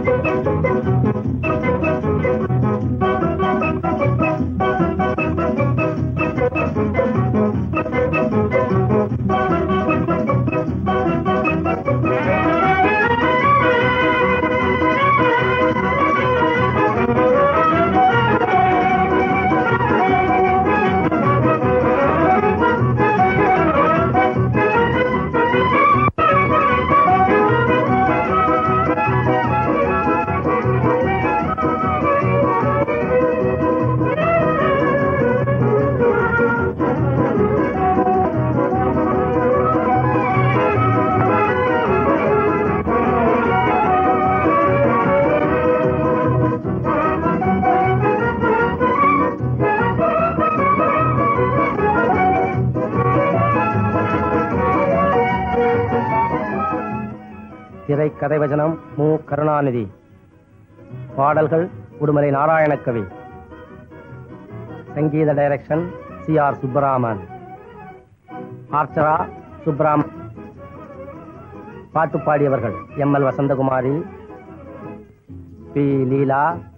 திரைக்கதை வசனம் மு கருணாநிதி பாடல்கள் உடுமலை நாராயணக்கவி சங்கீத டைரக்ஷன் சி ஆர் சுப்பராமன் ஆர்ச்சரா சுப்ராம் பாட்டு பாடியவர்கள் M L Vasanthakumari P Leela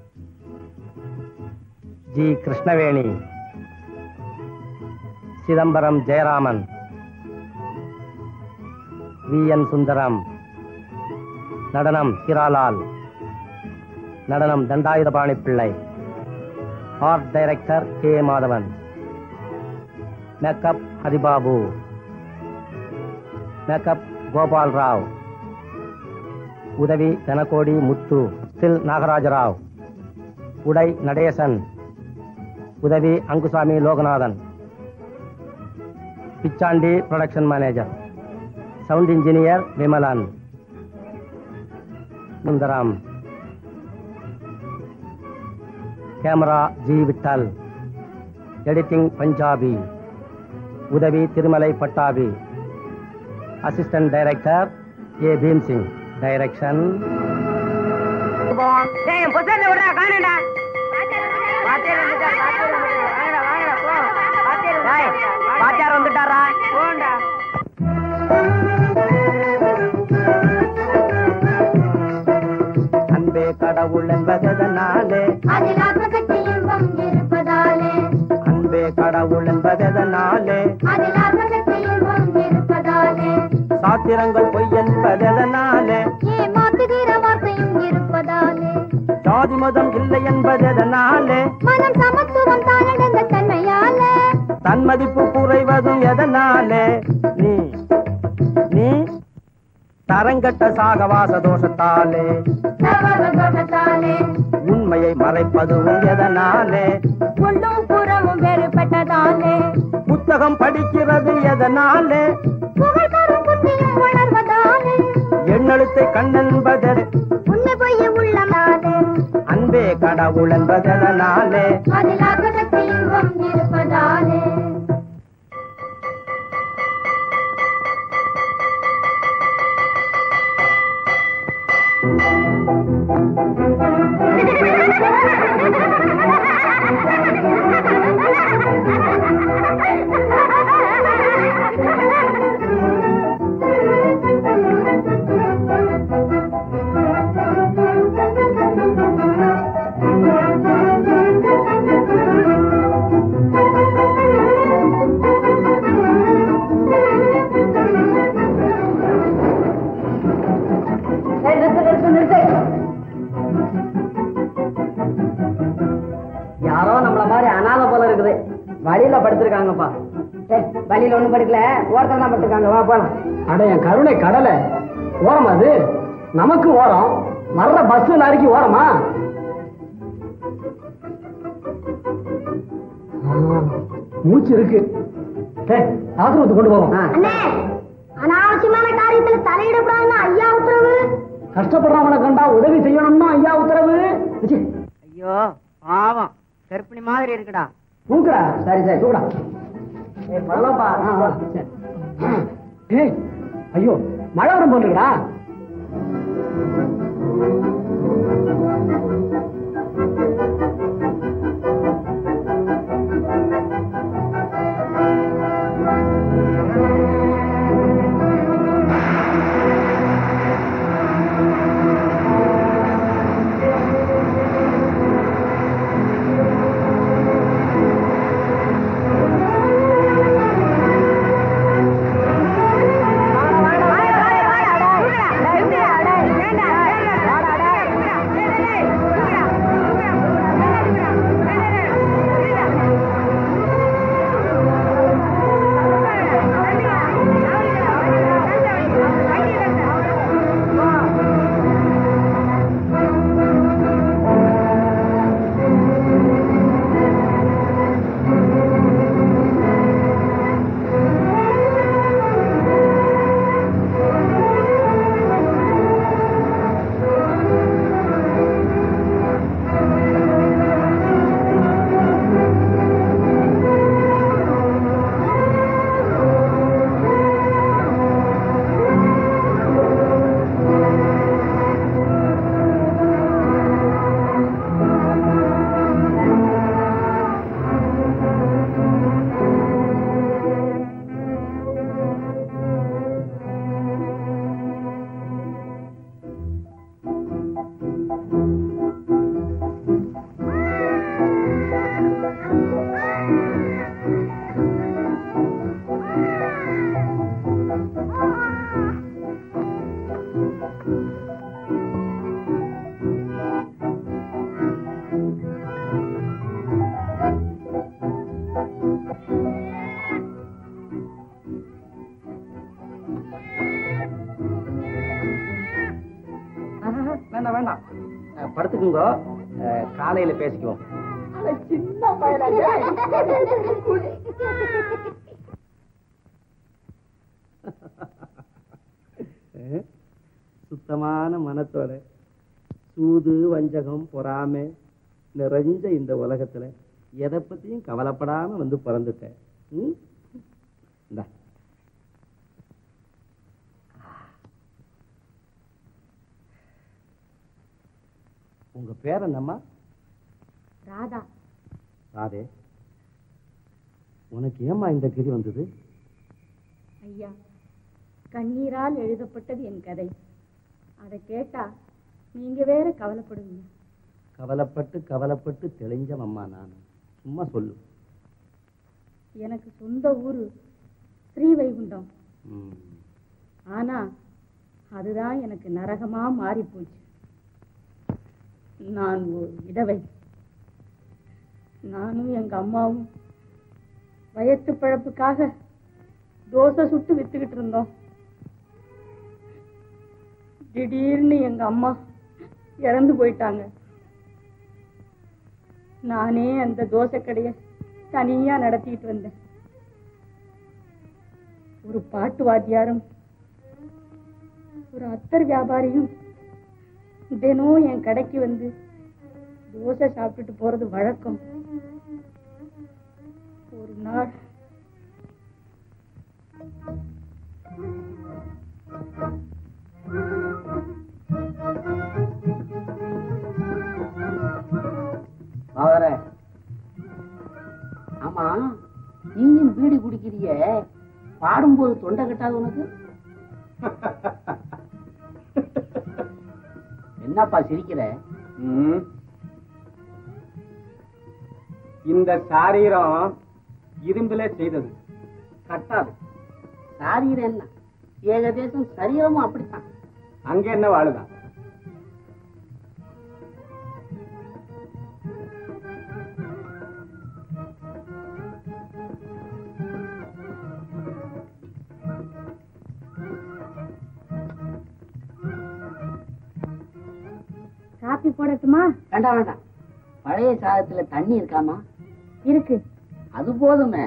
G Krishnaveni Chidambaram Jayaraman V N Sundaram நடனம் ஹிராலால் நடனம் Dhandayuthapani Pillai art director K Madhavan makeup Haribabu makeup Gopal Rao உதவி தனகோடி முத்து சில் நாகராஜராவ் உடை நடேசன் உதவி Angusamy Loganathan Pichandi production manager sound engineer Vimalan Sundaram camera G Vittal editing Panjabi உதவி Thirumalai Pattabi assistant director A Bhim Singh direction டேய் பொசல்ல விடுறா காணுடா வாத்தியார் வந்துட்டா வாத்தியார் வந்துட்டா வாங்கடா வாங்கடா போ வாத்தியார் டேய் வாத்தியார் வந்துட்டாரா போண்டா அன்பே கடவுள் என்பதனாலே அதில் ஆத்மசக்தி இன்பம் இருப்பதாலே அன்பே கடவுள் என்பதனாலே அதில் ஆத்மசக்தி இன்பம் இருப்பதாலே சாத்திரங்கள் பொய் என்பதனாலே ஏமாத்துகிற வார்த்தையும் இருப்பதாலே ஜாதி மதம் இல்லை என்பதனாலே மனம் சமத்துவம் தானடைந்த தன்மையாலே தன் மதிப்பு குறைவதும் எதனாலே நீ நீ தரங்கட்ட சாகவாச தோஷத்தாலே சர்வதோஷத்தாலே உண்மையை மறைப்பதும் எதனாலே உள்ளும் புறமும் வேறுபட்டதாலே புத்தகம் படிக்கிறது எதனாலே புகழ் தரும் புத்தியும் உணர்வதாலே எண்ணெழுத்தை கண்ணென்பது உண்மை பொய்ய உள்ளமாலே அன்பே கடவுள் என்பதனாலே அதில் ஆத்மசக்தி இன்பம் இருப்பதாலே யாரோ நம்மள மாதிரி அனாதை போல இருக்குது வழியில படுத்திருக்காங்கப்பா ஏய், வழியில ஒண்ணும் படுக்கல ஓரத்துல தான் படுத்திருக்காங்க வா போலாம் அட என் கருணை கடலை ஓரம் அது நமக்கு ஓரம் வர்ற பஸ் லாரிக்கு ஓரமா ஆ, மூச்சு இருக்கு டேய், ஆசிரமத்துக்கு கொண்டு போவோம் அண்ணே அனாவசியமான காரியத்துல தலையிடக்கூடாதுன்னு ஐயா உத்தரவு கஷ்டப்படுறவனை கண்டா உதவி செய்யணும்னு ஐயா உத்தரவு ச்சீ, ஐயோ பாவம் கற்பிணி மாதிரி இருக்குடா தூக்குடா சரி சரி தூக்குடா ஏய் பரவாயில்லப்பா ஆ, ஆ, சரி. டேய், ஐயோ மழை வரும் போட்டுருக்கா வேண்டாம் வேண்டாம் அஹ், படுத்துக்குங்க அஹ், காலையில பேசிக்குவோம் சின்ன பயலாங்க அஹ், சுத்தமான மனத்தோட சூது வஞ்சகம் பொறாமை நிறைஞ்ச இந்த உலகத்துல எதை பத்தியும் கவலைப்படாம வந்து பிறந்துட்டேன் ம்? இந்தா. உங்க பேர் என்னம்மா ராதா ராதே உனக்கு ஏம்மா இந்த கிரி வந்தது ஐயா கண்ணீரால் எழுதப்பட்டது என் கதை அதை கேட்டா நீங்க வேற கவலைப்படுவீங்க கவலைப்பட்டு கவலைப்பட்டு தெளிஞ்சவம்மா நான் சும்மா சொல்லு எனக்கு சொந்த ஊரு ஸ்ரீவைகுண்டம் ம். ஆனா அதுதான் எனக்கு நரகமா மாறி போச்சு நான் ஒரு விதவை நானும் எங்க அம்மாவும் வயத்து பழப்புக்காக தோசை சுட்டு வித்துக்கிட்டு இருந்தோம் திடீர்னு எங்க அம்மா இறந்து போயிட்டாங்க நானே அந்த தோசை கடைய தனியா நடத்திட்டு வந்தேன் ஒரு பாட்டு வாத்தியாரும் ஒரு அத்தர் வியாபாரியும் தினம் என் கடைக்கு வந்து தோசை சாப்பிட்டுட்டு போறது வழக்கம் ஒரு நாள் வரேன் ஆமா நீயும் பீடி குடிக்கிறிய பாடும்போது தொண்டை கட்டாது உனக்கு என்னப்பா சிரிக்கிற ம். இந்த சாரீரம் இரும்புல செய்தது கட்டாது சாரீரம் என்ன ஏகதேசம் சரீரமும் அப்படித்தான் அங்க என்ன வாழுதான் காப்பி போடட்டுமா வேண்டாம் வேண்டாம் பழைய சாதத்துல தண்ணி இருக்காமா இருக்கு அது போதுமே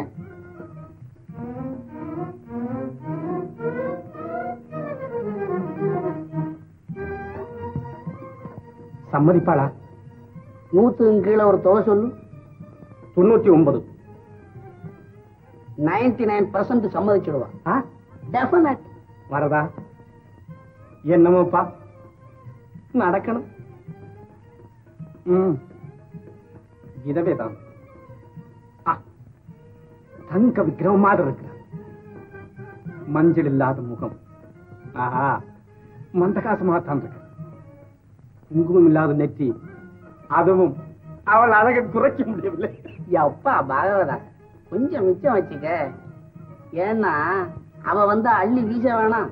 சம்மதிப்பாளா நூத்துக்கு கீழே ஒரு தொகை சொல்லு தொண்ணூத்தி ஒன்பது நைன்டி நைன் பர்சன்ட் சம்மதிச்சிடுவா ஆ? டெஃபினட் வரதா என்னமோப்பா நடக்கணும் ம் இதவேதான் ஆ, தங்க விக்கிரம மாதிரி இருக்கிறார் மஞ்சள் இல்லாத முகம் ஆஹா மந்தகாசமாகத்தான் இருக்கு குங்குமம் இல்லாத நெற்றி அதுவும் அவள் அழகை குறைக்க முடியவில்லை அப்பா பாகவதா கொஞ்சம் மிச்சம் வச்சுக்க ஏன்னா அவ வந்து அள்ளி வீச வேணாம்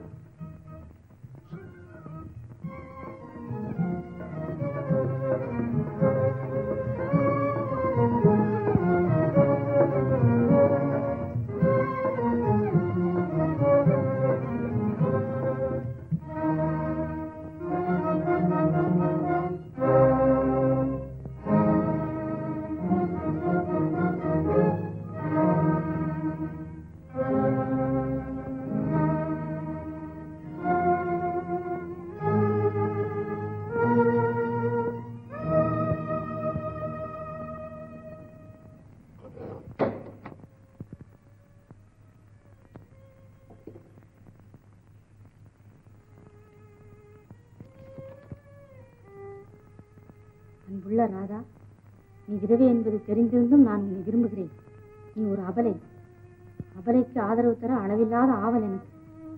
அன்புள்ள ராதா நீ விதவை என்பது தெரிந்திருந்தும் நான் உன்னை விரும்புகிறேன் நீ ஒரு அபலை அபலைக்கு ஆதரவு தர அளவில்லாத ஆவல் எனக்கு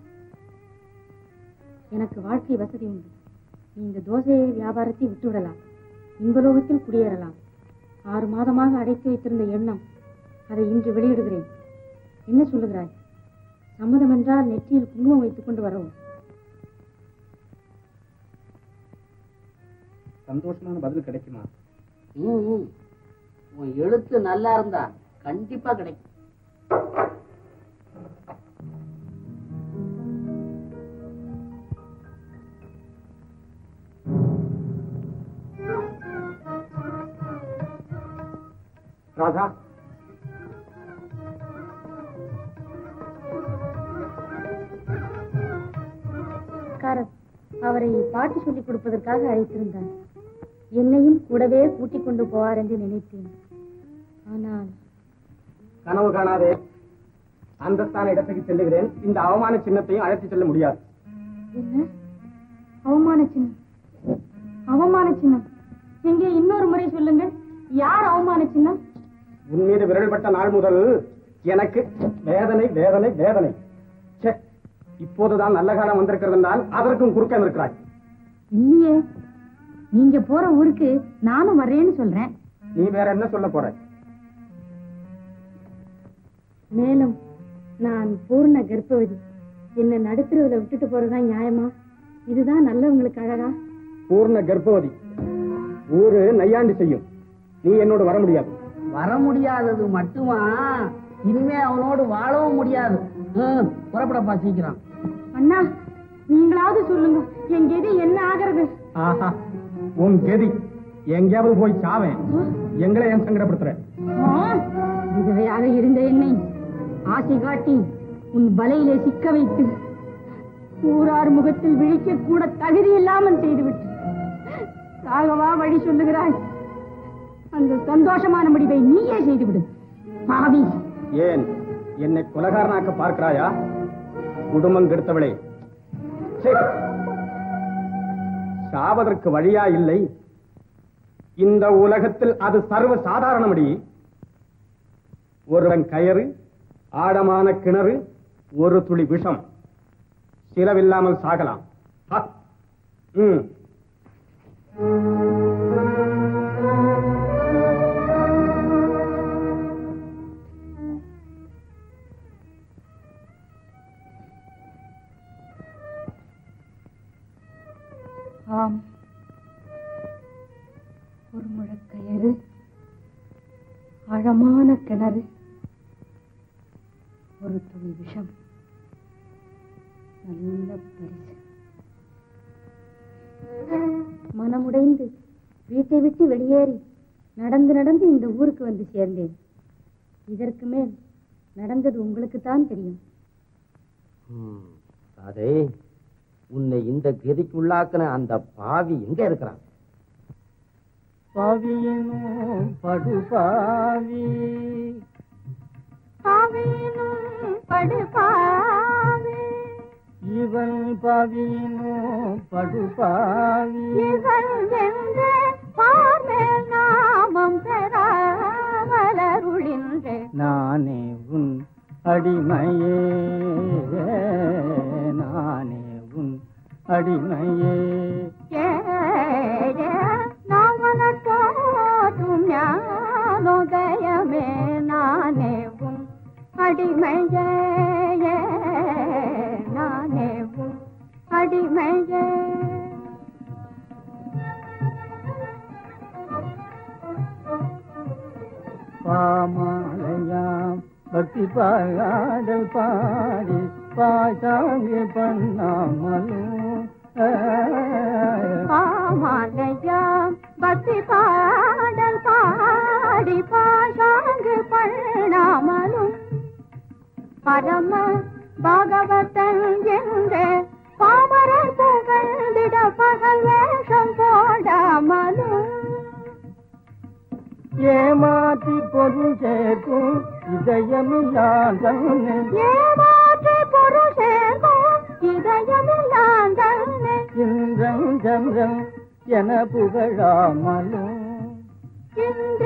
எனக்கு வாழ்க்கை வசதி உண்டு நீ இந்த தோசை வியாபாரத்தை விட்டுவிடலாம் இன்பலோகத்தில் குடியேறலாம் ஆறு மாதமாக அடைத்து வைத்திருந்த எண்ணம் அதை இன்று வெளியிடுகிறேன் என்ன சொல்லுகிறாய் சம்மதம் என்றால் நெற்றியில் குங்குமம் வைத்துக் கொண்டு வரவும் சந்தோஷமான பதில் கிடைக்குமா ம், ம். உன் எழுத்து நல்லா இருந்தா கண்டிப்பா கிடைக்கும் ராதா காரர் அவரை பாட்டு சொல்லிக் கொடுப்பதற்காக அழைத்திருந்தார் என்னையும் கூடவே கூட்டிக் கொண்டு போவார் என்று நினைத்தேன் ஆனால் கனவு காணாதே அந்தஸ்தான இடத்துக்கு செல்லுகிறேன் இந்த அவமான சின்னத்தையும் அழைத்து செல்ல முடியாது என்ன அவமான சின்னம் அவமான சின்னம் எங்கே இன்னொரு முறை சொல்லுங்கள் யார் அவமான சின்னம் உன் மீது விரல்பட்ட நாள் முதல் எனக்கு வேதனை வேதனை வேதனை ச்சே, இப்போதுதான் நல்ல காலம் வந்திருக்கிறது என்றால் அதற்கும் குறுக்க இருக்கிறாய் இல்லையே நீங்க போற ஊருக்கு நானும் வர்றேன்னு சொல்றேன் நீ வேற என்ன சொல்ல போற மேலும் நான் பூர்ண கர்ப்பவதி என்ன நடுத்தரவுல விட்டுட்டு போறதா நியாயமா இதுதான் நல்லவங்களுக்கு அழகா பூர்ண கர்ப்பவதி ஊரு நையாண்டி செய்யும் நீ என்னோட வர முடியாது வர முடியாதது மட்டுமா இனிமே அவனோடு வாழவும் முடியாது ம், புறப்படப்பா சீக்கிரம் அண்ணா நீங்களாவது சொல்லுங்க என் கெதி என்ன ஆகிறது ஆஹா உன் கெதி எங்கேயாவது போய் சாவேன் எங்களை ஏன் சங்கடப்படுத்துற ஆ, விதவையாக இருந்த என்னை ஆசை காட்டி உன் வலையிலே சிக்க வைத்து ஊரார் முகத்தில் விழிக்க கூட தகுதி இல்லாமல் செய்துவிட்டு சாகவா வழி சொல்லுகிறாய் அந்த சந்தோஷமான முடிவை நீயே செய்துவிடு பாவி ஏன் என்னை கொலகாரனாக்க பார்க்கிறாயா குடும்பம் கெடுத்தவளே சே. சாவதற்கு வழியா இல்லை இந்த உலகத்தில் அது சர்வ சாதாரணமடி ஒருவன் கயறு ஆழமான கிணறு ஒரு துளி விஷம் சிலவில்லாமல் சாகலாம் ஹ. ம் ஆம் ஒரு முழக்கயறு ஆழமான கிணறு ஒரு துளி விஷம் நல்ல பரிசு மனமுடைந்து வீட்டை விட்டு வெளியேறி நடந்து நடந்து இந்த ஊருக்கு வந்து சேர்ந்தேன் இதற்கு மேல் நடந்தது உங்களுக்குத்தான் தெரியும் அதே உன்னை இந்த கதிக்குள்ளாக்கின அந்த பாவி எங்க இருக்கிறான் பாவியனும் படுபாவி இவன் பாவியனும் படுபாவி நானே உன் அடிமையே நானே உன் அடிமையே ஞானோதயமே நானே உன் அடிமையே நானே உன் அடிமையே பாமாலயாம் பக்தி பாடல் பாடி பாசாங்கு பண்ணாமலும் பாமாலயம் பக்தி பாடல் பாடி பாஷாங்கு பண்ணாமலும் பரம பாகவதன் என்று பாமரர் புகழ்ந்திட பகல் வேஷம் போடாமலும் ஏமாற்றி பொருள் சேர்க்கும் இதயமில்லாதன் ஏமாற்று பொருள் சேர்க்கும் இதயமில்லான் தன்னை இந்திரன் சந்திரன் என புகழாமலும் இந்திர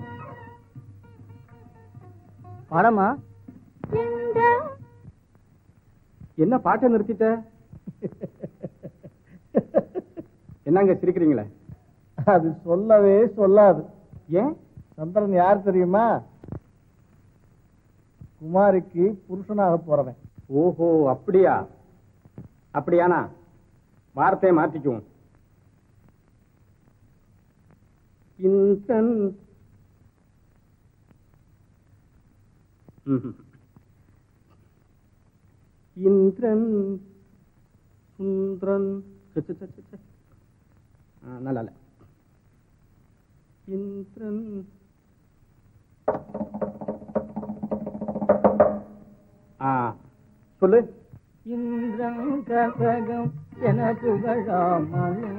படமா இந்திர என்ன பாட்டை நிறுத்திட்ட என்னங்க சிரிக்கிறீங்களே அது சொல்லவே சொல்லாது ஏன் சந்திரன் யார் தெரியுமா குமாரிக்கு புருஷனாக போறவன் ஓஹோ அப்படியா அப்படியானா வார்த்தையை மாத்திக்குவோம் இந்திரன் ம்ஹும். இந்திரன் சுந்திரன் ச்ச, ச்ச, ச்ச, ச்ச, ச்ச. ஆ, நல்லா இல்ல. இந்திரன் ஆ சொல்லு இந்திரன் கசகம் என புகழாமலும்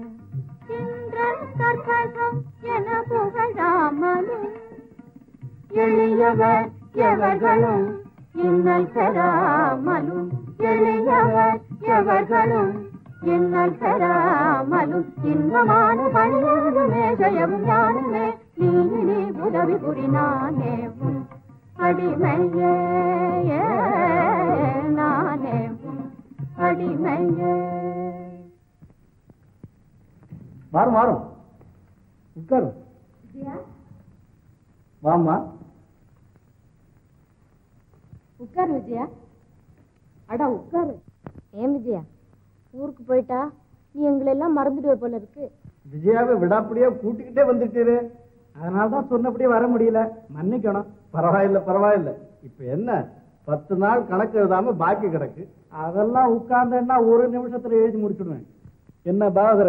கற்பகம் என புகழாமலும் எளியவர் எவர்களும் இன்னல் பெறாமலும் எளியவர் எவர்களும் இன்னல் பெறாமலும் இன்பமான பணியுமே ஜெயமும் ஞானமே நீ நீ உதவி புரினானே உன் அடிமையே நானே உன் அடிமையே மாறும் மாறும் உட்காரு வாம்மா உட்காரு விஜயா அடா உட்காரு ஏன் விஜயா ஊருக்கு போயிட்டா நீ எங்களை எல்லாம் மறந்துடுவே போல இருக்கு விஜயாவை விடாப்படியா கூட்டிக்கிட்டே வந்துட்டீரு அதனால தான் சொன்னபடியே வர முடியல மன்னிக்கணும் பரவாயில்ல பரவாயில்ல இப்ப என்ன பத்து நாள் கணக்கு எழுதாம பாக்கி கிடக்கு அதெல்லாம் உட்கார்ந்தேன்னா ஒரு நிமிஷத்துல எழுதி முடிச்சிடுவேன் என்ன பாகர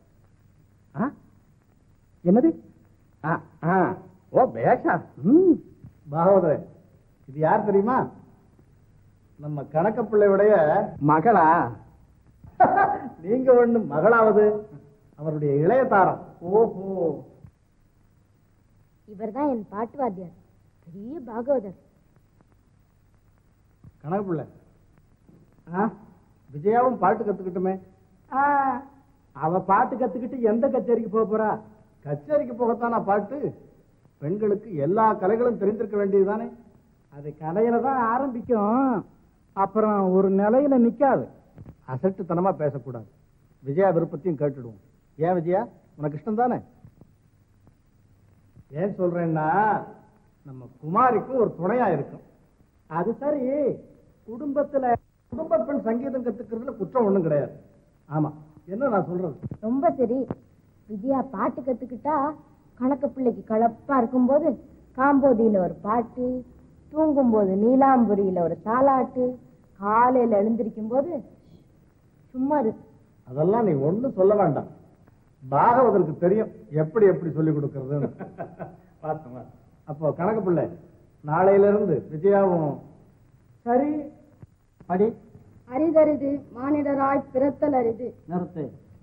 என்னது ஆ, ஆ. ஓ பேஷா ம், பாகவதரே இது யார் தெரியுமா நம்ம கணக்க பிள்ளையுடைய மகளா நீங்க ஒண்ணு மகளாவது அவருடைய இளைய தாரம் ஓஹோ இவர்தான் என் பாட்டு வாத்தியார் பெரிய பாகவதர் கணக்கு பிள்ளை ஆ, விஜயாவும் பாட்டு கத்துக்கிட்டுமே ஆ, அவ பாட்டு கத்துக்கிட்டு எந்த கச்சேரிக்கு போக போறா கச்சேரிக்கு போகத்தானா பாட்டு பெண்களுக்கு எல்லா கலைகளும் தெரிந்திருக்க வேண்டியதுதானே அது கலையில தான் ஆரம்பிக்கும் அப்புறம் ஒரு நிலையில நிக்காது அசட்டுத்தனமா பேசக்கூடாது விஜயா விருப்பத்தையும் கேட்டுடுவோம் ஏன் விஜயா உனக்கு இஷ்டம் தானே ஏன் சொல்றேன்னா நம்ம குமாரிக்கும் ஒரு துணையா இருக்கும் அது சரி குடும்பத்துல குடும்ப பெண் சங்கீதம் கத்துக்கிறதுல குற்றம் ஒண்ணும் கிடையாது ஆமா என்ன நான் சொல்றது ரொம்ப சரி விஜயா பாட்டு கத்துக்கிட்டா கணக்கு பிள்ளைக்கு கலப்பா இருக்கும்போது காம்போதியில ஒரு பாட்டு தூங்கும்போது நீலாம்புரியில ஒரு தாலாட்டு காலையில எழுந்திருக்கும் போது சும்மா இரு அதெல்லாம் நீ ஒண்ணும் சொல்ல வேண்டாம் பாகவதற்கு தெரியும் எப்படி எப்படி சொல்லி கொடுக்கறதுன்னு பார்த்தோமா அப்போ கணக்கு பிள்ளை நாளையில இருந்து விஜயாவும் சரி அடி அரிதரிது மானிடராய் பிறத்தல் அரிது நிறுத்து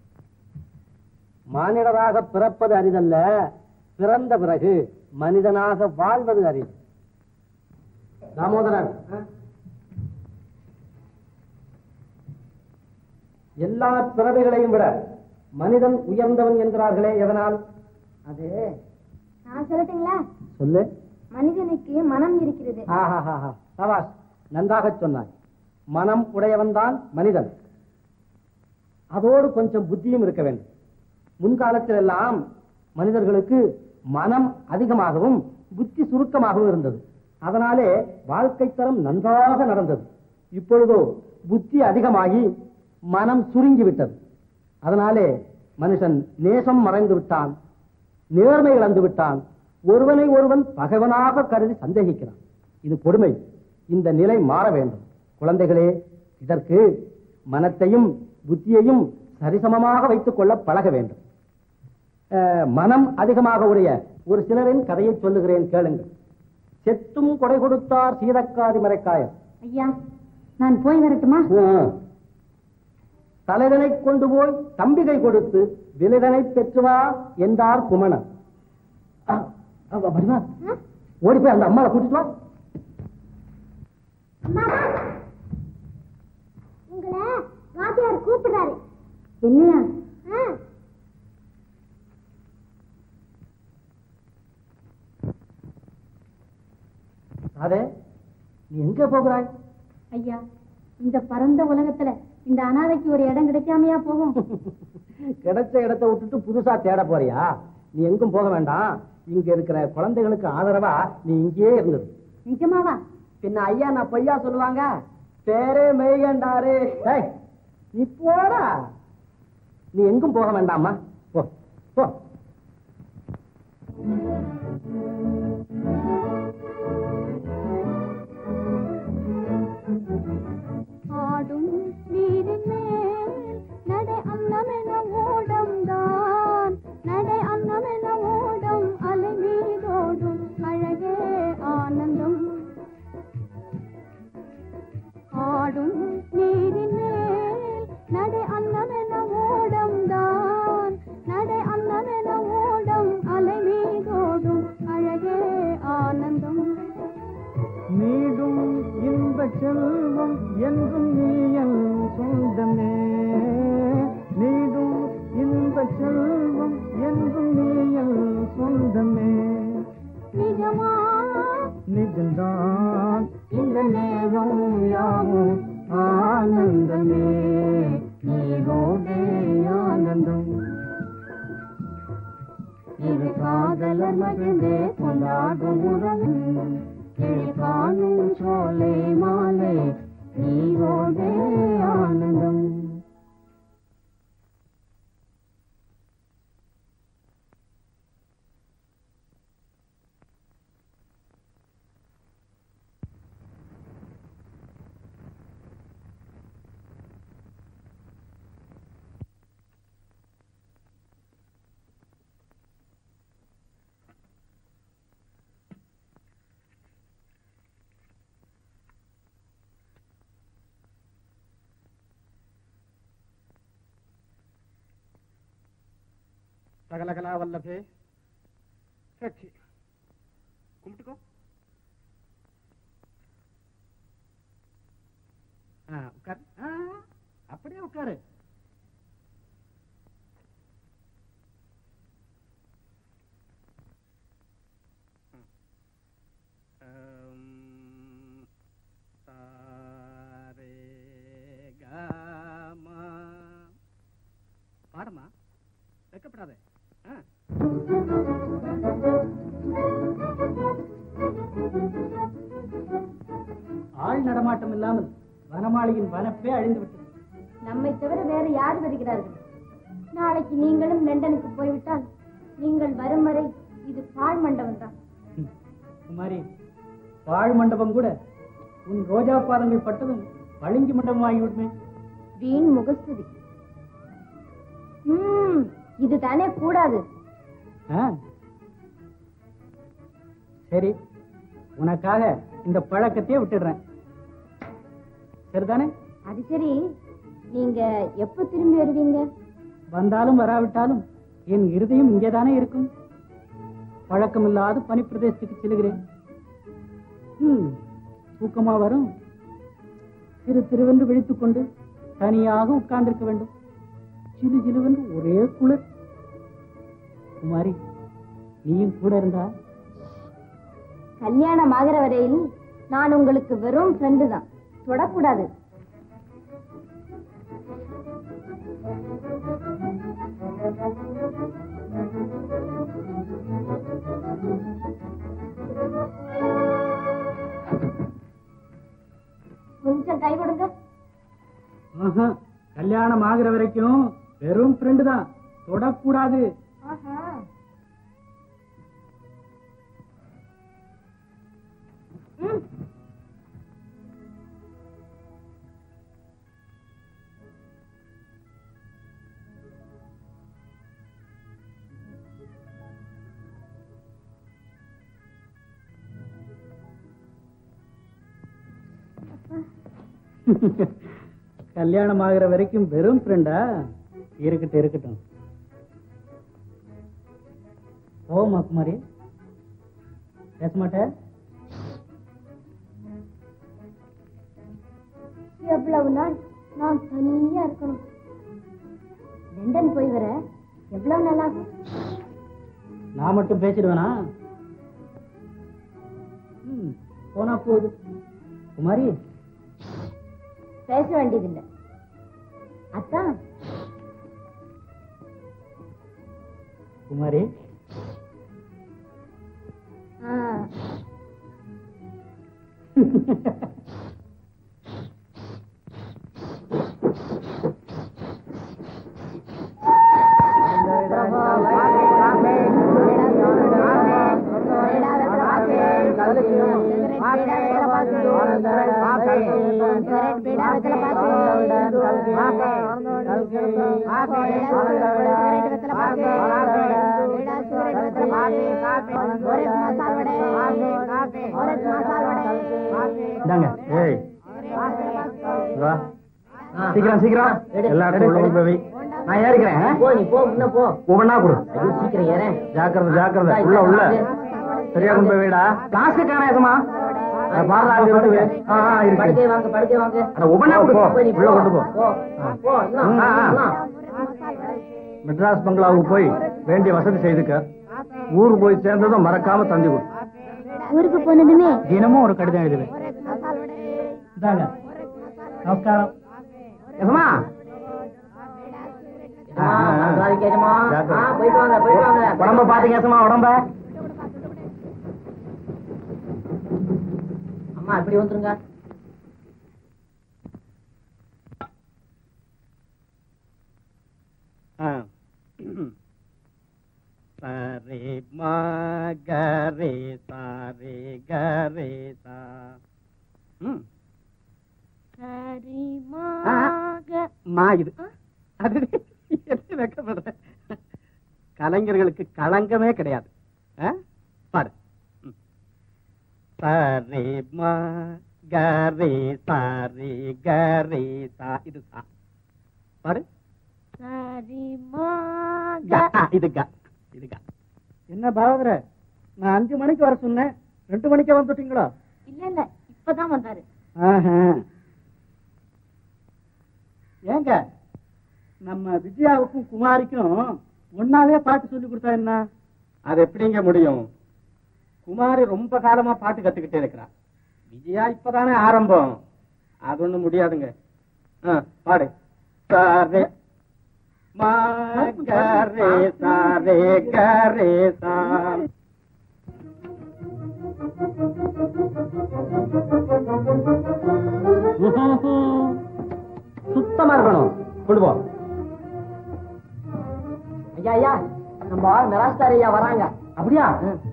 மானிடராக பிறப்பது அரிதல்ல பிறந்த பிறகு மனிதனாக வாழ்வது அரிது தாமோதரன் எல்லா பிறவைகளையும் விட மனிதன் உயர்ந்தவன் என்கிறார்களே எதனால் அது நான் சொல்லட்டுங்களா சொல்லு மனிதனுக்கு மனம் இருக்கிறது ஆஹாஹாஹா. சபாஷ் நன்றாக சொன்னாய் மனம் உடையவன்தான் மனிதன் அதோடு கொஞ்சம் புத்தியும் இருக்க வேண்டும் முன்காலத்தில் எல்லாம் மனிதர்களுக்கு மனம் அதிகமாகவும் புத்தி சுருக்கமாகவும் இருந்தது அதனாலே வாழ்க்கை தரம் நன்றாக நடந்தது இப்பொழுதோ புத்தி அதிகமாகி மனம் சுருங்கி விட்டது அதனாலே மனுஷன் நேசம் மறைந்து விட்டான் நேர்மை இழந்து விட்டான் ஒருவனை ஒருவன் பகைவனாக கருதி சந்தேகிக்கிறான் இது கொடுமை இந்த நிலை மாற வேண்டும் குழந்தைகளே இதற்கு மனத்தையும் புத்தியையும் சரிசமமாக வைத்துக் கொள்ள பழக வேண்டும் அஹ், மனம் அதிகமாக உடைய ஒரு சிலரின் கதையை சொல்லுகிறேன் கேளுங்கள் செத்தும் கொடை கொடுத்தார் சீதக்காதி மறைக்காயர் ஐயா நான் போய் வரட்டுமா ம். தலைவனை கொண்டு போய் தம்பிகை கொடுத்து விலைதனை பெற்று வா என்றார் குமணன் ஆ, ஆ, வருமா ஓடி போய் அந்த அம்மாவை கூட்டிட்டு வா உங்களை வாத்தியார் கூப்பிடுறாரு என்னையா அதே நீ எங்க போகிறாய் ஐயா இந்த பரந்த உலகத்துல இந்த அனாதைக்கு ஒரு இடம் கிடைக்காமையா போகும் கிடைச்ச இடத்தை விட்டுட்டு புதுசா தேட போறியா நீ எங்கும் போக வேண்டாம் இங்க இருக்கிற குழந்தைகளுக்கு ஆதரவா நீ இங்கேயே இருந்தது நிஜமாவா பின்ன ஐயா நான் பொய்யா சொல்லுவாங்க பேரே மெய்கண்டாரு டேய், நீ போடா நீ எங்கும் போக வேண்டாமா போ போ ஆடும் நீரின் மேல் நடை அன்னமென ஓடம்தான் நடை அன்னமென ஓடம் அலை மீதோடும் அழகே என்றும் நீ என் சொந்தமே நீடும் இந்த செல்வம் என்றும் நீ என் சொந்தமே நிஜமா நிஜம்தான் இந்த நேரம் யாவும் ஆனந்தமே நீரோடே ஆனந்தம் இது காதலர் மகிழ்ந்தே கொண்டாடும் உறவு கிளி காணும் சோலை மாலை நீரோடே ஆனந்தம் சகலகலா வல்லபே சச்சி கும்பிட்டுக்கோ ஆ, உட்காரு ஆ, அப்படியே உட்காரு ஆம், சாரே, காமா. பாடுமா வெக்கப்படாதே ஆ ஆள் நடமாட்டம் இல்லாமல் வனமாளியின் வனப்பே அழிந்து விட்டது நம்மை தவிர வேற யார் வருகிறார்கள் நாளைக்கு நீங்களும் லண்டனுக்கு போய்விட்டால் நீங்கள் வரும் வரை இது பாழ் மண்டபம் தான் ம். குமாரி வாழ் மண்டபம் கூட உன் ரோஜா பாதங்கள் பட்டதும் பளிங்கு மண்டபம் ஆகிவிடுமே வீண் முகஸ்துதி ம் இது தானே கூடாது ஆ? சரி உனக்காக இந்த பழக்கத்தையே விட்டுடுறேன் சரிதானே அது சரி நீங்க எப்ப திரும்பி வருவீங்க வந்தாலும் வராவிட்டாலும் என் இருதயம் இங்கேதானே இருக்கும் பழக்கமில்லாத பனிப்பிரதேசத்துக்கு செல்கிறேன் ம், தூக்கமா வரும் திரு திருவென்று விழித்துக் கொண்டு தனியாக உட்கார்ந்திருக்க வேண்டும் சிலு சிலுவென்று ஒரே குளிர் குமாரி நீயும் கூட இருந்தா கல்யாணம் ஆகிற வரையில் நான் உங்களுக்கு வெறும் ஃப்ரெண்டு தான் தொடக்கூடாது கொஞ்சம் கை கொடுங்க ஆஹா, கல்யாணம் ஆகிற வரைக்கும் வெறும் ஃப்ரெண்டு தான் தொடக்கூடாது ஆஹா ம் கல்யாணம் ஆகிற வரைக்கும் வெறும் ஃப்ரெண்டா இருக்கட்டும் இருக்கட்டும் ஓமா குமாரி பேச மாட்டேன் எவ்வளவு நாள் நான் தனியா இருக்கணும் லண்டன் போய் வர எவ்வளவு நாள் ஆகும் நான் மட்டும் பேசிடுவேனா ம், போனா போகுது குமாரி பேச வேண்டியதில்லை அத்தான் குமாரி ஆ, இந்தாங்க ஏய் வா சீக்கிரம் சீக்கிரம் எல்லா இடத்துல உள்ள கொண்டு போய் வை. நான் ஏறிக்கிறேன் போ நீ போ முன்ன போ ஒவ்வொன்னா கொடு ஐயோ, சீக்கிரம் ஏறேன் ஜாக்கிரதை ஜாக்கிரதை உள்ள உள்ள சரியா கொண்டு போய் வைடா பிளாஸ்டிக் காணாயசமா பாடுறா, அங்க இருக்குது. ஆ, ஆ, இருக்கு. படுக்கை வாங்க படுக்கை வாங்க அட, ஒவ்வொண்ணா கொடு. போய் நீ உள்ள போ. கொண்டு போ. போ. போ, இன்னும், ஆ, ஆ. இன்னும். மெட்ராஸ் பங்களாவுக்கு போய் வேண்டிய வசதி செய்துக்க ஊர் போய் சேர்ந்ததும் மறக்காம தந்தி கொடு ஊருக்கு போனதுமே தினமும் ஒரு கடிதம் எழுதுவேன் இதாங்க நமஸ்காரம் எசமா ஆ, நன்றாக கேட்டுமா? ஜாக்கிரதை. ஆ, போயிட்டு வாங்க போயிட்டு வாங்க உடம்ப பாத்தீங்க எசமா உடம்ப அம்மா இப்படி வந்துருங்க சரே மகரே சாரே கரே சா ம் மா இது அது என்ன வெக்கப்படுற கலைஞர்களுக்கு களங்கமே கிடையாது ஆ? பாடு ம். சரே ம கரே சாரே கரே சா இது சா பாடு க. ஆ, இது க இது க என்ன பாவதர நான் அஞ்சு மணிக்கு வர சொன்னேன் ரெண்டு மணிக்கே வந்துட்டீங்களா இல்ல இல்ல இப்பதான் வந்தாரு ஏங்க நம்ம விஜயாவுக்கும் குமாரிக்கும் ஒன்னாவே பாட்டு சொல்லி கொடுத்தா என்ன அது எப்படிங்க முடியும் குமாரி ரொம்ப காலமா பாட்டு கத்துக்கிட்டே இருக்கிறா விஜயா இப்பதானே ஆரம்பம் அது ஒண்ணும் முடியாதுங்க ஆ, பாடு சாரே மா கரே சாரே கரே சா சுத்தமா இருக்கணும் கொண்டு போ ஐயா ஐயா நம்ம மெராஸ்டார் ஐயா வராங்க அப்படியா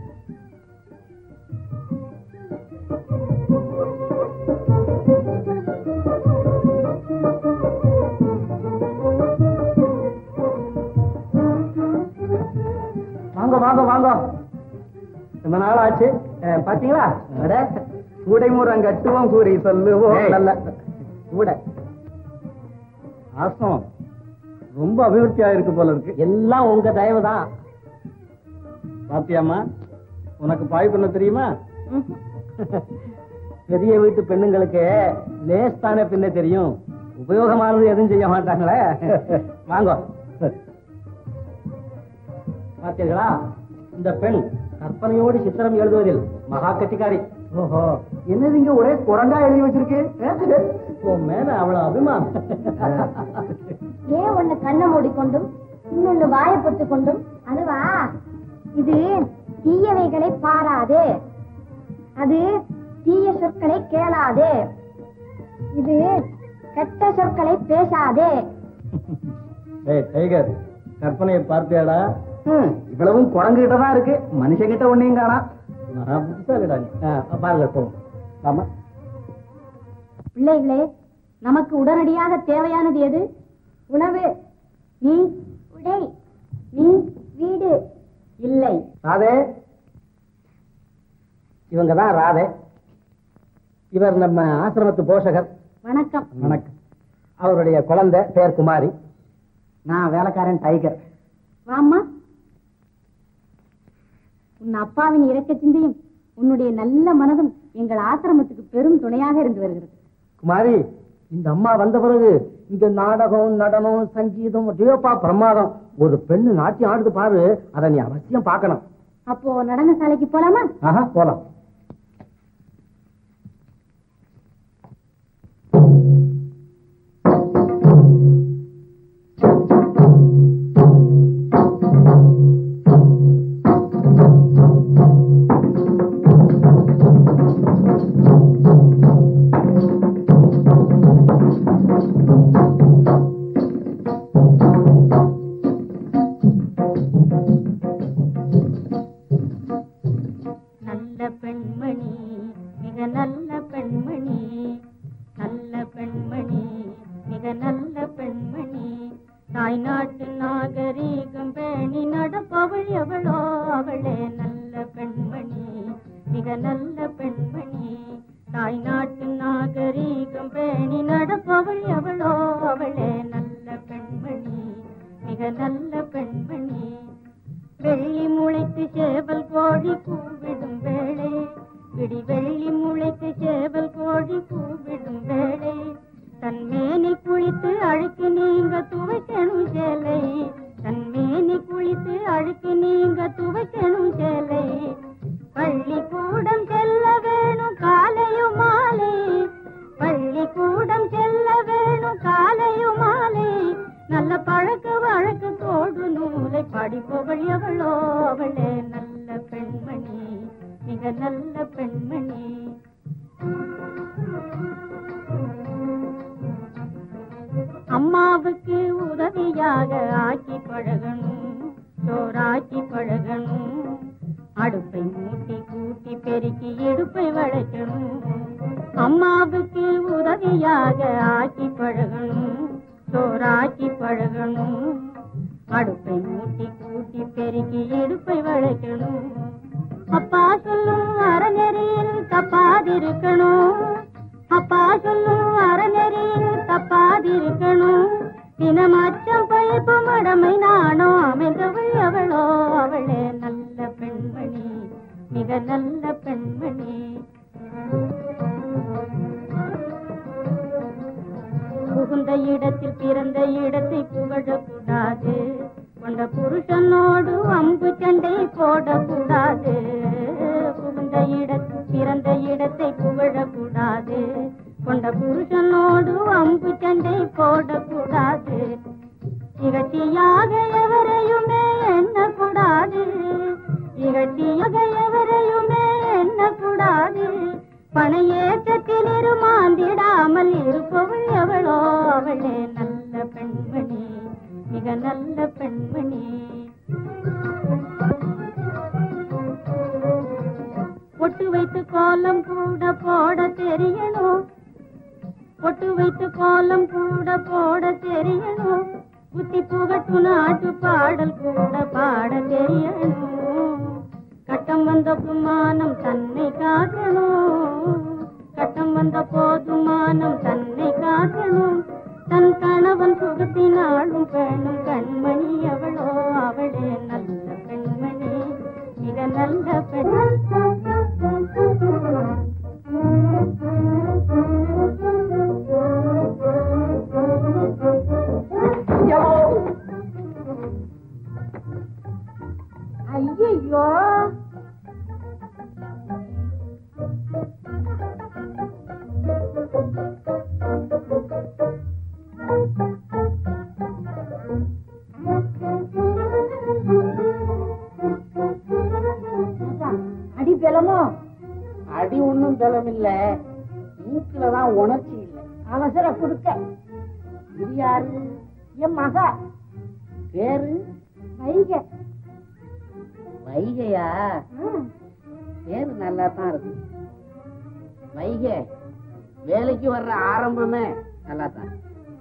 வாங்க வாங்க வாங்க ரொம்ப நாள் ஆச்சு அஹ், பாத்தீங்களா அட, கூடைமுறம் கட்டுவோம் கூறி சொல்லுவோம் ஏய். நல்ல கூட ஆசம் ரொம்ப அபிவிருத்தியா இருக்கு போல இருக்கு எல்லாம் உங்க தயவு தான் பாத்தியாமா உனக்கு பாய் பண்ண தெரியுமா பெரிய வீட்டு பெண்ணுங்களுக்கு லேஸ் தானே பின்ன தெரியும் உபயோகமானது எதுவும் செய்ய மாட்டாங்களே வாங்க பார்த்தீர்களா இந்த பெண் கற்பனையோடு சித்திரம் எழுதுவதில் மகா கட்டிக்காரி ஓஹோ என்னது இங்க ஒரே குரங்கா எழுதி வச்சிருக்கு உன் மேல அவ்வளவு அபிமானம் ஏன் ஒண்ணு கண்ணை மூடிக்கொண்டும் இன்னொன்னு வாயை பொத்து கொண்டும் அதுவா இது தீயவைகளை பாராதே அது தீய சொற்களை கேளாதே இது கெட்ட சொற்களை பேசாதே ஏய் டைகர் கற்பனையை பார்த்தியாடா ஹம், இவ்வளவும் குரங்குகிட்ட தான் இருக்கு மனுஷங்கிட்ட ஒன்னையும் காணா மகா புத்திசாலிடா நீ. பாருங்க போவோம் ஆமா பிள்ளைகளே நமக்கு உடனடியாக தேவையானது எது உணவு நீ உடை நீ வீடு இல்லை ராதே இவங்க தான் ராதே இவர் நம்ம ஆசிரமத்து போஷகர் வணக்கம் வணக்கம் அவருடைய குழந்தை பேர் குமாரி நான் வேலைக்காரன் டைகர் வாம்மா உன் அப்பாவின் இரக்க சிந்தையும் உன்னுடைய நல்ல மனதும் எங்கள் ஆசிரமத்துக்கு பெரும் துணையாக இருந்து வருகிறது குமாரி இந்த அம்மா வந்த பிறகு இங்க நாடகம் நடனம் சங்கீதம் டேப்பா பிரமாதம் ஒரு பெண்ணு நாட்டியம் ஆடுது பாரு அதை நீ அவசியம் பார்க்கணும் அப்போ நடன சாலைக்கு போலாமா ஆஹா போலாம் நல்ல பெண்மணி மிக நல்ல பெண்மணி நல்ல பெண்மணி மிக நல்ல பெண்மணி தாய் நாட்டு நாகரீகம் பேணி நடப்பவள் எவளோ அவளே நல்ல பெண்மணி மிக நல்ல பெண்மணி தாய் நாட்டு நாகரீகம் பேணி நடப்பவள் எவளோ அவளே நல்ல பெண்மணி மிக நல்ல பெண்மணி வெள்ளி முளைத்து சேவல் கோழி கூவிடும் வேளை பிடி வெள்ளி முளைத்து சேவல் கோழி கூவிடும் வேளை தன் மேனி குளித்து அழுக்கு நீங்க துவைக்கணும் சேலை தன் மேனி குளித்து அழுக்கு நீங்க துவைக்கணும் சேலை பள்ளிக்கூடம் செல்ல வேணும் காலையும் மாலை பள்ளிக்கூடம் செல்ல வேணும் காலையும் மாலை நல்ல பழக்க வழக்கத்தோடு நூலை படிப்பவள் எவளோ அவளே நல்ல பெண்மணி மிக நல்ல பெண்மணி அம்மாவுக்கு உதவியாக ஆக்கி பழகணும் சோறாக்கி பழகணும் அடுப்பை மூட்டி கூட்டி பெருக்கி இடுப்பை வளைக்கணும் அம்மாவுக்கு உதவியாக ஆக்கி பழகணும் சோறாக்கி பழகணும் அடுப்பை மூட்டி கூட்டி பெருக்கி இடுப்பை வளைக்கணும் அப்பா சொல்லும் அறநெறியில் தப்பாதிருக்கணும் அப்பா சொல்லும் அறநெறியில் தப்பாதிருக்கணும் தினம் அச்சம் பயிர்ப்பு மடமை நானோ அமைந்தவள் அவளோ அவளே நல்ல பெண்மணி மிக நல்ல பெண்மணி புகுந்த இடத்தில் பிறந்த இடத்தை புகழக்கூடாது கொண்ட புருஷனோடு அம்பு சண்டை போடக்கூடாது புகுந்த இடத்தில் பிறந்த இடத்தை புகழக்கூடாது கொண்ட புருஷனோடு அம்பு சண்டை போடக்கூடாது இகழ்ச்சியாக எவரையுமே எண்ணக்கூடாது இகழ்ச்சியாக எவரையுமே எண்ணக்கூடாது பணையேற்றத்தில் இருமாந்திடாமல் இருப்பவள் எவளோ அவளே நல்ல பெண்மணி மிக நல்ல பெண்மணி பொட்டு வைத்து கோலம் கூட போட தெரியணும் பொட்டு வைத்து கோலம் கூட போட தெரியணும் புத்தி புகட்டு நாட்டு பாடல் கூட பாட தெரியணும் கட்டம் வந்த புமானம் தன்னை காக்கணும் கட்டம் வந்த போதுமானம் தன்னை காக்கணும் தன் கணவன் சுகத்தினாலும் பெண்ணும் கண்மணி அவளோ அவளே நல்ல பெண்மணி மிக நல்ல பெண் ஐயோ அடி பெலமோ அடி ஒண்ணும் பலம் இல்ல மூக்குலதான் உணர்ச்சி இல்ல அவசர குடுக்க இது யாரு என் மகா பேரு வைக வைகையா பேரு நல்லா தான் இருக்கு வைகை வேலைக்கு வர்ற ஆரம்பமே நல்லா தான்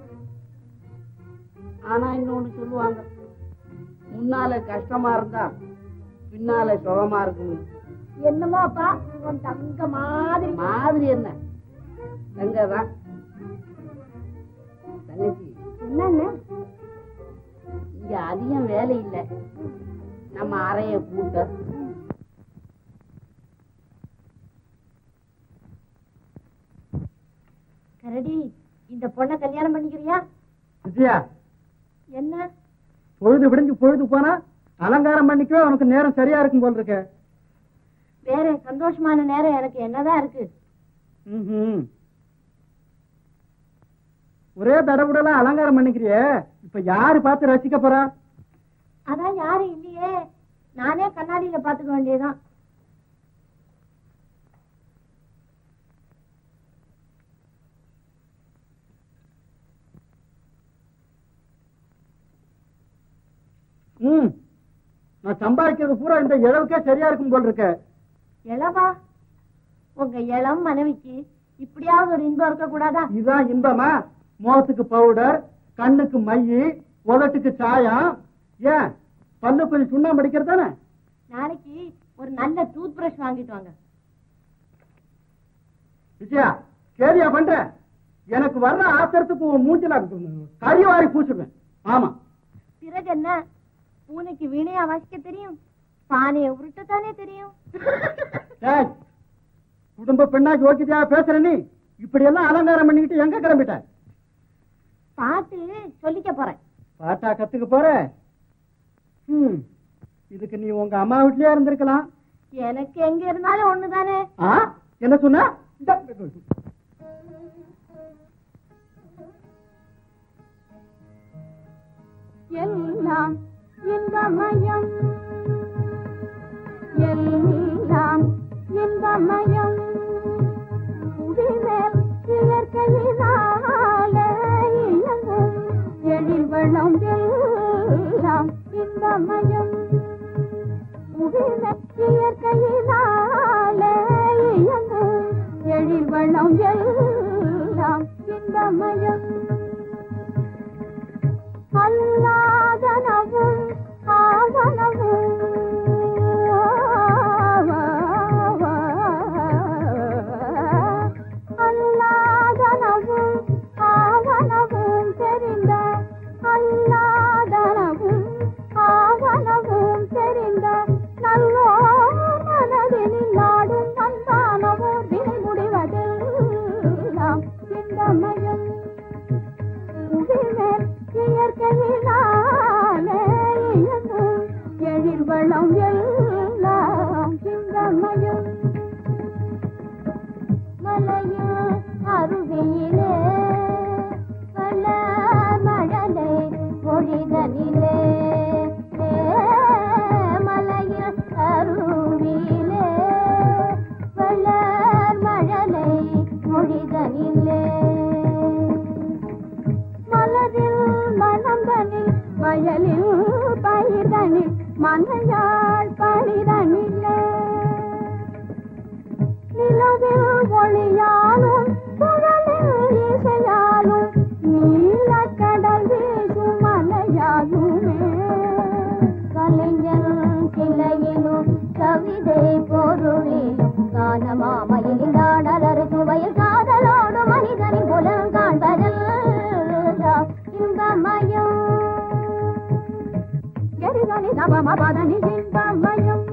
ஆனா இன்னொன்னு சொல்லுவாங்க முன்னால கஷ்டமா இருந்தா பின்னால சுகமா இருக்கும் என்னமோப்பா உன் தங்க மாதிரி மாதிரி என்ன தங்கதான் தங்கச்சி என்னன்னு இங்க அதிகம் வேலை இல்ல நம்ம அறைய கூட்ட கரடி இந்த பொண்ணை கல்யாணம் பண்ணிக்கிறியா விஜயா என்ன பொழுது விடிஞ்சு பொழுது போனா அலங்காரம் பண்ணிக்கவே உனக்கு நேரம் சரியா இருக்கும் போல் இருக்க வேற சந்தோஷமான நேரம் எனக்கு என்னதான் இருக்கு ம்ஹும். ஒரே தடபுடலா அலங்காரம் பண்ணிக்கிறியே இப்ப யாரு பார்த்து ரசிக்க போறா அதான் யாரும் இல்லையே நானே கண்ணாடியில பாத்துக்க வேண்டியதுதான் ம் நான் சம்பாதிக்கிறது பூரா இந்த இழவுக்கே சரியா இருக்கும் போல் இருக்க இளவா உங்க இளம் மனைவிக்கு இப்படியாவது ஒரு இன்பம் இருக்க கூடாதா இதுதான் இன்பமா முகத்துக்கு பவுடர் கண்ணுக்கு மையி உதட்டுக்கு சாயம் ஏன் பல்லு கொஞ்சம் சுண்ணாம்பு அடிக்கிறது தானே நாளைக்கு ஒரு நல்ல டூத் பிரஷ் வாங்கிட்டு வாங்க விஜயா கேரியா பண்ற எனக்கு வர்ற ஆத்திரத்துக்கு உன் மூஞ்சில கறி வாரி பூச்சிடுவேன் ஆமா பிறகு என்ன பூனைக்கு வீணையா வாசிக்க தெரியும் பானையை உருட்டத்தானே தெரியும் டேய், குடும்ப பெண்ணா யோகிதையா பேசுற நீ இப்படி எல்லாம் அலங்காரம் பண்ணிக்கிட்டு எங்க கிளம்பிட்ட பாட்டு சொல்லிக்க போறேன் பாட்டா கத்துக்க போற ம், இதுக்கு நீ உங்க அம்மா வீட்லயே இருந்திருக்கலாம் எனக்கு எங்க இருந்தாலும் ஒண்ணுதானே ஆ என்ன சொன்ன இந்த- எல்லாம் இன்பமயம் எல்லாம் இன்பமயம் புவிமேல் இயற்கையினாலே இயங்கும் எழில் வளம் எல்லாம் இன்பமயம் புவிமேல் இயற்கையினாலே இயங்கும் எழில் வளம் எல்லாம் இன்பமயம் அல்லாதனவும் ஆவனவும் அல்லாதனவும் ஆவனவும் தெரிந்த அல்லாதனவும் ஆவனவும் தெரிந்த நல்லோ மனதினில் நாடும் அன்பானவோ வினை முடிவதெல்லாம் சிந்தமயம் புவிமேல் இயற்கையினாலே இயங்கும் எழில் வளம் எல்லாம் சிந்தமயம் மலையில் அருவியிலே பல மழலை பொழிதனிலே மலையில் அருவியிலே பல மழலை பொழிதனிலே மலரில் மணந்தனில் வயலில் பயிர்தனில் மனையாள் பணிதனில்லை நிலவில் ஒளியாலும் குழலில் இசையாலும் நீலக்கடல் வீசும் மலையாலுமே கலைஞர் கிளையிலும் கவிதை பொருளிலும் காணமாமையில் ஆடலரு சுவையில் காதலோடு மனிதனின் புலம் காண்பதெல்லாம் இன்பமயம் எரிதனி தபமபதனி இன்பமயம்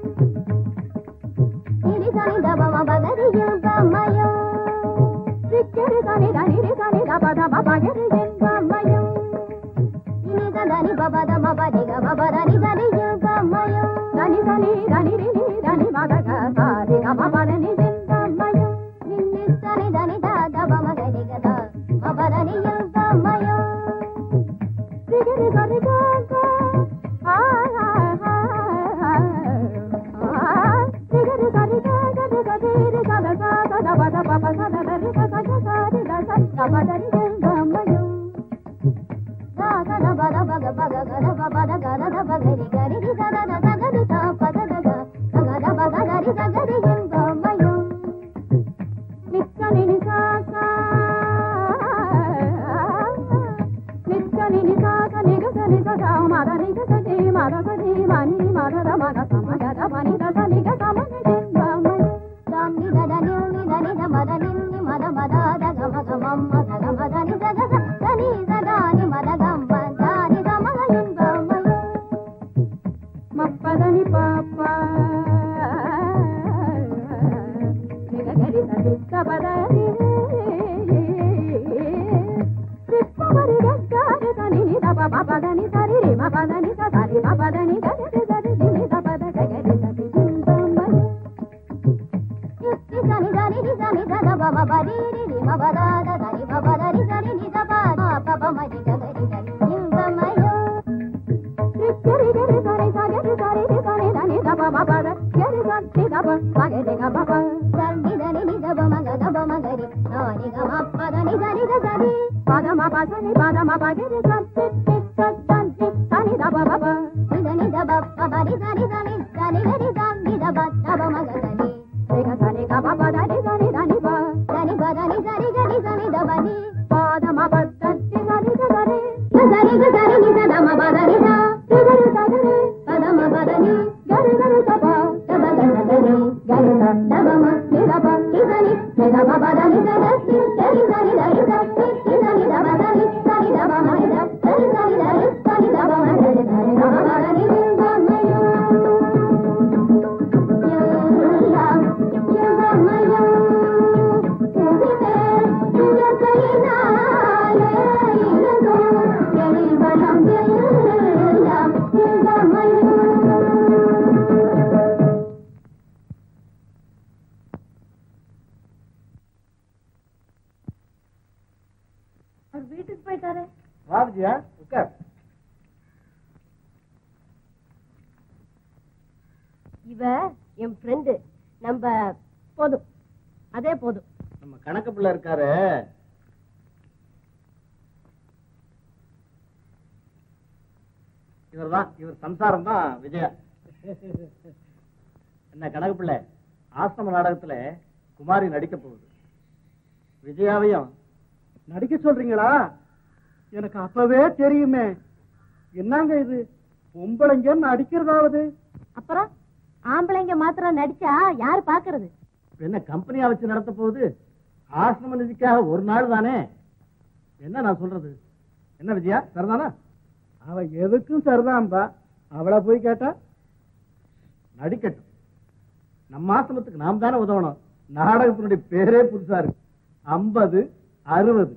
இரிதனி தபமபதனி இன்பமயம் சிக்கிரிதனி தனிரிதனி தபதமபகிரி இன்பமயம் இனிதனி பபதமபதிக மபதனி தனி இன்பமயம் தனி தனி தனிரினி தனி மதக சாரி கமபதனி இன்பமயம் நின்னித்தனி தனி தபமகரிகத மபதனி இன்பமயம் சிகிரி தனி காக்க ஆ ஆ ஆ ஆ சிகிரி தனி காக்க திகதிரி சத சத பத பப சத தரி சத சாரி தச கமதனி இன்பமயம் பத பத பக பக கத பத கத பகரி கரி சத சகரி சா பத கத கத பக கரி சகரி இன்பமயம் நிக்கனி நிசாசா நிக்கனி நிசாசா நிகச நிசசா மத நிகச தி மத சதி மணி மத த மத சமத மணி தச நிகச மணி இன்பமயம் தாம் நித தனி நித நித மத நின்னி மத மத த கம கமம் மத கம தனி சத தனி சதானி மத கம்ம தானி கம இன்பமயம் மப்பதனி பாப்பா நிககரி தனி சபதனி சிப்பவரி கக்காரி தனி நித பபதனி சரி ரி மபதனி சரி மபதனி கரி சரி நித பத கரி சரி இன்பமயம் யுக்தி சனி தனி ரி சனி தத பப பரி ரி ரி மபத தனி மபதரி சரி நித பத பப மரி கரி சரி இன்பமயம் గరి గరి సరి సరి సరి రి సరి దని దబ మబద గరి సరి దబ మగరి గ బబ సరి దని ని దబ మగ దబ మగరి నాని గ మప్ప దని సరి ద సరి పద మ ప సని పద మ ప గరి సరి టి టి సని దబ బబ దని దబ ప బరి సరి సని సని గరి సని దబ దబ మగ సని రి గ సని గ బబ దని సని దని బ దని బ దని సరి గరి సని దబ ని పద మ ప సరి సరి ద సరి సరి గ సరి ని ద మ బ దని ద గరి సగరి పదమ బదని గరి గరి సప దబ గన గరి గరి ద దబ మ ని దబ కి దని ని దబ బదని గరి గరి గరి దరి సరి కి దని దబ దని సరి దబ మ ని ద సరి సరి దరి సరి దబ మ గరి గరి దబ బదని ఇంద్రమయం இவ என் ஃப்ரெண்டு நம்ம போதும் அதே போதும் நம்ம கணக்கு பிள்ளை இருக்காரு இவர்தான் இவர் சம்சாரம் தான் விஜயா என்ன கணக்கு பிள்ளை ஆசிரம நாடகத்துல குமாரி நடிக்க போகுது விஜயாவையும் நடிக்க சொல்றீங்களா எனக்கு அப்பவே தெரியுமே என்னங்க இது பொம்பளைங்க நடிக்கிறதாவது அப்புறம் ஆம்பளைங்க மாத்திரம் நடிச்சா யாரு பாக்குறது இப்ப என்ன கம்பெனியா வச்சு நடத்த போகுது ஆசிரம நிதிக்காக ஒரு நாள் தானே என்ன நான் சொல்றது என்ன விஜயா சரிதானா அவ எதுக்கும் சரிதான்பா அவளை போய் கேட்டா நடிக்கட்டும் நம்ம ஆசிரமத்துக்கு நாம் தானே உதவணும் நாடகத்தினுடைய பேரே புதுசா இருக்கு ஐம்பது அறுபது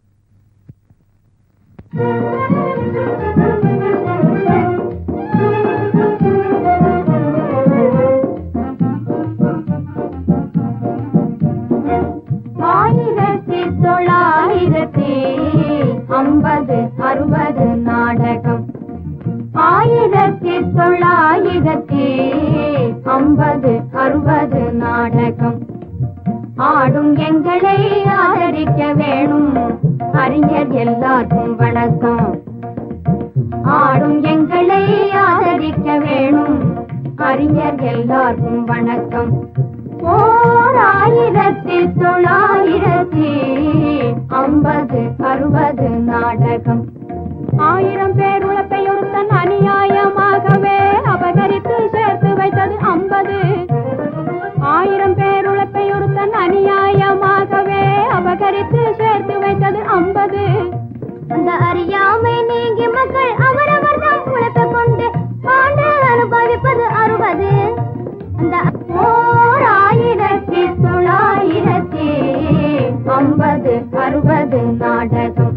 ஆயிரத்தி தொள்ளாயிரத்தி ஐம்பது அறுபது நாடகம் ஆயிரத்தி தொள்ளாயிரத்தி ஐம்பது அறுபது நாடகம் ஆடும் எங்களை ஆதரிக்க வேணும் அறிஞர் எல்லாருக்கும் வணக்கம் ஆடும் எங்களை ஆதரிக்க வேணும் அறிஞர் எல்லாருக்கும் வணக்கம் ஓர் ஆயிரத்தி தொள்ளாயிரத்தி ஐம்பது அறுபது நாடகம் ஆயிரம் பேர் உழைப்பை ஒருத்தன் அநியாயமாகவே அபகரித்து சேர்த்து வைத்தது ஐம்பது ஆயிரம் பேர் உழைப்பை ஒருத்தன் அநியாயமாகவே அபகரித்து சேர்த்து வைத்தது ஐம்பது அந்த அறியாமை நீங்கி மக்கள் அவரவர் தம் உழைப்பை கொண்டு ஆண்டு அனுபவிப்பது அறுபது அந்த ஓர் ஆயிரத்தி தொள்ளாயிரத்தி ஐம்பது அறுபது நாடகம்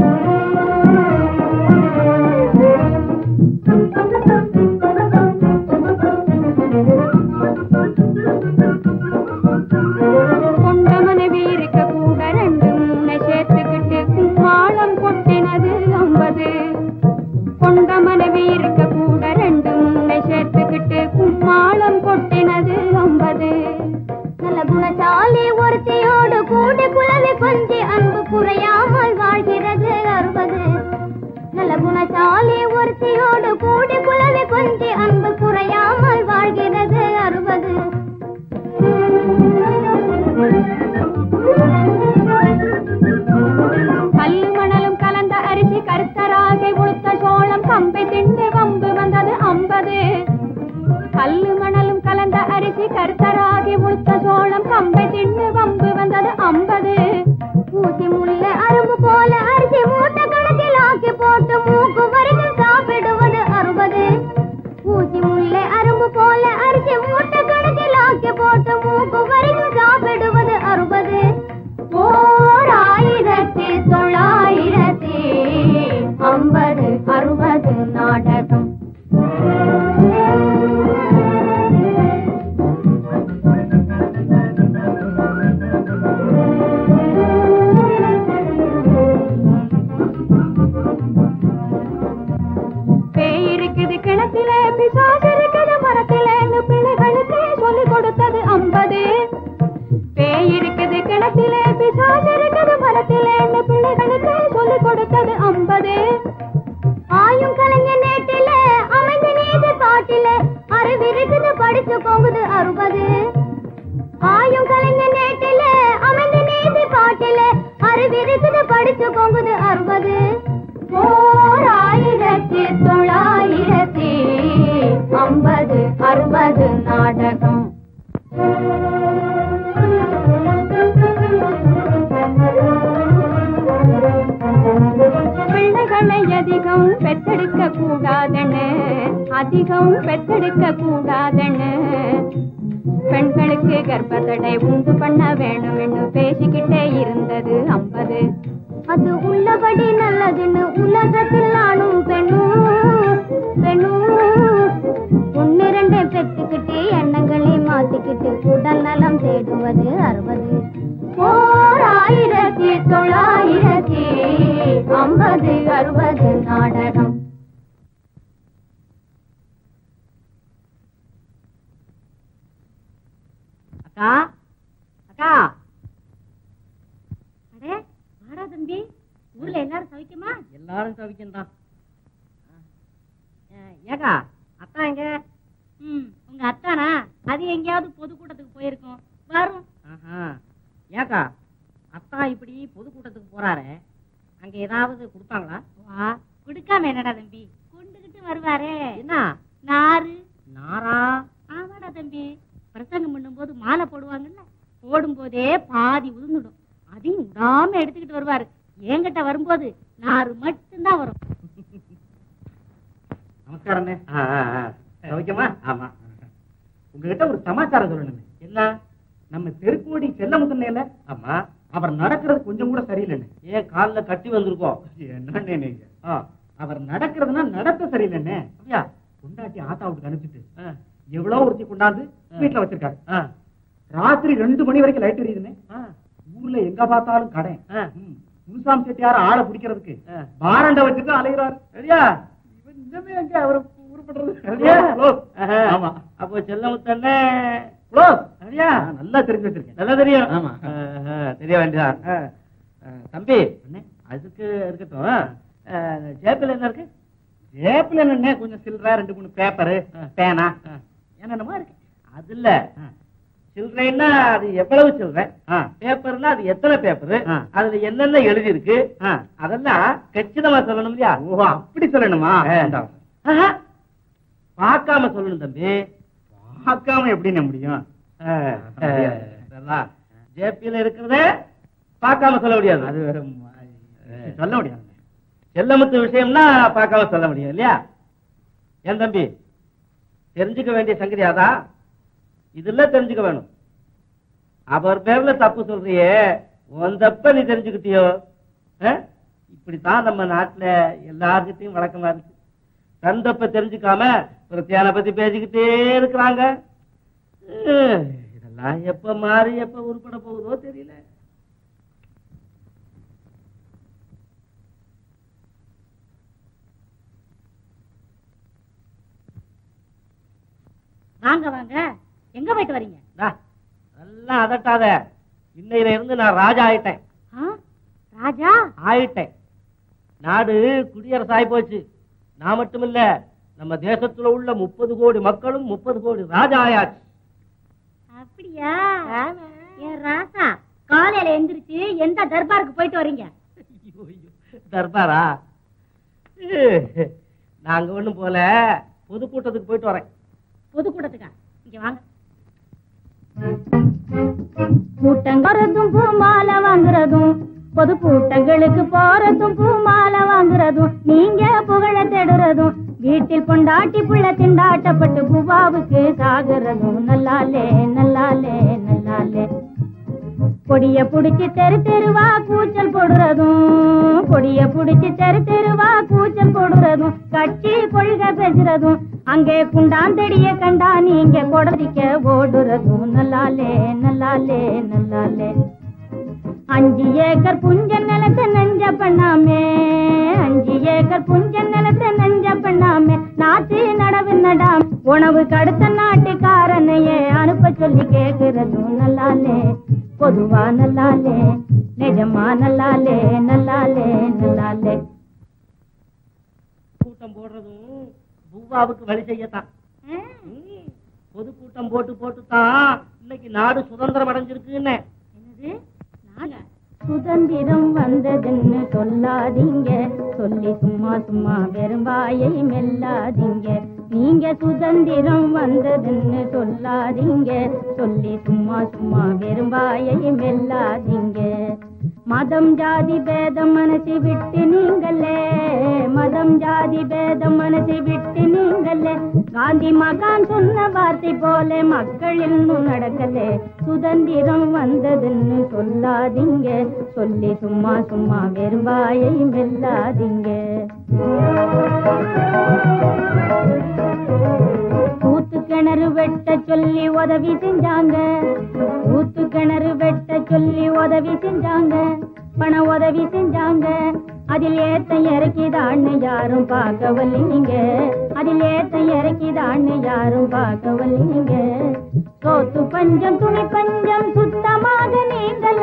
கொண்ட மனைவி இருக்க கூட ரெண்டு மூணை சேர்த்துக்கிட்டு கும்மாளம் கொட்டினது ஐம்பது கொண்ட மனைவி இருக்க கூட ரெண்டு மூணை சேர்த்துக்கிட்டு கும்மாளம் கொட்டினது ஐம்பது நல்ல குணசாலி ஒருத்தையோடு கூடி குழவி கொஞ்சி அன்பு குறையாமல் வாழ்கிறது அறுபது நல்ல குணசாலி ஒருத்தையோடு கூடி குழவி கொஞ்சி அன்பு குறையாமல் வாழ்கிறது அறுபது கல்லு மணலும் கலந்த அரிசி கருத்தராகை உளுத்த சோளம் கம்பை திண்டு வம்பு வந்தது ஐம்பது கல்லு மணலும் கலந்த அரிசி கருத்தராகி உளுத்த சோளம் கம்பை திண்டு வம்பு வந்தது ஐம்பது ஊசி முள்ள அரும்பு போல அரிசி மூட்டை கணக்கில் ஆக்கி போட்டு மூக்கு வரைக்கும் சாப்பிடுவது அறுபது ஊசி முல்லை அரும்பு போல அரிசி மூட்டை கணக்கில் ஆக்கி போட்டு மூக்கு வரைக்கும் சாப்பிடுவது அறுபது ஓர் ஆயிரத்தி தொள்ளாயிரத்தி ஐம்பது அறுபது நாடகம் பேய் இருக்குது கிணத்திலே பிசாசு இருக்குது மரத்திலே பிள்ளைகளுக்கு சொல்லிக் கொடுத்தது ஐம்பது பேய் இருக்குது கிணத்திலே பிசாசு இருக்குது மரத்திலே பிள்ளைகளுக்கு சொல்லிக் கொடுத்தது ஐம்பது ஆயும் கலைஞர் நேட்டிலே அமைந்து நீதி காட்டிலே அறிவிருக்குது படிச்சு போகுது அறுபது ஆயும் கலைஞர் நேட்டிலே அமைந்து நீதி காட்டிலே அறிவிருக்குது படிச்சு போகுது அறுபது ஓர் ஆயிரத்தி தொள்ளாயிரத்தி ஐம்பது அறுபது நாடகம் பிள்ளைகளை அதிகம் பெற்றெடுக்க கூடாதென்னு அதிகம் பெற்றெடுக்க கூடாதென்னு பெண்களுக்கு கர்ப்பத்தடை உண்டு பண்ண வேணும்னு பேசிக்கிட்டே இருந்தது ஐம்பது அது உள்ளபடி நல்லதுன்னு உலகத்தில் நானும் பெண்ணும் பெண்ணும் ஒன்னு ரெண்டை பெற்றுக்கிட்டு எண்ணங்களை மாத்திக்கிட்டு உடல் நலம் தேடுவது அறுபது ஓர் ஆயிரத்தி தொள்ளாயிரத்தி ஐம்பது அறுபது நாடகம் அக்கா அக்கா அடே வாடா தம்பி ஊர்ல எல்லாரும் சவிக்குமா எல்லாரும் சவிக்கந்தான் ஏக்கா அத்தா எங்க ம் உங்க அத்தானா அது எங்கேயாவது பொதுக்கூட்டத்துக்கு போயிருக்கோம் வரும் ஆஹா. ஏக்கா அத்தா இப்படி பொதுக்கூட்டத்துக்கு போறாரு அங்க ஏதாவது கொடுத்தாங்களா வா கொடுக்காம என்னடா தம்பி கொண்டுகிட்டு வருவாரே என்ன நாரு நாரா ஆமாடா தம்பி பிரசங்கம் பண்ணும்போது மாலை போடுவாங்கல்ல போடும்போதே பாதி உதிர்ந்துடும் அதையும் விடாம எடுத்துக்கிட்டு வருவாரு என்கிட்ட வரும்போது நாறு மட்டும்தான் வரும் நமஸ்காரண்ணே சௌக்கியமா ஆமா உங்ககிட்ட ஒரு சமாச்சாரம் சொல்லணுமே என்ன நம்ம தெருக்கோடி செல்லமுத்தன்னையில ஆமா அவர் நடக்கிறது கொஞ்சம் கூட சரியில்லைன்னு ஏன் கால்ல கட்டி வந்திருக்கோம் என்னண்ணே நீங்க ஆ, அவர் நடக்கிறதுனா நடத்த சரியில்லைண்ணே அப்படியா கொண்டாட்டி ஆத்தா வீட்டுக்கு அனுப்பிச்சிட்டு ஆ, எவ்வளவு ஒருத்தி கொண்டாந்து ஆ. வீட்டுல வச்சிருக்காரு ஆ, ராத்திரி ரெண்டு மணி வரைக்கும் லைட் எரியுதுண்ணே ஆ, ஊர்ல எங்க பார்த்தாலும் கடை ஆ. ம். முனுசாமி செட்டியார ஆளை பிடிக்கிறதுக்கு ஆ. பாரண்ட வச்சுட்டு அலைகிறாரு சரியா இவன் இன்னமே எங்க அவரை உருப்படுறது சரியா? Close. ஆஹா. ஆமா அப்போ செல்லமுத்தண்ணே க்ளோஸ் சரியா நல்லா தெரிஞ்சு வச்சிருக்கேன் நல்லா தெரியும் ஆமா. ஆஹா, தெரிய வேண்டியதான் ஆ. ஆ, தம்பி அண்ணே. அதுக்கு இருக்கட்டும் ஆ, ஜேபில் என்ன இருக்கு ஏப்பில் என்னண்ணே கொஞ்சம் சில்லற ரெண்டு மூணு பேப்பரு ஆ. பேனா ஆ. என்னென்னமோ இருக்கு அதுல சில்லறைன்னா அது எவ்வளவு சில்லறை பேப்பர்னா அது எத்தனை பேப்பர் ஆ. அதுல என்னென்ன எழுதி இருக்கு ஆ. அதெல்லாம் கச்சிதமா சொல்லணும் இல்லையா ஓ அப்படி சொல்லணுமா ஆ. இந்தாங்க. ஆஹா. பார்க்காம சொல்லணும் தம்பி பார்க்காம எப்படிண்ணே முடியும் ஜேபியில இருக்கிறத பார்க்காம சொல்ல முடியாது அது வேற ம- சொல்ல முடியாது செல்லமுத்து விஷயம்னா பார்க்காம சொல்ல முடியும் இல்லையா ஏன் தம்பி தெரிஞ்சுக்க வேண்டிய சங்கதி அதான் இதுல தெரிஞ்சுக்க வேணும் அவர் பேர்ல தப்பு சொல்றியே உன் தப்ப நீ தெரிஞ்சுக்கிட்டியோ ஆ? இப்படித்தான் நம்ம நாட்டுல எல்லார்கிட்டயும் வழக்கமா இருக்கு தன் தப்ப தெரிஞ்சுக்காம பிரத்தியான பத்தி பேசிக்கிட்டே இருக்கிறாங்க ஹம், இதெல்லாம் எப்ப மாறி எப்ப உருப்பட போகுதோ தெரியல வாங்க வாங்க எங்க போயிட்டு வரீங்க டா, நல்லா அதட்டாத இன்னையில இருந்து நான் ராஜா ஆயிட்டேன் ஆ? ராஜா ஆயிட்டேன் நாடு குடியரசாய் போச்சு நான் மட்டுமில்ல நம்ம தேசத்துல உள்ள முப்பது கோடி மக்களும் முப்பது கோடி ராஜா ஆயாச்சு அப்படியா என் ராசா காலையில எந்திரிச்சு எந்த தர்பாருக்கு போயிட்டு வரீங்க ஐயோ, ஐயோ, தர்பாரா ஏ, நாங்க ஒண்ணும் போல பொதுக்கூட்டத்துக்கு போயிட்டு வரேன் பொதுக்கூட்டத்துக்கா இங்க வாங்க கூட்டம் வரதும் பூ மாலை வாங்குறதும் பொது கூட்டங்களுக்கு போறதும் பூ மாலை வாங்குறதும் நீங்க புகழ தேடுறதும் வீட்டில் கொண்டாட்டி புள்ள திண்டாட்டப்பட்டு பூவாவுக்கு சாகுறதும் நல்லாலே நல்லாலே நல்லாலே கொடிய புடிச்சு தெரு தெருவா கூச்சல் போடுறதும் கொடிய புடிச்சு தெரு தெருவா கூச்சல் போடுறதும் கட்சி கொள்கை பேசுறதும் அங்கே குண்டாந்தடிய கண்டா நீங்க கொடதிக்க ஓடுறதும் நல்லாலே நல்லாலே நல்லாலே அஞ்சு ஏக்கர் புஞ்ச நிலத்தை நெஞ்ச பண்ணாமே அஞ்சு ஏக்கர் புஞ்ச நிலத்தை நெஞ்ச பண்ணாமே நாத்து நடவு நடாம் உணவு கடுத்த நாட்டுக்காரனையே அனுப்ப சொல்லி கேக்குறதும் நல்லாலே பொதுவா நல்லாலே நிஜமா நல்லாலே நல்லாலே நல்லாலே கூட்டம் போடுறதும் பூவாவுக்கு வழி செய்யத்தான் ம், பொதுக்கூட்டம் போட்டு போட்டு தான் இன்னைக்கு நாடு சுதந்திரம் அடைஞ்சிருக்குன்னு என்னது நாங்க சுதந்திரம் வந்ததுன்னு சொல்லாதீங்க சொல்லி சும்மா சும்மா வெறும் வாயை மெல்லாதீங்க நீங்க சுதந்திரம் வந்ததுன்னு சொல்லாதீங்க சொல்லி சும்மா சும்மா வெறும் வாயை மெல்லாதீங்க மதம் ஜாதி பேதம் மனசு விட்டு நீங்களே மதம் ஜாதி பேதம் மனசு விட்டு நீங்களே காந்தி மகான் சொன்ன வார்த்தை போல மக்கள் இன்னும் நடக்கலே சுதந்திரம் வந்ததுன்னு சொல்லாதீங்க சொல்லி சும்மா சும்மா வெறும் வாயை மெல்லாதீங்க ஊத்து கிணறு வெட்ட சொல்லி உதவி செஞ்சாங்க ஊத்து கிணறு வெட்ட சொல்லி உதவி செஞ்சாங்க பண உதவி செஞ்சாங்க அதில் ஏத்த இறக்கிதான்னு யாரும் பார்க்கவில்லைங்க அதில் ஏத்த இறக்கிதான்னு யாரும் பார்க்கவில்லைங்க சோத்து பஞ்ச பஞ்சம் துணி பஞ்சம் சுத்தமாக நீங்கள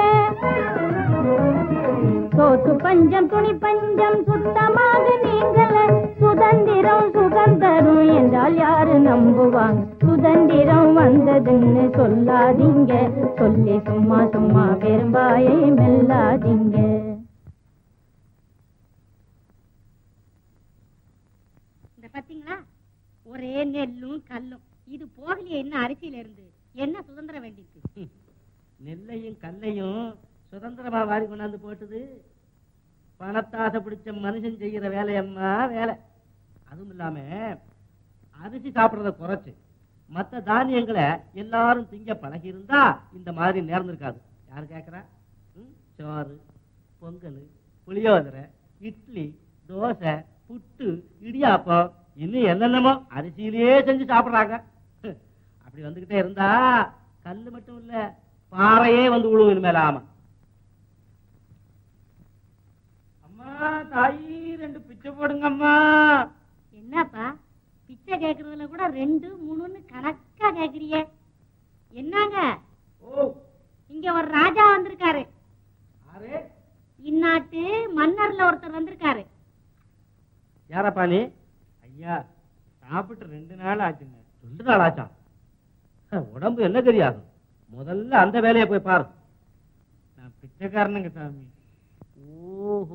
சோத்து பஞ்சம் துணி பஞ்சம் சுத்தமாக நீங்கள சுதந்திரம் சுகந்தரும் என்றால் யாரு நம்புவாங்க சுதந்திரம் வந்ததுன்னு சொல்லாதீங்க சொல்லி சும்மா சும்மா பெரும்பாயை மெல்லாதீங்க இந்த பாத்தீங்களா ஒரே நெல்லும் கல்லும் இது போகலையே என்ன அரிசியில இருந்து என்ன சுதந்திரம் வேண்டியது நெல்லையும் கல்லையும் சுதந்திரமா வாரி கொண்டாந்து போட்டுது பணத்தாசை பிடிச்ச மனுஷன் செய்யற வேலையம்மா வேலை அதுவும் இல்லாம அரிசி சாப்பிடுறத குறைச்சு மத்த தானியங்களை எல்லாரும் திங்க பழகி இருந்தா இந்த மாதிரி நேர்ந்திருக்காது யாரு கேக்குறா ம்? சோறு பொங்கல் புளியோதரை இட்லி தோசை புட்டு இடியாப்பம் இன்னும் என்னென்னமோ அரிசியிலேயே செஞ்சு சாப்பிடுறாங்க அப்படி வந்துகிட்டே இருந்தா கல்லு மட்டும் இல்ல பாறையே வந்து விழுவும் இனிமேல ஆமா அம்மா தாயி ரெண்டு பிச்சை போடுங்க அம்மா என்னப்பா பிச்சை கேக்குறதுல கூட ரெண்டு மூணுன்னு கணக்கா கேக்குறியே என்னங்க ஓ இங்க ஒரு ராஜா வந்திருக்காரு யாரு இந்நாட்டு மன்னர்ல ஒருத்தர் வந்திருக்காரு யாரப்பா நீ ஐயா சாப்பிட்டு ரெண்டு நாள் ஆச்சுங்க ரெண்டு நாள் ஆச்சா ஹ, உடம்பு என்ன தெரியாது முதல்ல அந்த வேலையை போய் பாரு நான் பிச்சைக்காரனுங்க சாமி ஓஹோ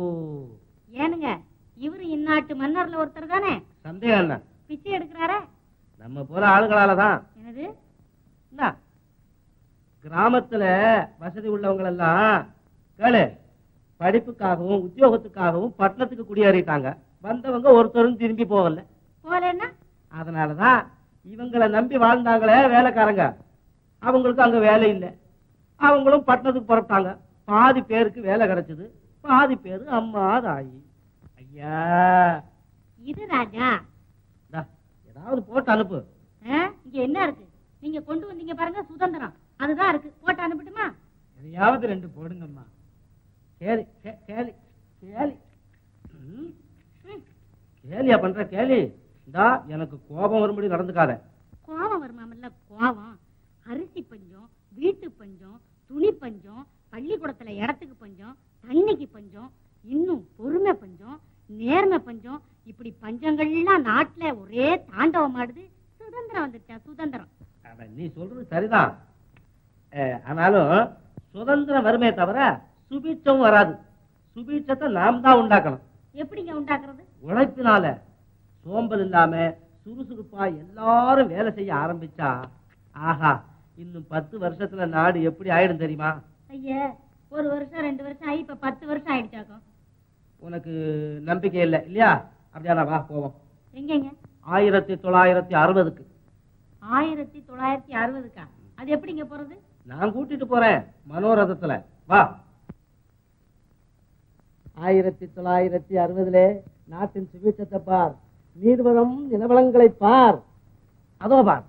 ஏனுங்க இவரு இந்நாட்டு மன்னர்ல ஒருத்தர் தானே சந்தேகம் என்ன பிச்சை எடுக்கிறாரே நம்ம போல ஆளுகளால தான் என்னது என்ன கிராமத்துல வசதி உள்ளவங்க எல்லாம் கேளு படிப்புக்காகவும் உத்தியோகத்துக்காகவும் பட்டணத்துக்கு குடியேறிட்டாங்க வந்தவங்க ஒருத்தரும் திரும்பி போகல போலன்னா அதனாலதான் இவங்களை நம்பி வாழ்ந்தாங்களே வேலைக்காரங்க அவங்களுக்கு அங்க வேலை இல்லை அவங்களும் பட்டணத்துக்கு புறப்பட்டாங்க பாதி பேருக்கு வேலை கிடைச்சது பாதி பேரு அம்மா தாயி ஐயா இது ராஜா இந்தா, ஏதாவது போட்டு அனுப்பு ஆ, இங்க என்ன இருக்கு நீங்க கொண்டு வந்தீங்க பாருங்க சுதந்திரம் அதுதான் இருக்கு போட்டு அனுப்பட்டுமா எதையாவது ரெண்டு போடுங்கம்மா கேலி கே- கேலி கேலி ம், ம், கேலியா பண்ற கேலி இந்தா எனக்கு கோபம் வரும்படி நடந்துக்காத கோவம் வருமாமல்ல கோவம் அரிசி பஞ்சம் வீட்டு பஞ்சம் துணி பஞ்சம் பள்ளிக்கூடத்துல இடத்துக்கு பஞ்சம் தண்ணிக்கு பஞ்சம் இன்னும் பொறுமை பஞ்சம் நேர்மை பஞ்சம் இப்படி பஞ்சங்கள்லாம் நாட்டுல ஒரே தாண்டவம் ஆடுது சுதந்திரம் வந்துச்சா சுதந்திரம் அட, நீ சொல்றது சரிதான் அஹ், ஆனாலும் சுதந்திரம் வருமே தவிர சுபீட்சம் வராது சுபீட்சத்தை நாம் தான் உண்டாக்கணும் எப்படிங்க உண்டாக்குறது உழைப்பினால சோம்பல் இல்லாம சுறுசுறுப்பா எல்லாரும் வேலை செய்ய ஆரம்பிச்சா ஆஹா இன்னும் பத்து வருஷத்துல நாடு எப்படி ஆயிடும் தெரியுமா ஐயா ஒரு வருஷம் ரெண்டு வருஷம் ஆகி இப்ப பத்து வருஷம் ஆயிடுச்சாக்கும் உனக்கு நம்பிக்கை இல்லை இல்லையா அப்படியானா வா போவோம் எங்கெங்க ஆயிரத்தி தொள்ளாயிரத்தி அறுபதுக்கு ஆயிரத்தி தொள்ளாயிரத்தி அறுபதுக்கா அது எப்படிங்க போறது நான் கூட்டிட்டு போறேன் மனோரதத்துல வா ஆயிரத்தி தொள்ளாயிரத்தி அறுபதுல நாட்டின் சுபீட்சத்தை பார் நீர்வளம் நிலவளங்களை பார் அதோ பார்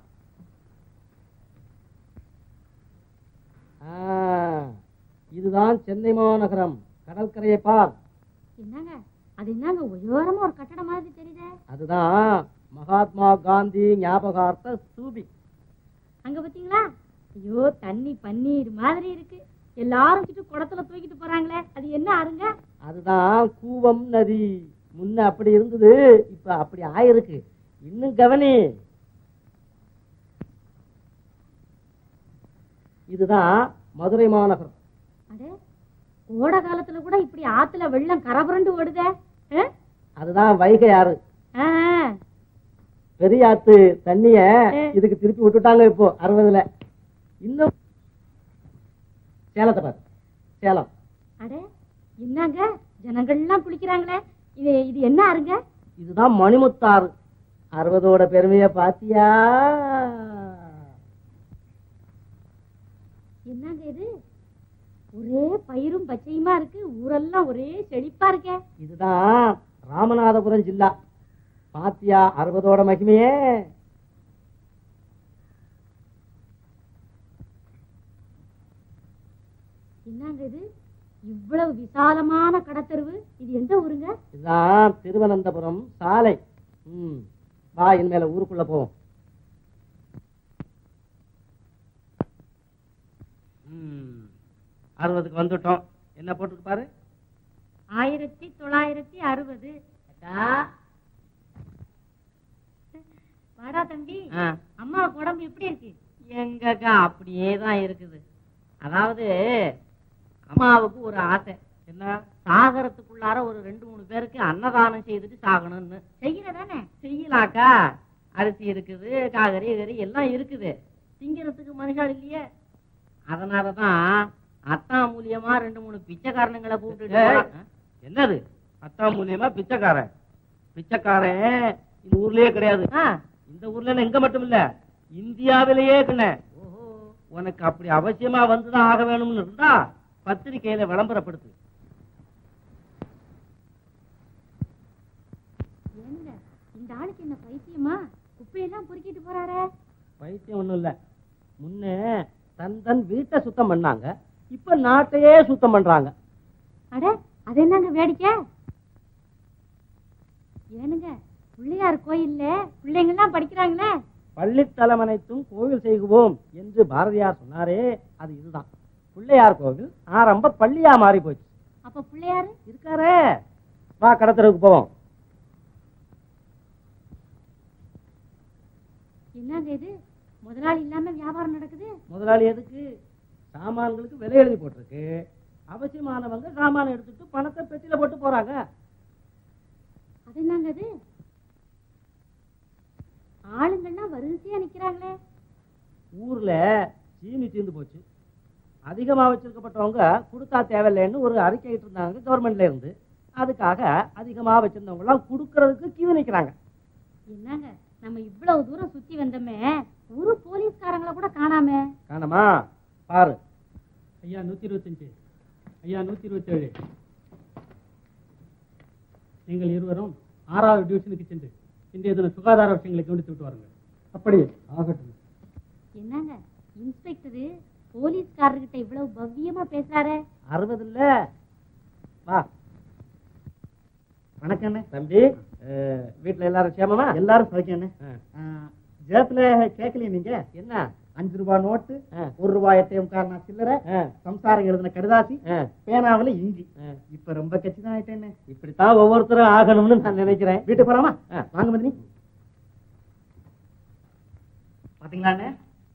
ஆ, இதுதான் சென்னை மாநகரம் கடற்கரையை பார் என்னங்க அது என்னங்க உயரமா ஒரு கட்டடம் மாதிரி தெரியுதே அதுதான் மகாத்மா காந்தி ஞாபகார்த்த ஸ்தூபி அங்க பாத்தீங்களா ஐயோ தண்ணி பன்னீர் மாதிரி இருக்கு எல்லாரும் சுட்டு குடத்துல தூக்கிட்டு போறாங்களே அது என்ன ஆறுங்க அதுதான் கூவம் நதி முன்ன அப்படி இருந்தது இப்ப அப்படி ஆயிருக்கு இன்னும் கவனி இதுதான் மதுரை மாநகரம் அடே கோடை காலத்துல கூட இப்படி ஆத்துல வெள்ளம் கரபுரண்டு ஓடுதே ஆ? அதுதான் வைகை ஆறு ஆ, பெரியாத்து தண்ணிய இதுக்கு திருப்பி விட்டுட்டாங்க இப்போ அறுபதுல இன்னும் சேலத்தை பாரு சேலம் அடே என்னங்க ஜனங்கள்லாம் குளிக்கிறாங்களே இது இது என்ன ஆறுங்க இதுதான் மணிமுத்தாறு அறுபதோட பெருமைய பாத்தியா என்னங்க இது ஒரே பயிரும் பச்சையுமா இருக்கு ஊரெல்லாம் ஒரே செழிப்பா இருக்கே இதுதான் ராமநாதபுரம் ஜில்லா பாத்தியா அறுபதோட மகிமையே என்னங்க இது இவ்வளவு விசாலமான கடத்தெருவு இது எந்த ஊருங்க இதுதான் திருவனந்தபுரம் சாலை ம் வா இனிமேல ஊருக்குள்ள போவோம் அறுபதுக்கு வந்துட்டோம் என்ன போட்டுருக்கு பாரு ஆயிரத்தி தொள்ளாயிரத்தி அறுபது வாடா தம்பி ஆ. அம்மாவுக்கு உடம்பு எப்படி இருக்கு எங்கக்கா அப்படியே தான் இருக்குது அதாவது அம்மாவுக்கு ஒரு ஆசை என்ன சாகரத்துக்குள்ளார ஒரு ரெண்டு மூணு பேருக்கு அன்னதானம் செய்துட்டு சாகணும்னு செய்யறதானே செய்யலாக்கா அரிசி இருக்குது காகரி கறி எல்லாம் இருக்குது திங்கிறதுக்கு மனுஷால் இல்லையே அதனாலதான் அத்தா மூலியமா ரெண்டு மூணு பிச்சைக்காரனுங்களை கூப்பிட்டு ஏய், என்னது அத்தா மூலியமா பிச்சைக்காரன் பிச்சைக்காரன் இந்த ஊர்லயே கிடையாது இந்த ஊர்ல எங்க மட்டும் இல்ல இந்தியாவிலேயே கண்ண ஓஹோ உனக்கு அப்படி அவசியமா வந்துதான் ஆக வேணும்னு இருந்தா பத்திரிக்கையில விளம்பரப்படுத்து ஏங்க இந்த ஆளுக்கு என்ன பைத்தியமா குப்பையெல்லாம் பொறுக்கிட்டு போறாரே பைத்தியம் ஒண்ணும் இல்ல முன்ன தன் தன் வீட்டை சுத்தம் பண்ணாங்க இப்ப நாட்டையே சுத்தம் பண்றாங்க அட அது என்னங்க வேடிக்கை ஏனுங்க பிள்ளையார் கோயில்ல பிள்ளைங்க எல்லாம் படிக்கிறாங்களே பள்ளித்தலமனைத்தும் கோவில் செய்குவோம் என்று பாரதியார் சொன்னாரே அது இதுதான் பிள்ளையார் கோவில் ஆரம்ப பள்ளியா மாறி போச்சு அப்ப பிள்ளையாரு இருக்காரே வா கடத்தருக்கு போவோம் என்னங்க இது முதலாளி இல்லாம வியாபாரம் நடக்குது முதலாளி எதுக்கு சாமான்களுக்கு விலை எழுதி போட்டிருக்கு அவசியமானவங்க சாமான எடுத்துட்டு பணத்தை பெட்டியில போட்டு போறாங்க அது என்னங்க இது ஆளுங்கள்லாம் வரிசையா நிக்கிறாங்களே ஊர்ல சீனி தீர்ந்து போச்சு அதிகமா வச்சிருக்கப்பட்டவங்க கொடுத்தா தேவையில்லைன்னு ஒரு அறிக்கை இருந்தாங்க கவர்மெண்ட்ல இருந்து அதுக்காக அதிகமா வச்சிருந்தவங்க எல்லாம் கொடுக்கறதுக்கு கியூ நிக்கிறாங்க என்னங்க நம்ம இவ்வளவு தூரம் சுத்தி வந்தோமே ஒரு போலீஸ்காரங்களை கூட காணாமே காணமா பாரு ஐயா நூத்தி இருபத்தஞ்சு ஐயா நூத்தி இருபத்தேழு நீங்கள் இருவரும் ஆறாவது டிவிஷனுக்கு சென்று இன்றைய தின சுகாதார விஷயங்களை கவனித்து விட்டு வாருங்கள் அப்படி ஆகட்டும் என்னங்க இன்ஸ்பெக்டரு போலீஸ்காரர்கிட்ட இவ்வளவு பவ்யமா பேசுறாரே அறுபது இல்ல வா வணக்கம் தம்பி அஹ், வீட்டுல எல்லாரும் சேமமா எல்லாரும் சௌக்கியம் ஆ. ஜேப்ல கேட்கலையே நீங்க என்ன அஞ்சு ரூபாய் நோட்டு ஆ. ஒரு ரூபாய் எட்டையும் காரணா சில்லறை ஆ, சம்சாரம் எழுதின கடுதாசி ஆ, பேனாவுல இஞ்சி ஆ. இப்ப ரொம்ப கட்சி தான் ஆயிட்டேன்னு இப்படித்தான் ஒவ்வொருத்தரும் ஆகணும்னு நான் நினைக்கிறேன் வீட்டுக்கு போலாமா ஆ. வாங்க மதினி பாத்தீங்களா அண்ணே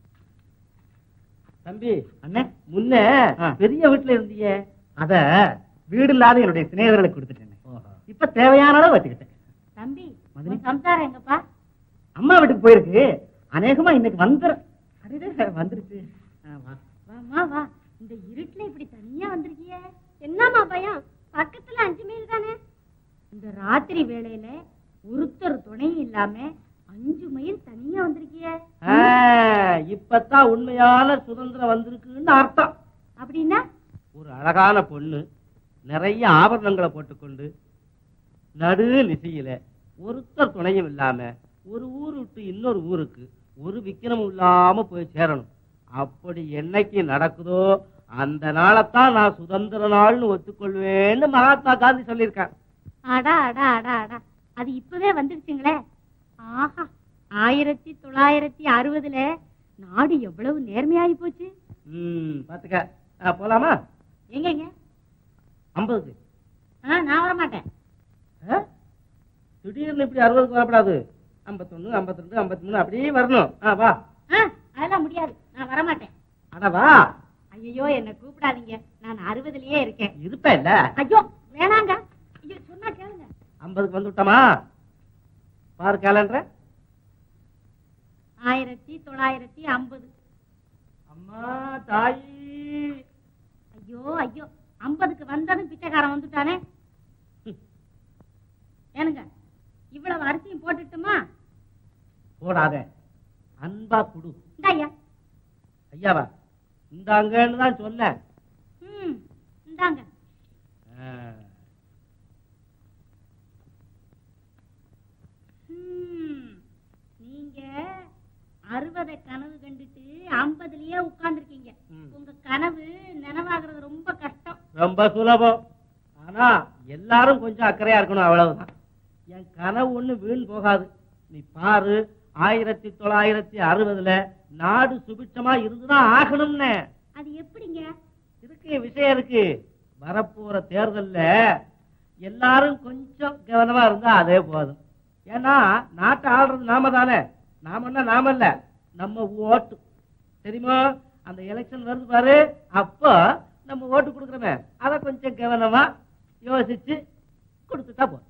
தம்பி அண்ணே முன்ன ஆ. பெரிய வீட்டுல இருந்தியே அத வீடு இல்லாத என்னுடைய சிநேகிதர்களுக்கு கொடுத்துட்டேன் இப்ப தேவையான அளவு வச்சுக்கிட்டேன் தம்பி மதுரை? உன் சம்சாரம் எங்கப்பா அம்மா வீட்டுக்கு போயிருக்கு அநேகமா இன்னைக்கு வந்துடும் அடடே வந்துருச்சு ஆ, வா. வாமா வா இந்த இருட்டுல இப்படி தனியா வந்திருக்கியே என்னம்மா பயம் பக்கத்துல அஞ்சு மைல் தானே இந்த ராத்திரி வேளையில ஒருத்தர் துணை இல்லாம அஞ்சு மைல் தனியா வந்திருக்கியே ஆ, இப்பதான் உண்மையான சுதந்திரம் வந்திருக்குன்னு அர்த்தம் அப்படின்னா ஒரு அழகான பொண்ணு நிறைய ஆபரணங்களை போட்டுக்கொண்டு நடு நிசையில ஒருத்தர் துணையும் இல்லாம ஒரு ஊர் விட்டு இன்னொரு ஊருக்கு ஒரு விக்கிரமும் இல்லாம போய் சேரணும் அப்படி என்னைக்கு நடக்குதோ அந்த நாளைத்தான் நான் சுதந்திர நாள்னு ஒத்துக்கொள்வேன்னு மகாத்மா காந்தி சொல்லியிருக்கார் அடா அடா அடா அடா அது இப்பவே வந்துருச்சுங்களே ஆஹா ஆயிரத்தி தொள்ளாயிரத்தி அறுபதுல நாடு எவ்வளவு நேர்மையாகி போச்சு ம் பாத்துக்க ஆ, போலாமா எங்கங்க ஐம்பதுக்கு ஆ நான் வர மாட்டேன் ஆ? திடீர்னு இப்படி அறுபதுக்கு வரப்படாது ஐம்பத்தொன்னு ஐம்பத்தி ரெண்டு ஐம்பத்தி மூணு அப்படியே வரணும் ஆ வா ஆ அதெல்லாம் முடியாது நான் வர மாட்டேன் அட வா ஐயோ என்ன கூப்பிடாதீங்க நான் அறுபதுலயே இருக்கேன் இருப்ப இல்ல ஐயோ வேணாங்க ஐயோ சொன்னா கேளுங்க ஐம்பதுக்கு வந்து விட்டோமா பாரு கேலண்டர் ஆயிரத்தி தொள்ளாயிரத்தி ஐம்பது அம்மா தாயி ஐயோ ஐயோ ஐம்பதுக்கு வந்ததும் பிச்சைக்காரன் வந்துட்டானே ஏனுங்க இவ்வளவு அரிசியும் போட்டுட்டுமா போடாத அன்பா குடு இந்த ஐயா ஐயாவா இந்தாங்கன்னு தான் சொல்ல ம் இந்தாங்க ம், நீங்க அறுபதை கனவு கண்டுட்டு ஐம்பதுலயே உட்கார்ந்துருக்கீங்க ம். உங்க கனவு நினைவாகிறது ரொம்ப கஷ்டம் ரொம்ப சுலபம் ஆனா எல்லாரும் கொஞ்சம் அக்கறையா இருக்கணும் அவ்வளவுதான் என் கனவு ஒண்ணு வீண் போகாது நீ பாரு ஆயிரத்தி தொள்ளாயிரத்தி அறுபதுல நாடு சுபிட்சமா இருந்துதான் ஆகணும்னு அது எப்படிங்க இது இருக்கு விஷயம் இருக்கு வரப்போற தேர்தல்ல எல்லாரும் கொஞ்சம் கவனமா இருந்தா அதே போதும் ஏன்னா நாட்டை ஆள்றது நாம தானே நாமன்னா நாம இல்ல நம்ம ஓட்டு தெரியுமா அந்த எலெக்ஷன் வருது பாரு அப்போ நம்ம ஓட்டு கொடுக்குறோமே அதை கொஞ்சம் கவனமா யோசிச்சு கொடுத்துட்டா போதும்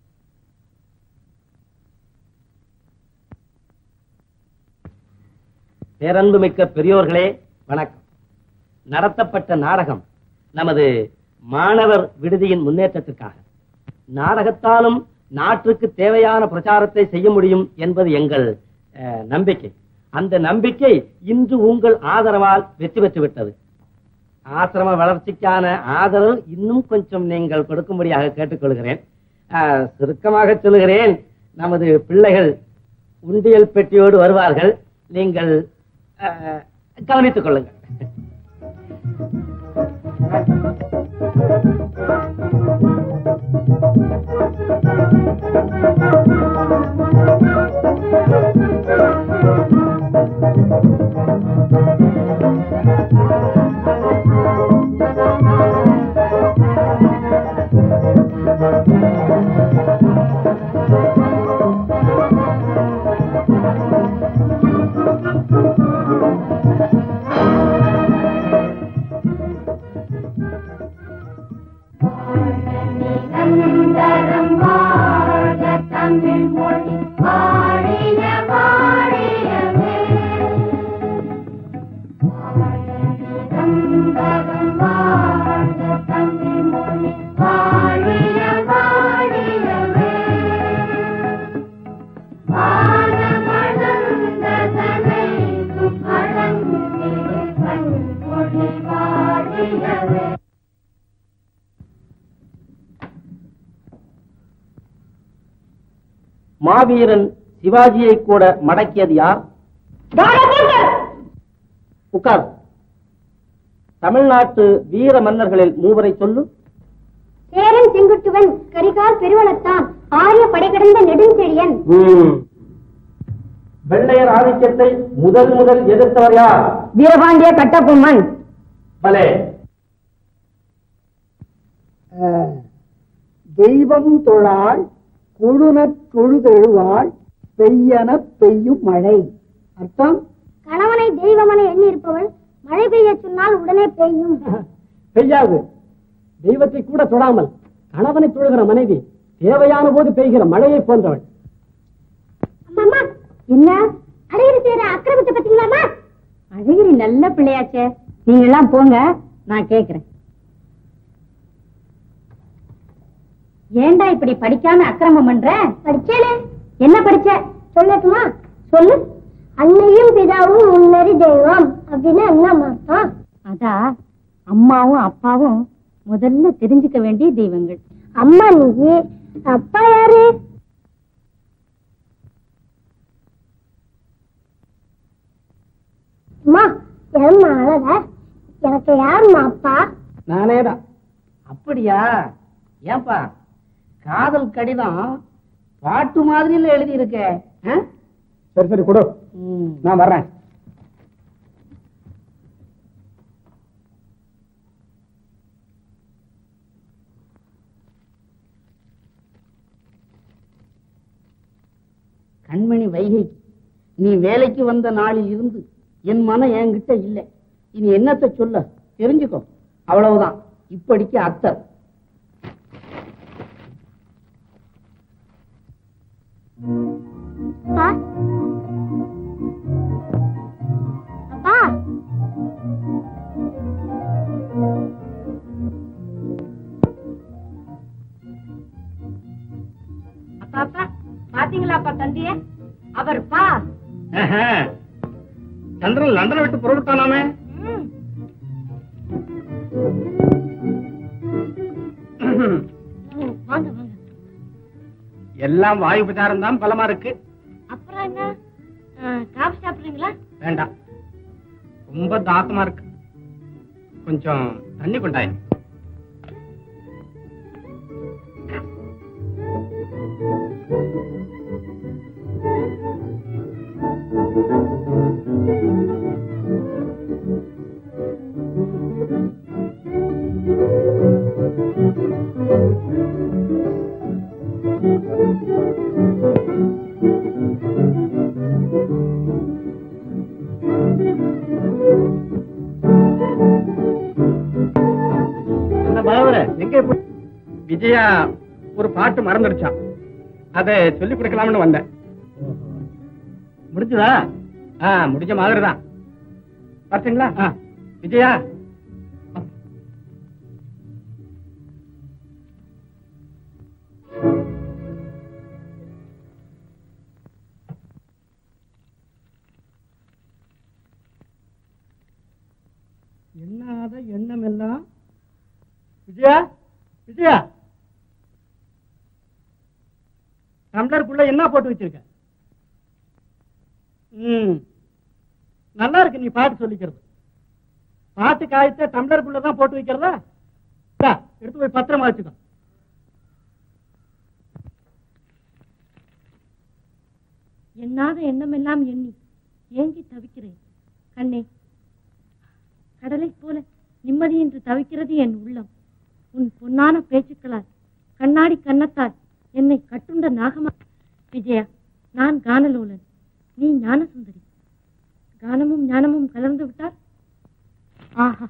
பேரன்புமிக்க பெரியோர்களே வணக்கம் நடத்தப்பட்ட நாடகம் நமது மாணவர் விடுதியின் முன்னேற்றத்திற்காக நாடகத்தாலும் நாட்டுக்கு தேவையான பிரச்சாரத்தை செய்ய முடியும் என்பது எங்கள் அஹ், நம்பிக்கை அந்த நம்பிக்கை இன்று உங்கள் ஆதரவால் வெற்றி பெற்று விட்டது ஆசிரம வளர்ச்சிக்கான ஆதரவு இன்னும் கொஞ்சம் நீங்கள் கொடுக்கும்படியாக கேட்டுக்கொள்கிறேன் அஹ், சுருக்கமாக சொல்லுகிறேன் நமது பிள்ளைகள் உண்டியல் பெட்டியோடு வருவார்கள் நீங்கள் அஹ், கவனித்துக் கொள்ளுங்கள் நிரந்தரம் வாழ்க தமிழ் மொழி வாழிய வாழியவே நிரந்தரம் வாழ்க தமிழ் மொழி வாழிய வாழியவே வானமளந்ததனைத்தும் அடங்கிய கண்மொழி வாழியவே மாவீரன் சிவாஜியை கூட மடக்கியது யார் உட்கார் தமிழ்நாட்டு வீர மன்னர்களில் மூவரை சொல்லு சேரன் செங்குட்டுவன் கரிகால் பெருவளத்தான் ஆரிய படைகடந்த நெடுஞ்செழியன் வெள்ளையர் ஆதிக்கத்தை முதல் முதல் எதிர்த்தவர் யார் வீரபாண்டிய கட்டபொம்மன் பலே தெய்வம் தொழாள் கொழுனற் தொழுதெழுவாள் பெய்யன பெய்யும் மழை அர்த்தம் கணவனை தெய்வமென எண்ணி இருப்பவள் மழை பெய்ய சொன்னால் உடனே பெய்யும் பெய்யாது தெய்வத்தை கூட தொடாமல் கணவனை தொழுகிற மனைவி தேவையான போது பெய்கிற மழையை போன்றவள் அம்மா என்ன அழகிரி செய்யற அக்கிரமத்தை பத்தீங்களாமா அழகிரி நல்ல பிள்ளையாச்சே நீங்க எல்லாம் போங்க நான் கேக்குறேன் ஏன்டா இப்படி படிக்காம அக்கிரமம் பண்ற படிச்சேனே என்ன படிச்ச சொல்லட்டுமா சொல்லு அன்னையும் பிதாவும் முன்னறி தெய்வம் அப்படின்னு என்ன அர்த்தம் அதா அம்மாவும் அப்பாவும் முதல்ல தெரிஞ்சுக்க வேண்டிய தெய்வங்கள் அம்மா நீ அப்பா யாரு அம்மா ஏம்மா அழக எனக்கு யாரும்மா அப்பா நானேதான் அப்படியா ஏன்பா காதல் கடிதம் பாட்டு மாதிரில எழுதி இருக்க சரி சரி கொடு நான் வர்றேன் கண்மணி வைகை நீ வேலைக்கு வந்த நாளில் இருந்து என் மனம் என்கிட்ட இல்லை இனி என்னத்த சொல்ல தெரிஞ்சுக்கோ அவ்வளவுதான் இப்படிக்கு அத்தர் அப்பா அப்பா அப்பா அப்பா பாத்தீங்களா அப்பா தந்திய அவர் பா சந்திரன் லண்டனை விட்டு புறப்பட்டானாமே வாங்க வாங்க எல்லாம் வாயு உபச்சாரம் தான் பலமா இருக்கு அப்புறம் என்ன காஃபி சாப்பிடுறீங்களா வேண்டாம் ரொம்ப தாகமா இருக்கு கொஞ்சம் தண்ணி கொண்டாய் விஜயா ஒரு பாட்டு மறந்துடுச்சான் அதை சொல்லி கொடுக்கலாம்னு வந்தேன் முடிஞ்சதா ஆ முடிஞ்ச மாதிரி தான் வரட்டுங்களா ஆ, விஜயா எண்ணாத எண்ணம் எல்லாம் விஜயா விஜயா டம்ளருக்குள்ள என்ன போட்டு வச்சிருக்க ம் நல்லா இருக்கு நீ பாட்டு சொல்லிக்கிறது பாட்டு காயத்தை டம்ளருக்குள்ள தான் போட்டு வைக்கிறதா இந்தா, எடுத்து போய் பத்திரமா வச்சுக்கோ எண்ணாத எண்ணமெல்லாம் எண்ணி ஏங்கி தவிக்கிறேன் கண்ணே கடலைப் போல நிம்மதியின்றி தவிக்கிறது என் உள்ளம் உன் பொன்னான பேச்சுக்களால் கண்ணாடி கன்னத்தால் என்னை கட்டுண்ட நாகமா விஜயா நான் கானலோலன் நீ ஞானசுந்தரி கானமும் ஞானமும் கலந்து விட்டால் ஆஹா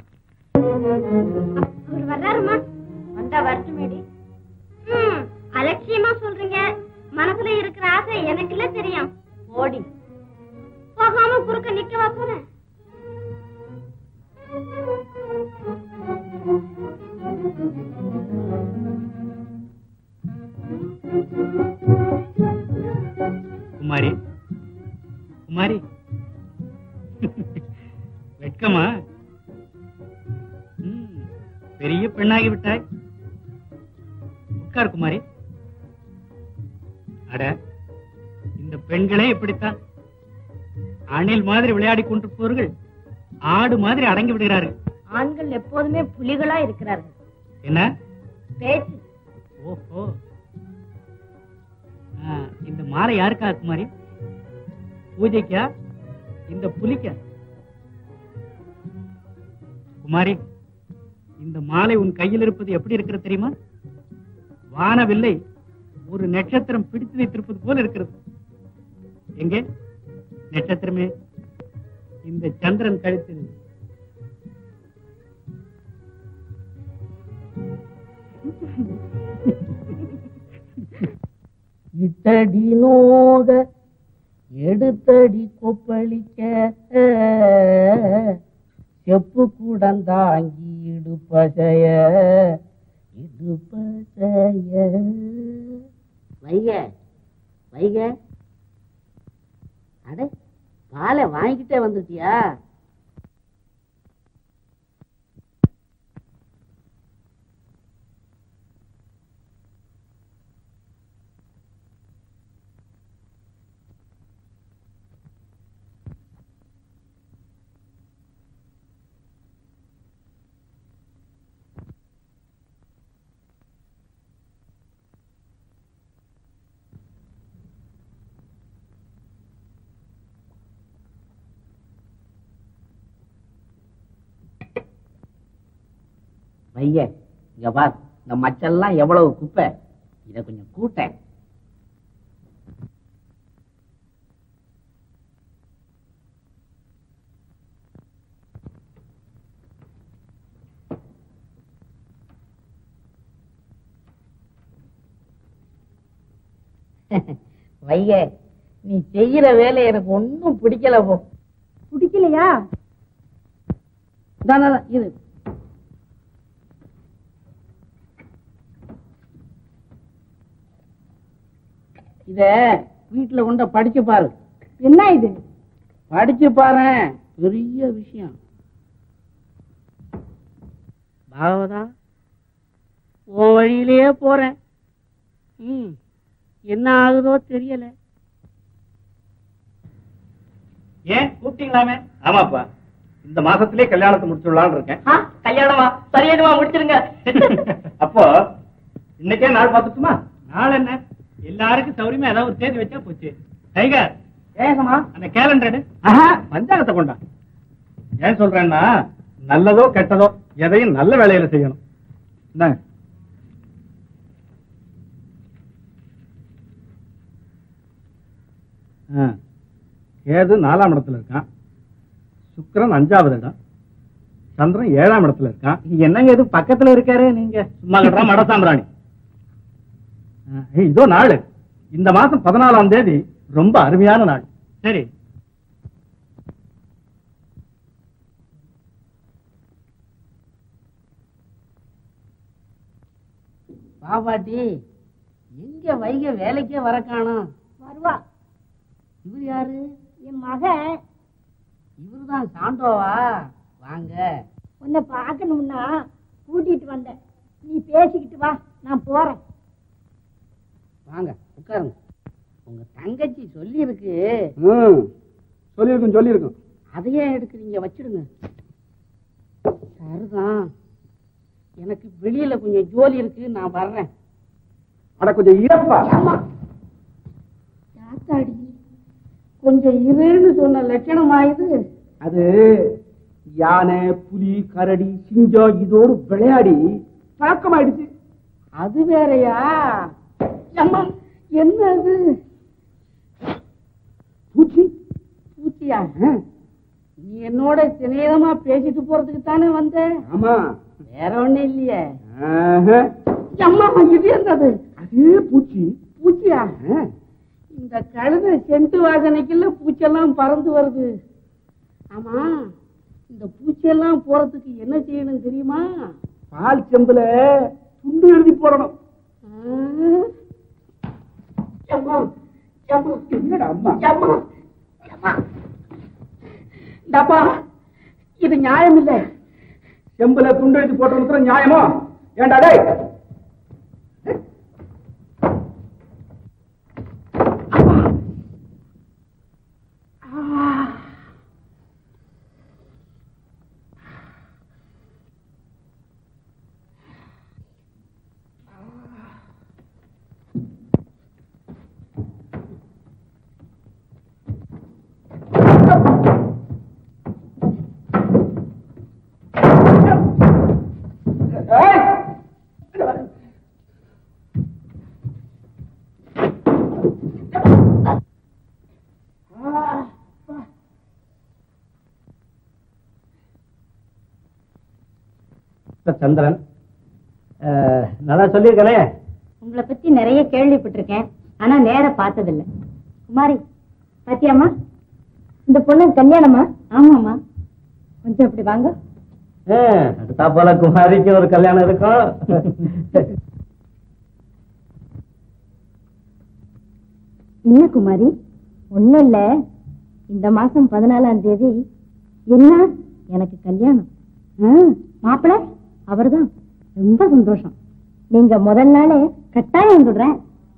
அவர் வர்றாருமா வந்தா வரட்டுமேடி ம், அலட்சியமா சொல்றீங்க மனசுல இருக்கிற ஆசை எனக்கு இல்ல தெரியும் ஓடி போகாம குறுக்க நிக்கவா போறேன் குமாரி குமாரி வெட்கமா ம், பெரிய பெண்ணாகி விட்டாய் உட்கார் குமாரி அட இந்த பெண்களே இப்படித்தான் அணில் மாதிரி விளையாடி கொண்டிருப்பவர்கள் ஆடு மாதிரி அடங்கி விடுகிறார்கள் ஆண்கள் எப்போதுமே புலிகளா இருக்கிறார்கள் என்ன பேச்சு ஓஹோ ஆ, இந்த மாலை யாருக்கா குமாரி பூஜைக்கா இந்த புலிக்கா குமாரி இந்த மாலை உன் கையில் இருப்பது எப்படி இருக்கிறது தெரியுமா வானவில்லை ஒரு நட்சத்திரம் பிடித்து வைத்திருப்பது போல இருக்கிறது எங்கே நட்சத்திரமே இந்த சந்திரன் கழுத்தில் இட்டடி நோக எடுத்தடி கொப்பளிக்க செப்பு கூடந்தாங்கி இடுப்பசைய இடுப்பசைய வைக வைக அட பாலை வாங்கிக்கிட்டே வந்துட்டியா வைய இங்க பார் இந்த மச்செல்லாம் எவ்வளவு குப்பை இத கொஞ்சம் கூட்ட வைய நீ செய்யற வேலை எனக்கு ஒன்னும் பிடிக்கல போ பிடிக்கலையா இந்தா, இந்தா, இந்தா, இது இத வீட்டுல கொண்ட படிச்சு பாரு என்ன இது படிச்சு பாரு பெரிய விஷயம் பாகவதா உன் வழியிலேயே போறேன் ம் என்ன ஆகுதோ தெரியல ஏன் கூப்பிட்டீங்களாமே ஆமாப்பா இந்த மாசத்திலே கல்யாணத்தை முடிச்சுடலாம்னு இருக்கேன் ஆ, கல்யாணமா சரியாடுமா முடிச்சிருங்க அப்போ இன்னைக்கே நாள் பார்த்துட்டுமா நாள் என்ன எல்லாருக்கும் சௌரியமா ஏதாவது ஒரு தேதி வச்சா போச்சு டைகர் ஏசமா அந்த கேலண்டர் ஆஹா பஞ்சாங்கத்தை கொண்டா ஏன் சொல்றேன்னா நல்லதோ கெட்டதோ எதையும் நல்ல வேலையில செய்யணும் இந்தாங்க ஆ, கேது நாலாம் இடத்துல இருக்கான் சுக்கிரன் அஞ்சாவது இடம் சந்திரன் ஏழாம் இடத்துல இருக்கான் என்னங்க இது பக்கத்துல இருக்காரு நீங்க சும்மா கட்டுறா மட சாம்பிராணி அஹ், இதோ நாள் இந்த மாசம் பதினாலாம் தேதி ரொம்ப அருமையான நாள் சரி பாப்பாட்டி எங்க வைக வேலைக்கே வர காணோம் வருவா இவர் யாரு என் மகன் இவருதான் சாண்டோவா வாங்க உன்னை பார்க்கணும்னா கூட்டிட்டு வந்தேன் நீ பேசிக்கிட்டு வா நான் போறேன் வாங்க உட்காருங்க உங்க தங்கச்சி சொல்லியிருக்கு ம் சொல்லியிருக்கும் சொல்லியிருக்கும் அதையே எடுக்கிறீங்க வச்சிடுங்க சரிதான் எனக்கு வெளியில கொஞ்சம் ஜோலி இருக்கு நான் வர்றேன் அட கொஞ்சம் இறப்பா யாத்தாடி கொஞ்சம் இருன்னு சொன்ன லட்சணம் ஆயுது அது யானை புலி கரடி சிங்கம் இதோடு விளையாடி பழக்கமாயிடுச்சு அது வேறயா அம்மா என்ன அது பூச்சி பூச்சியா நீ என்னோட சிநேகமா பேசிட்டு போறதுக்கு தானே வந்த ஆமா வேற ஒண்ணும் இல்லையே ஆஹா. அம்மா இது என்னது அதே பூச்சி பூச்சியா ஆ. இந்த கழுத செண்டு வாசனைக்குள்ள பூச்செல்லாம் பறந்து வருது ஆமா இந்த பூச்சியெல்லாம் போறதுக்கு என்ன செய்யணும் தெரியுமா பால் செம்புல துண்டு எழுதி போடணும் ஆ? அம்மா, அம்மா, என்னடா அம்மா அம்மா, அம்மா. டப்பா இது நியாயம் இல்லை செம்புல துண்டு எழுதி போட்டவனுக்கு நியாயமா ஏன்டா டேய் சந்திரன் அஹ், நல்லா சொல்லியிருக்கனே உங்களை பத்தி நிறைய கேள்விப்பட்டிருக்கேன் ஆனா நேர பார்த்ததில்ல குமாரி பாத்தியாம்மா இந்த பொண்ணு கல்யாணமா ஆமாம்மா கொஞ்சம் அப்படி வாங்க அஹ், அடுத்தா போல குமாரிக்கு ஒரு கல்யாணம் இருக்கும் என்ன குமாரி ஒண்ணும் இல்ல இந்த மாசம் பதினாலாம் தேதி என்ன எனக்கு கல்யாணம் மாப்பிள்ள அவர்தான் ரொம்ப சந்தோஷம் நீங்க முதல் நாளே கட்டாயம் வந்துடுறேன்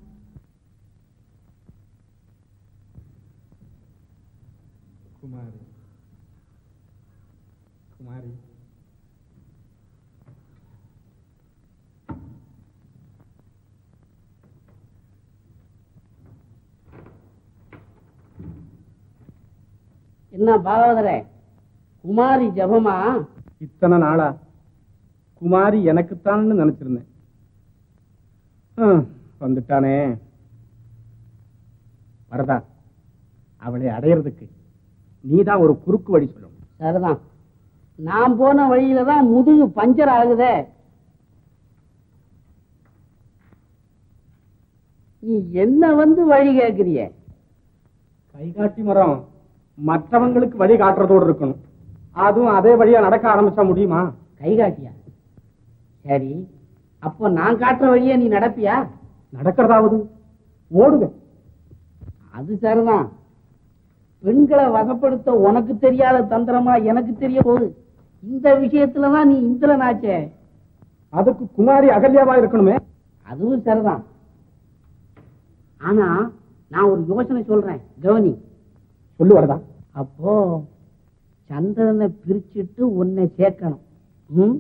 குமாரி குமாரி என்ன பாகவதரே குமாரி ஜபமா இத்தனை நாளா குமாரி எனக்குத்தான்னு நினைச்சிருந்தேன் ஹம், வந்துட்டானே வரதா அவளை அடையறதுக்கு நீதான் ஒரு குறுக்கு வழி சொல்லணும் சரிதான் நான் போன வழியில தான் முதுகு பஞ்சர் ஆகுதே நீ என்ன வந்து வழி கேட்கிறிய கைகாட்டி மரம் மற்றவங்களுக்கு வழி காட்டுறதோடு இருக்கணும் அதுவும் அதே வழியா நடக்க ஆரம்பிச்சா முடியுமா கை காட்டியா சரி அப்போ நான் காட்டுற வழியா நீ நடப்பியா நடக்கிறதாவது ஓடுவேன் அது சரிதான் பெண்களை வசப்படுத்த உனக்கு தெரியாத தந்திரமா எனக்கு தெரிய போகுது இந்த விஷயத்துலதான் நீ இந்திரனாச்சே அதுக்கு குமாரி அகல்யாவா இருக்கணுமே அதுவும் சரிதான் ஆனா நான் ஒரு யோசனை சொல்றேன் கவனி சொல்லு வரதா அப்போ சந்திரனை பிரிச்சுட்டு உன்னை சேர்க்கணும் ம்?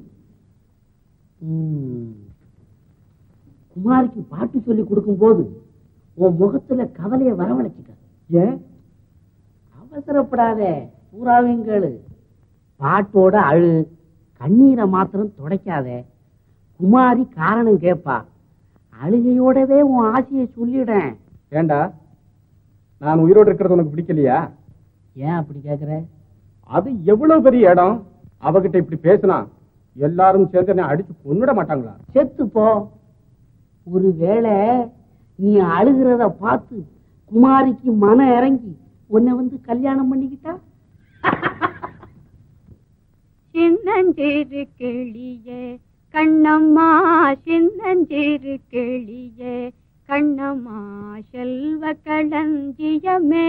ம். குமாரிக்கு பாட்டு சொல்லி கொடுக்கும்போது உன் முகத்துல கவலைய வரவழைச்சுக்க ஏன் அவசரப்படாதே பூராவையும் கேளு பாட்டோட அழு கண்ணீரை மாத்திரம் துடைக்காதே குமாரி காரணம் கேட்பா அழுகையோடவே உன் ஆசையை சொல்லிடேன் ஏண்டா நான் உயிரோடு இருக்கிறது உனக்கு பிடிக்கலையா ஏன் அப்படி கேக்குற அது எவ்வளவு பெரிய இடம் அவகிட்ட இப்படி பேசினா எல்லாரும் சேர்ந்து என்னை அடிச்சு கொன்னுட மாட்டாங்களா செத்து போ ஒருவேளை நீ அழுகிறத பார்த்து குமாரிக்கு மனம் இறங்கி உன்னை வந்து கல்யாணம் பண்ணிக்கிட்டா சின்னஞ்சிறு கிளியே கண்ணம்மா சின்னஞ்சிறு கிளியே கண்ணம்மா செல்வ களஞ்சியமே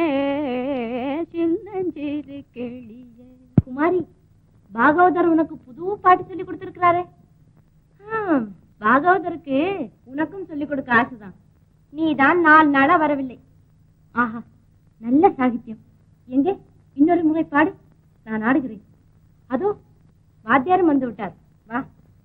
சின்னஞ்சிறு கிளியே குமாரி பாகவதர் உனக்கு புது பாட்டு சொல்லி கொடுத்திருக்கிறாரே ஆம், பாகவதருக்கு உனக்கும் சொல்லிக் கொடுக்க ஆசைதான் நீ தான் நாலு நாளா வரவில்லை ஆஹா நல்ல சாகித்யம் எங்கே இன்னொரு முறை பாடு நான் ஆடுகிறேன் அதோ வாத்தியாரும் வந்து விட்டார் வா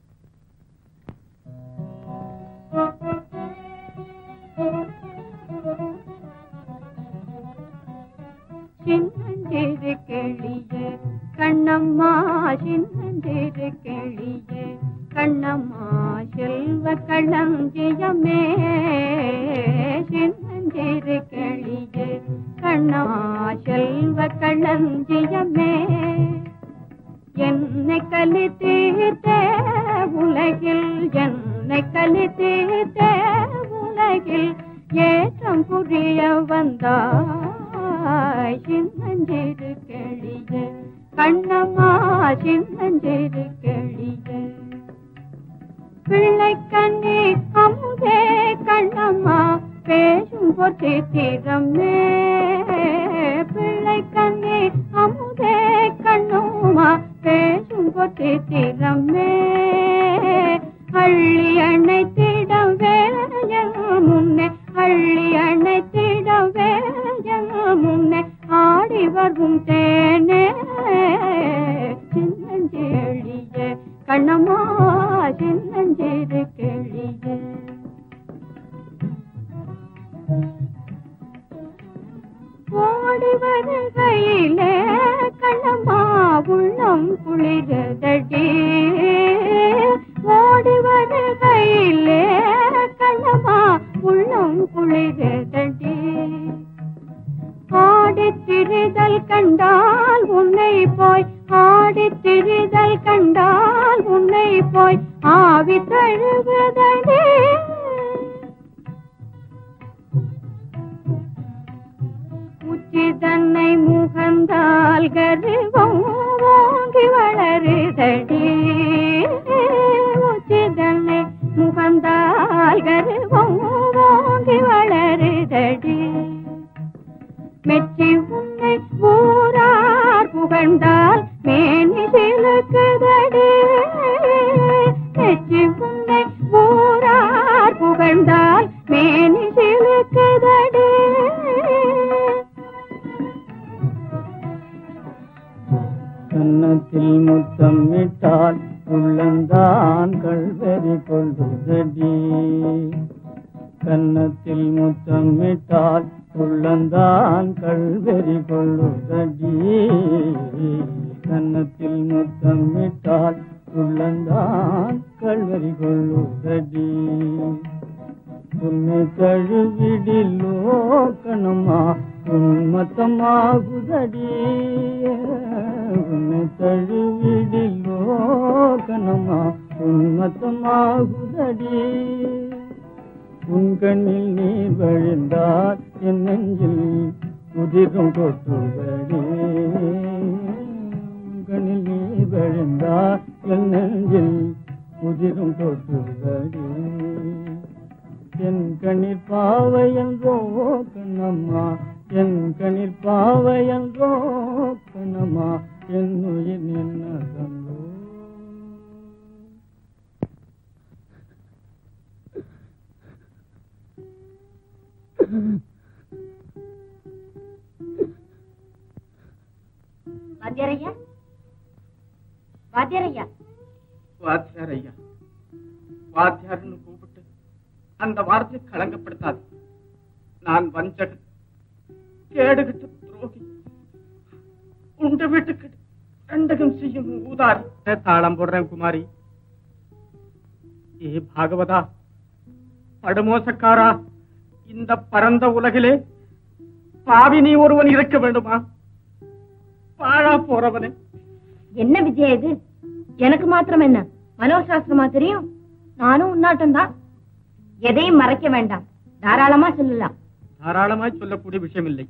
சின்னஞ்சிறு கிளியே கண்ணம்மா சின்னஞ்சிறு கிளியே கண்ணம்மா செல்வ களஞ்சியமே சின்னஞ்சிறு கிளியே கண்ணம்மா செல்வ களஞ்சியமே என்னை கலி தீர்த்தே உலகில் என்னை கலி தீர்த்தே உலகில் ஏற்றம் புரிய வந்தாய் சின்னஞ்சிறு கிளியே கண்ணம்மா சின்னஞ்சிறு கிளியே பிள்ளை கண்ணே அமுதே கண்ணம்மா பேசும் பொற்றி திறமே பிள்ளை கண்ணே அமுதே கண்ணுமா பேசும் பொற்றி திறமே அள்ளி அணைத்திடவே என் முன்னே அள்ளி அணைத்திடவே என் முன்னே ஆடி வரும் தேனே சின்னஞ்செழியே கண்ணம்மா சின்னஞ்சிறு கிளியே ஓடி வருகையிலே கண்ணம்மா உள்ளம் குளிரதடி ஓடி வருகையிலே கண்ணம்மா உள்ளம் குளிரதடி ஆடித் திரிதல் கண்டால் உன்னை போய் ஆடித் திரிதல் கண்டால் உன்னை போய் ஆவி தழுவுதடே உச்சி தன்னை முகந்தால் கருவம் ஓங்கி வளருதடி உச்சி தன்னை முகந்தால் கருவம் ஓங்கி வளருதடி மெச்சி உன்னை ஊரார் புகழ்ந்தால் மேனி சிலுக்குதடி மெச்சி உன்னை ஊரார் புகழ்ந்தால் மேனி சிலுக்குதடி கன்னத்தில் முத்தம் விட்டால் உள்ளந்தான் கல்வெறி கொள்ளுதடி கன்னத்தில் முத்தம் விட்டால் உள்ளந்தான் கல்வெறி கொள்ளுதடி கன்னத்தில் முத்தம் விட்டால் உள்ளந்தான் கல்வெறி கொள்ளுதடி உன்னை தழுவிடிலோ கணமா உன்மத்தமாகுதடி உன்னை தழுவிடிலோ கணமா உன்மத்தமாகுதடி உன் கண்ணில் நீர் வழிந்தால் என் நெஞ்சில் உதிரும் கொட்டுதடி உன் கண்ணில் நீர் வழிந்தால் என் நெஞ்சில் உதிரும் கொட்டுதடி என் கண்ணிற் பாவை என்றோ கண்ணம்மா என் கண்ணிற் பாவை என்றோ கண்ணம்மா என் உயிர் என்ன தந்தோ வாத்தியாரையா வாத்தியாரையா வாத்தியார் ஐயா வாத்தியார்னு கூப்பிட்டு அந்த வார்த்தையை களங்கப்படுத்தாது நான் வஞ்சகன் கேடுகிட்ட துரோகி உண்ட வீட்டுக்கு ரெண்டகம் செய்யும் ஊதாரி தாளம் போடுறேன் குமாரி ஏ பாகவதா படுமோசக்காரா இந்த பரந்த உலகிலே பாவி நீ ஒருவன் இருக்க வேண்டுமா பாழா போறவனே என்ன விஜய் இது எனக்கு மாத்திரம் என்ன மனோசாஸ்திரமா தெரியும் நானும் உன்னாட்டம் தான் எதையும் மறைக்க வேண்டாம் தாராளமா சொல்லலாம் தாராளமாய் சொல்லக்கூடிய விஷயம் இல்லை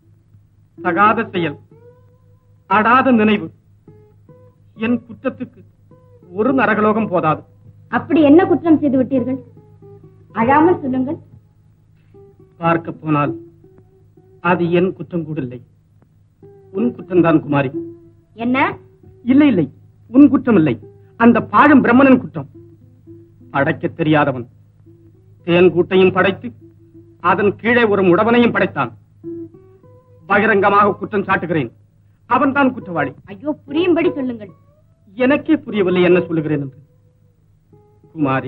தகாத செயல் அடாத நினைவு என் குற்றத்துக்கு ஒரு நரகலோகம் போதாது அப்படி என்ன குற்றம் செய்து விட்டீர்கள் அழாமல் சொல்லுங்கள் பார்க்க போனால் அது என் குற்றம் கூட இல்லை உன் குற்றம்தான் குமாரி என்ன இல்லை இல்லை உன் குற்றம் இல்லை அந்த பாழும் பிரம்மனின் குற்றம் படைக்க தெரியாதவன் தேன் கூட்டையும் படைத்து அதன் கீழே ஒரு முடவனையும் படைத்தான் பகிரங்கமாக குற்றம் சாட்டுகிறேன் அவன்தான் குற்றவாளி ஐயோ புரியும்படி சொல்லுங்கள் எனக்கே புரியவில்லை என்ன சொல்லுகிறேன் என்று குமாரி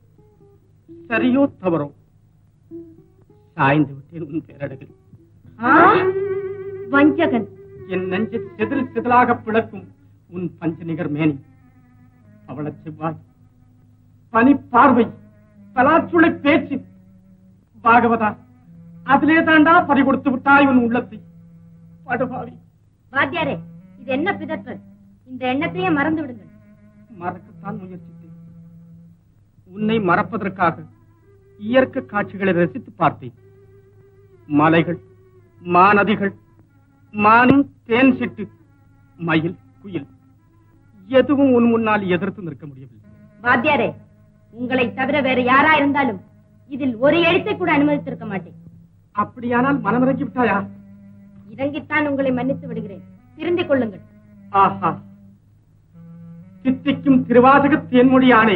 சரியோ தவறோ சாய்ந்து விட்டேன் உன் பேரழகில் ஆ? வஞ்சகன் என் நெஞ்சை செதில் செதிலாக பிளக்கும் உன் பஞ்சநிகர் மேனி அவளச் செவ்வாய் பனி பார்வை பலாச்சுளை பேச்சு பாகவதா அதிலே தாண்டா பறி கொடுத்து விட்டாய் உன் உள்ளத்தை படுபாவி வாத்தியாரே இது என்ன பிதற்றல் இந்த எண்ணத்தையே மறந்து விடுங்கள் மறக்கத்தான் முயற்சித்தேன் உன்னை மறப்பதற்காக இயற்கை காட்சிகளை ரசித்து பார்த்தேன் மலைகள் மாநதிகள் மானும் தேன் சிட்டு மயில் குயில் எதுவும் உன் முன்னால் எதிர்த்து நிற்க முடியவில்லை வாத்தியாரே உங்களை தவிர வேற யாரா இருந்தாலும் இதில் ஒரு எழுத்தை கூட அனுமதித்திருக்க மாட்டேன் அப்படியானால் மனமிறங்கி விட்டாயா இறங்கித்தான் உங்களை மன்னித்து விடுகிறேன் திருந்திக் கொள்ளுங்கள் ஆஹா சித்திக்கும் திருவாசக தேன்மொழி ஆணை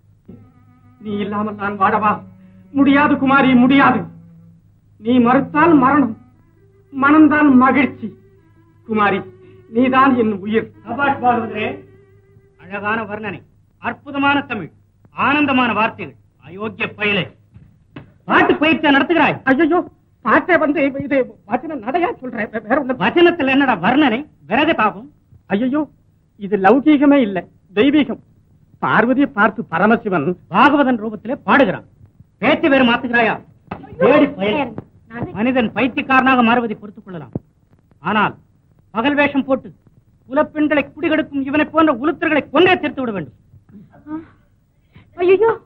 நீ இல்லாமல் நான் வாழவா முடியாது குமாரி முடியாது நீ மறுத்தால் மரணம் மனம்தான் மகிழ்ச்சி குமாரி நீதான் என் உயிர் சபாஷ் பாடுவதே அழகான வர்ணனை அற்புதமான தமிழ் ஆனந்தமான வார்த்தைகள் அயோக்கிய பயிலே பாட்டு பயிற்சியா நடத்துகிறாய் ஐயோ பாட்டை வந்து இது வச்சன நடையா சொல்றேன் வே- வேற ஒண்ணு வசனத்துல என்னடா வர்ணனை விறகு தாகும் ஐயோ இது லௌகீகமே இல்ல தெய்வீகம் பார்வதியை பார்த்து பரமசிவன் பாகவதன் ரூபத்திலே பாடுகிறான் பேச்சு வேறு மாத்துகிறாயா வேடி பயல் நான் மனிதன் பைத்தியக்காரனாக மாறுவதை பொறுத்துக் கொள்ளலாம் ஆனால் பகல் வேஷம் போட்டு உலப்பெண்களை குடிகெடுக்கும் இவனை போன்ற உளுத்தர்களை கொன்றே தீர்த்து விட வேண்டும் ஐயோ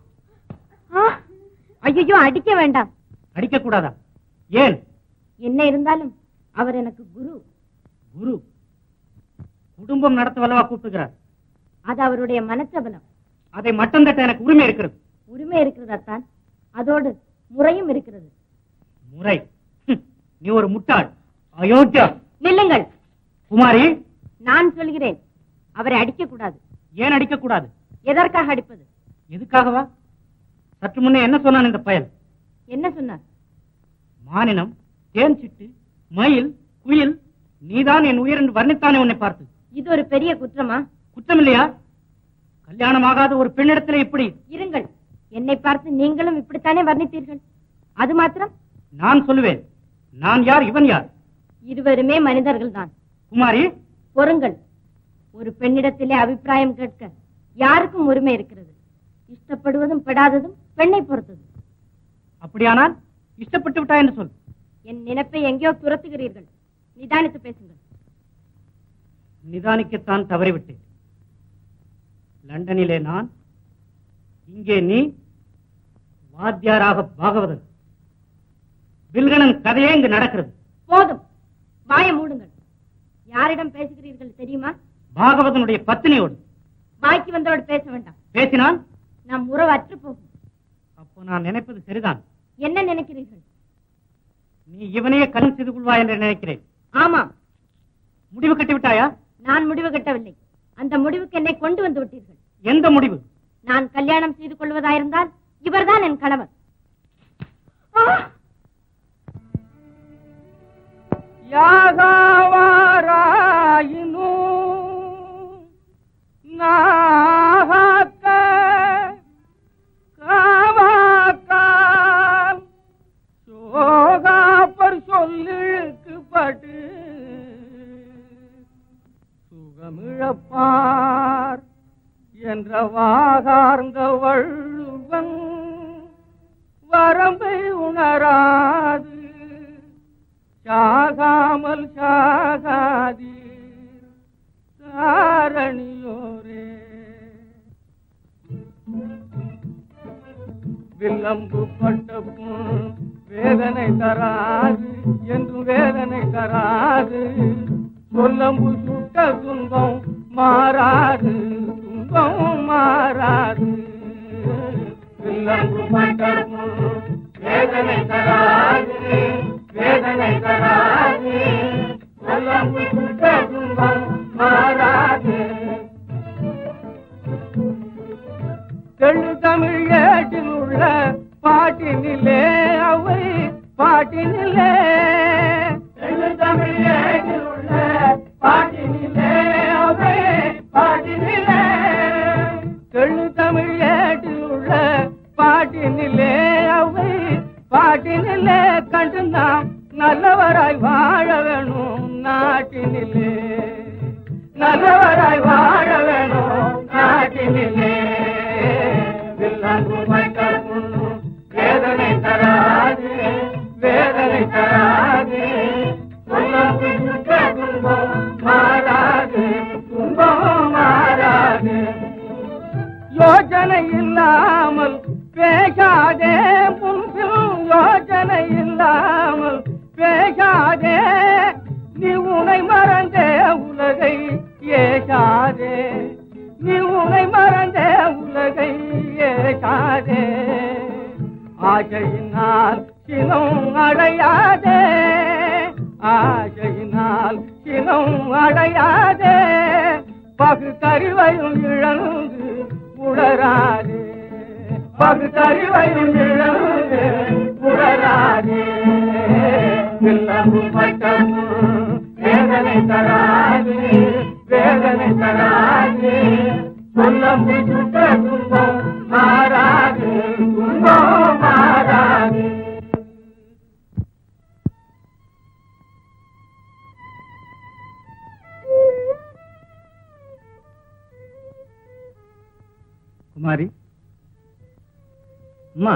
ஐயோ அடிக்க வேண்டாம் அடிக்க கூடாதா ஏன் என்ன இருந்தாலும் அவர் எனக்கு குரு குரு குடும்பம் நடத்த வல்லவா கூப்பிடுகிறார் அது அவருடைய மனச்சபலம் அதை மட்டம் தட்ட எனக்கு உரிமை இருக்கிறது உரிமை இருக்கிறதாத்தான் அதோடு முறையும் இருக்கிறது முறை ஹம், நீ ஒரு முட்டாள் அயோக்கியா நில்லுங்கள் குமாரி நான் சொல்கிறேன் அவரை அடிக்க கூடாது ஏன் அடிக்க கூடாது எதற்காக அடிப்பது எதுக்காகவா சற்று முன்னே என்ன சொன்னான் இந்த பயல் என்ன சொன்னார் மானினம் தேன் சிட்டு மயில் குயில் நீதான் என் உயிர் என்று வர்ணித்தானே உன்னை பார்த்து இது ஒரு பெரிய குற்றமா குற்றம் இல்லையா கல்யாணமாகாத ஒரு பெண்ணிடத்திலே இப்படி இருங்கள் என்னை பார்த்து நீங்களும் இப்படித்தானே வர்ணித்தீர்கள் அது மாத்திரம் நான் சொல்லுவேன் நான் யார் இவன் யார் இருவருமே மனிதர்கள் தான் குமாரி பொறுங்கள் ஒரு பெண்ணிடத்திலே அபிப்பிராயம் கேட்க யாருக்கும் உரிமை இருக்கிறது இஷ்டப்படுவதும் படாததும் பெண்ணை பொறுத்தது அப்படியானால் இஷ்டப்பட்டு விட்டா என்று சொல் என் நினைப்பை எங்கேயோ துரத்துகிறீர்கள் நிதானித்து பேசுங்கள் நிதானிக்கத்தான் தவறிவிட்டேன் லண்டனிலே நான் இங்கே நீ வாத்தியாராக பாகவதன் வில்கணன் கதையே இங்கு நடக்கிறது போதும் வாயை மூடுங்கள் யாரிடம் பேசுகிறீர்கள் தெரியுமா பாகவதனுடைய பத்தினியோடு வாய்க்கு வந்தோடு பேச வேண்டாம் பேசினால் நம் உறவு அற்று போகும் அப்போ நான் நினைப்பது சரிதான் என்ன நினைக்கிறீர்கள் நீ இவனையே கடன் செய்து கொள்வாய் என்று நினைக்கிறேன் ஆமாம் முடிவு கட்டி விட்டாயா நான் முடிவு கட்டவில்லை அந்த முடிவுக்கு என்னை கொண்டு வந்து விட்டீர்கள் எந்த முடிவு நான் கல்யாணம் செய்து கொள்வதாயிருந்தால் இவர்தான் என் கணவர் ஆ! யாகாவாராயினும் நாகாக்க காவாக்கால் சோகாப்பர் சொல்லுக்கு பட்டு சுகமிழப்பார் என்ற வாகார்ந்த வள்ளுவன் வரம்பை உணராது சாகாமல் சாகாதி சாரணியோரே வில்லம்பு பட்ட வேதனை தராது என்றும் வேதனை தராது சொல்லம்பு சுட்ட துன்பம் மாறாது துன்பம் மாறாது வில்லம்பு பட்ட புண் வேதனை தராது வேதனை தராது சொல்லம்பு சுட்ட துன்பம் மாறாது தெள்ளு தமிழ் ஏட்டில் உள்ள பாட்டினிலே அவை பாட்டினிலே தெள்ளு தமிழ் ஏட்டில் உள்ள பாட்டினிலே அவை பாட்டினிலே தெள்ளு தமிழ் ஏட்டில் உள்ள பாட்டினிலே அவை பாட்டினிலே கண்டு நாம் நல்லவராய் வாழ வேணும் நாட்டினிலே நல்லவராய் வாழ வேணும் நாட்டினிலே வில்லம்பு மட்ட புண்ணு வேதனை தராது வேதனை தராது சொல்லம்பு சுட்ட துன்பம் மாறாது துன்பம் மாறாது யோஜனை இல்லாமல் பேசாதே முன்பில் யோஜனை இல்லாமல் பேசாதே நீ உனை மறந்தே உலகை ஏசாதே நீ உனை மறந்தே உலகை ஏசாதே ஆசையினால் சினம் அடையாதே ஆசையினால் சினம் அடையாதே பகுத்தறிவையும் இழந்து உணராதே பகுத்தறிவையும் இழந்து உணராதே வில்லம்பு பட்டம் வேதனை தராது வேதனை தராது சொல்லம்பு சுட்ட துன்பம் மாறாது துன்பம் மாறாது குமாரி அம்மா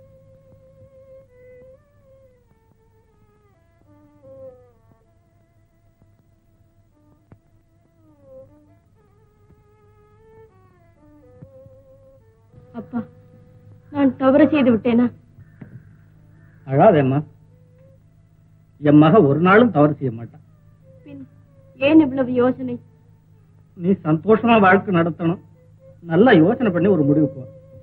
அப்பா நான் தவறு செய்து விட்டேனா அழாதேம்மா என் மக ஒரு நாளும் தவறு செய்ய மாட்டான் பின் ஏன் இவ்வளவு யோசனை நீ சந்தோஷமா வாழ்க்கை நடத்தணும் நல்லா யோசனை பண்ணி ஒரு முடிவுக்கு வா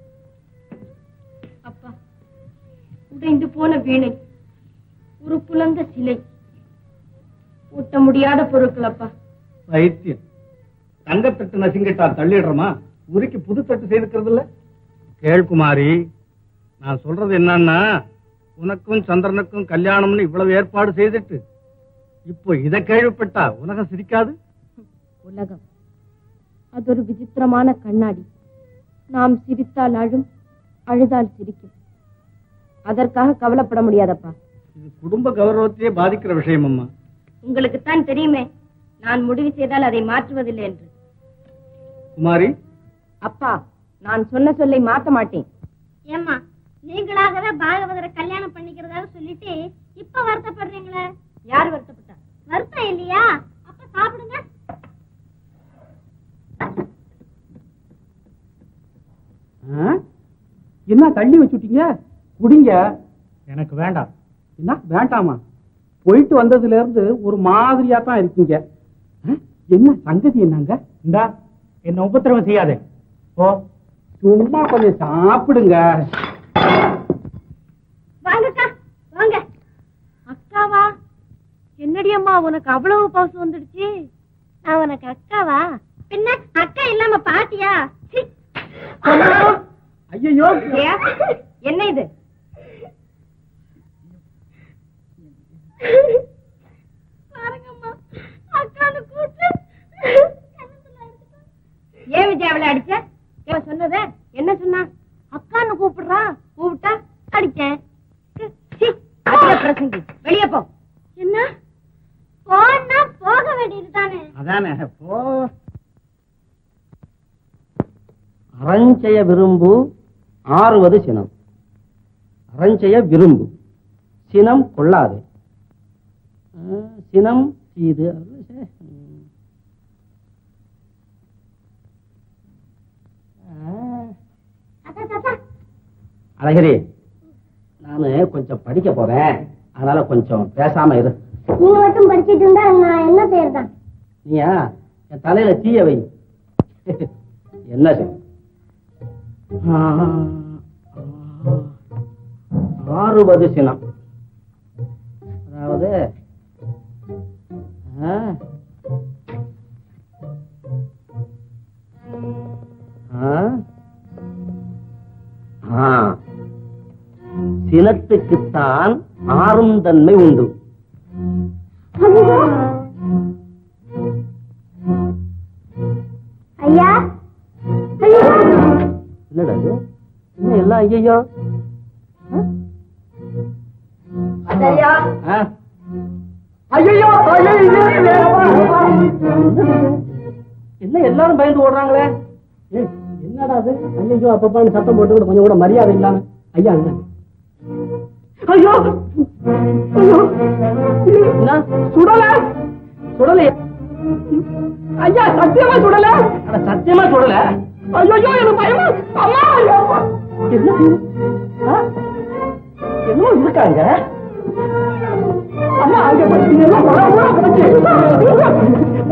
அப்பா உடைந்து போன வீணை ஒரு புலந்த சிலை ஊட்ட முடியாத பொருட்கள் அப்பா வைத்தியம் தங்கத்தட்டு நசிங்கிட்டா தள்ளிடுறோமா உருக்கி புது தட்டு செய்திருக்கிறது இல்ல கேள்குமாரி நான் சொல்றது என்னன்னா உனக்கும் சந்திரனுக்கும் கல்யாணம்னு இவ்வளவு ஏற்பாடு செய்துட்டு இப்போ இத கேள்விப்பட்டா உலகம் சிரிக்காது உலகம் அது ஒரு விசித்திரமான கண்ணாடி நாம் சிரித்தால் அழும் அழுதால் சிரிக்கும் அதற்காக கவலைப்பட முடியாதப்பா இது குடும்ப கௌரவத்தையே பாதிக்கிற விஷயம் அம்மா உங்களுக்குத்தான் தெரியுமே நான் முடிவு செய்தால் அதை மாற்றுவதில்லை என்று குமாரி அப்பா நான் சொன்ன சொல்லை மாத்த மாட்டேன் ஏம்மா நீங்களாகவே பாகவதரை கல்யாணம் பண்ணிக்கிறதாக சொல்லிட்டு இப்ப வருத்தப்படுறீங்களே யார் வருத்தப்பட்டா வருத்தம் இல்லையா அப்ப சாப்பிடுங்க என்ன தள்ளி வச்சுட்டீங்க குடிங்க எனக்கு வேண்டாம் என்ன வேண்டாமா போயிட்டு வந்ததுல இருந்து ஒரு மாதிரியா தான் இருக்கீங்க ஆ? என்ன சங்கதி என்னங்க இந்தா என்ன உபத்திரவம் செய்யாதே ஓ சும்மா கொஞ்சம் சாப்பிடுங்க வாங்கக்கா வாங்க அக்காவா என்னடி அம்மா உனக்கு அவ்வளவு பவுசு வந்துடுச்சு நான் உனக்கு அக்காவா பின்ன அக்கா இல்லாம பாட்டியா சீ. ஐயோ ஏ, என்ன இது பாருங்கம்மா அக்கான்னு கூப்பிட்டு ஏன் விஜய் அவளை அடிச்ச இவன் சொன்னத என்ன சொன்னா அக்கான்னு கூப்பிடுறா கூப்பிட்டா அடிச்சேன் சீ, அதிக பிரசங்கி வெளியே போ என்ன போனா போக வேண்டியது தானே அதானே போ அறஞ்செய விரும்பு ஆறுவது சினம் அறஞ்செய விரும்பு சினம் கொள்ளாது ஆ, சினம் இது தாத்தா தாத்தா அழகிரி நான் நானு கொஞ்சம் படிக்க போறேன் அதனால கொஞ்சம் பேசாம இரு நீங்க மட்டும் படிச்சிட்டு இருந்தா நான் என்ன செய்யறதான் நீயா என் தலையில தீய வை என்ன செய் ஆ, ஆ, ஆறுவது சினம் அதாவது ஆ, ஆ, ஆ, சினத்துக்குத்தான் ஆறும் தன்மை உண்டு ஐயா ஐயா என்னடா இது என்ன எல்லாம் ஐயோ என்ன எல்லாரும் பயந்து ஓடுறாங்களே ஏய், என்னடா அது ஐயோ அப்பப்பான்னு சத்தம் போட்டு கூட கொஞ்சம் கூட மரியாதை இல்லாம ஐயா என்ன ஐயோ ஐயோ என்ன சுடல சுடலையே ஐயா சத்தியமா சுடல அட சத்தியமா சுடல ஐயோ எனக்கு பயமா அம்மா ஐயோ என்ன ஆ? என்னமோ இருக்காங்க அம்மா அங்க போய் எல்லாம் உர உர போச்சு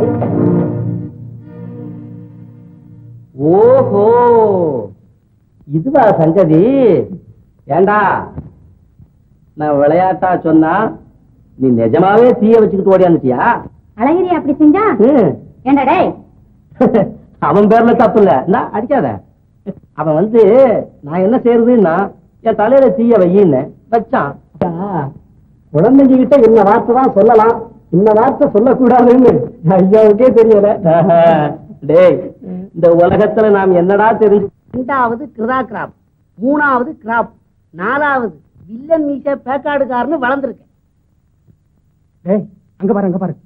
ஓஹோ இதுவா சங்கதி ஏண்டா நான் விளையாட்டா சொன்னா நீ நிஜமாவே தீய வச்சுக்கிட்டு ஓடியாந்துட்டியா அழகிரி அப்படி செஞ்சா ம். ஏண்டா டேய் அவன் பேர்ல தப்பு இல்ல நான் அடிக்காத அவன் வந்து நான் என்ன செய்யறதுன்னா என் தலையில தீய வையின்னு வச்சான் குழந்தைங்க கிட்ட இந்த வார்த்தை தான் சொல்லலாம் இந்த வார்த்தை சொல்லக்கூடாதுன்னு ஐயாவுக்கே தெரியல ஆஹா. டேய் இந்த உலகத்துல நாம் என்னடா தெரிஞ்சு ரெண்டாவது கிரா கிராப் மூணாவது கிராப் நாலாவது வில்லன் மீச பேக்காடுக்காரன்னு வளர்ந்துருக்கேன் டேய் அங்க பாரு அங்க பாரு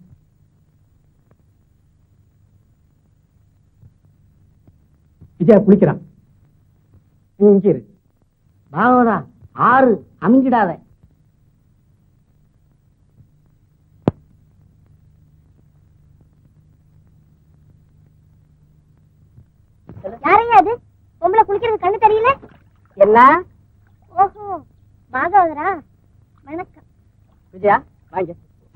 விஜயா குளிக்கிறான் நீ இங்க இரு பாகவதா ஆறு அமுங்கிடாத யாரையா அது பொம்பளை குளிக்கிறது கண்ணு தெரியல என்ன ஓஹோ பாகவதரா வணக்கம் விஜயா வாங்க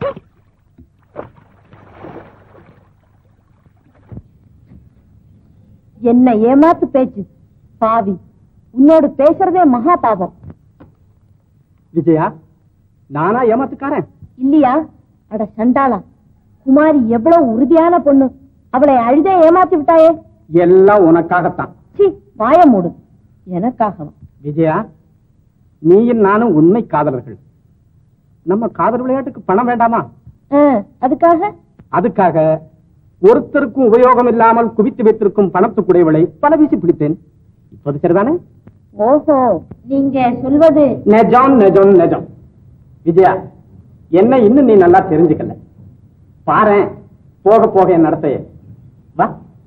என்ன ஏமாத்து பேச்சு பாவி உன்னோடு பேசுறதே மகா பாவம் விஜயா நானா ஏமாத்துக்காரன் இல்லையா அட சண்டாளா குமாரி எவ்வளவு உறுதியான பொண்ணு அவளை அழுதே ஏமாத்தி விட்டாயே எல்லாம் உனக்காகத்தான் சி வாய மூடு எனக்காகவா விஜயா நீயும் நானும் உண்மை காதலர்கள் நம்ம காதல் விளையாட்டுக்கு பணம் வேண்டாமா ஆ, அதுக்காக அதுக்காக ஒருத்தருக்கும் உபயோகம் இல்லாமல் குவித்து வைத்திருக்கும் பணத்துக்குடையவளை பல வீசி பிடித்தேன் இப்போது சரிதானே ஓஹோ நீங்க சொல்வது நெஜம் நெஜம் நெஜம் விஜயா என்ன இன்னும் நீ நல்லா தெரிஞ்சுக்கல பாரேன் போக போக என் நடத்தைய வா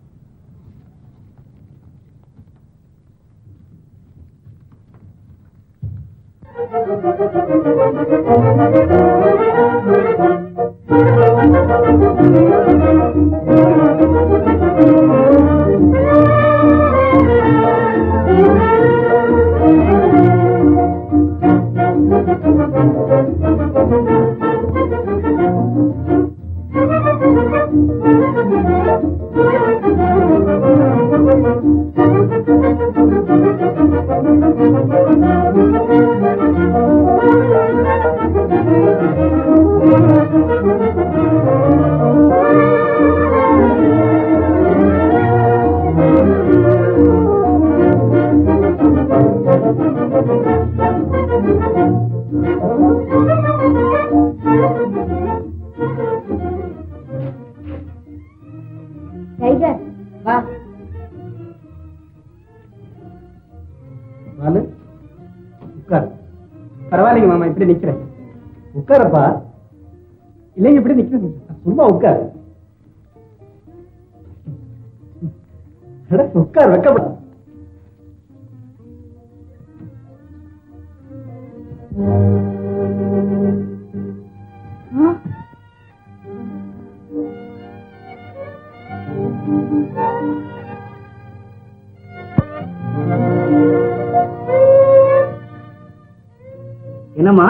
டைகர் வா வாலு உட்காரு பரவாயில்லைங்க மாமா இப்படி நிக்கிறேன் உட்காரப்பா இல்லைங்க இப்படி நிக்கிறேன் சும்மா உட்காரு அட, உட்கார் வைக்கப்பட என்னம்மா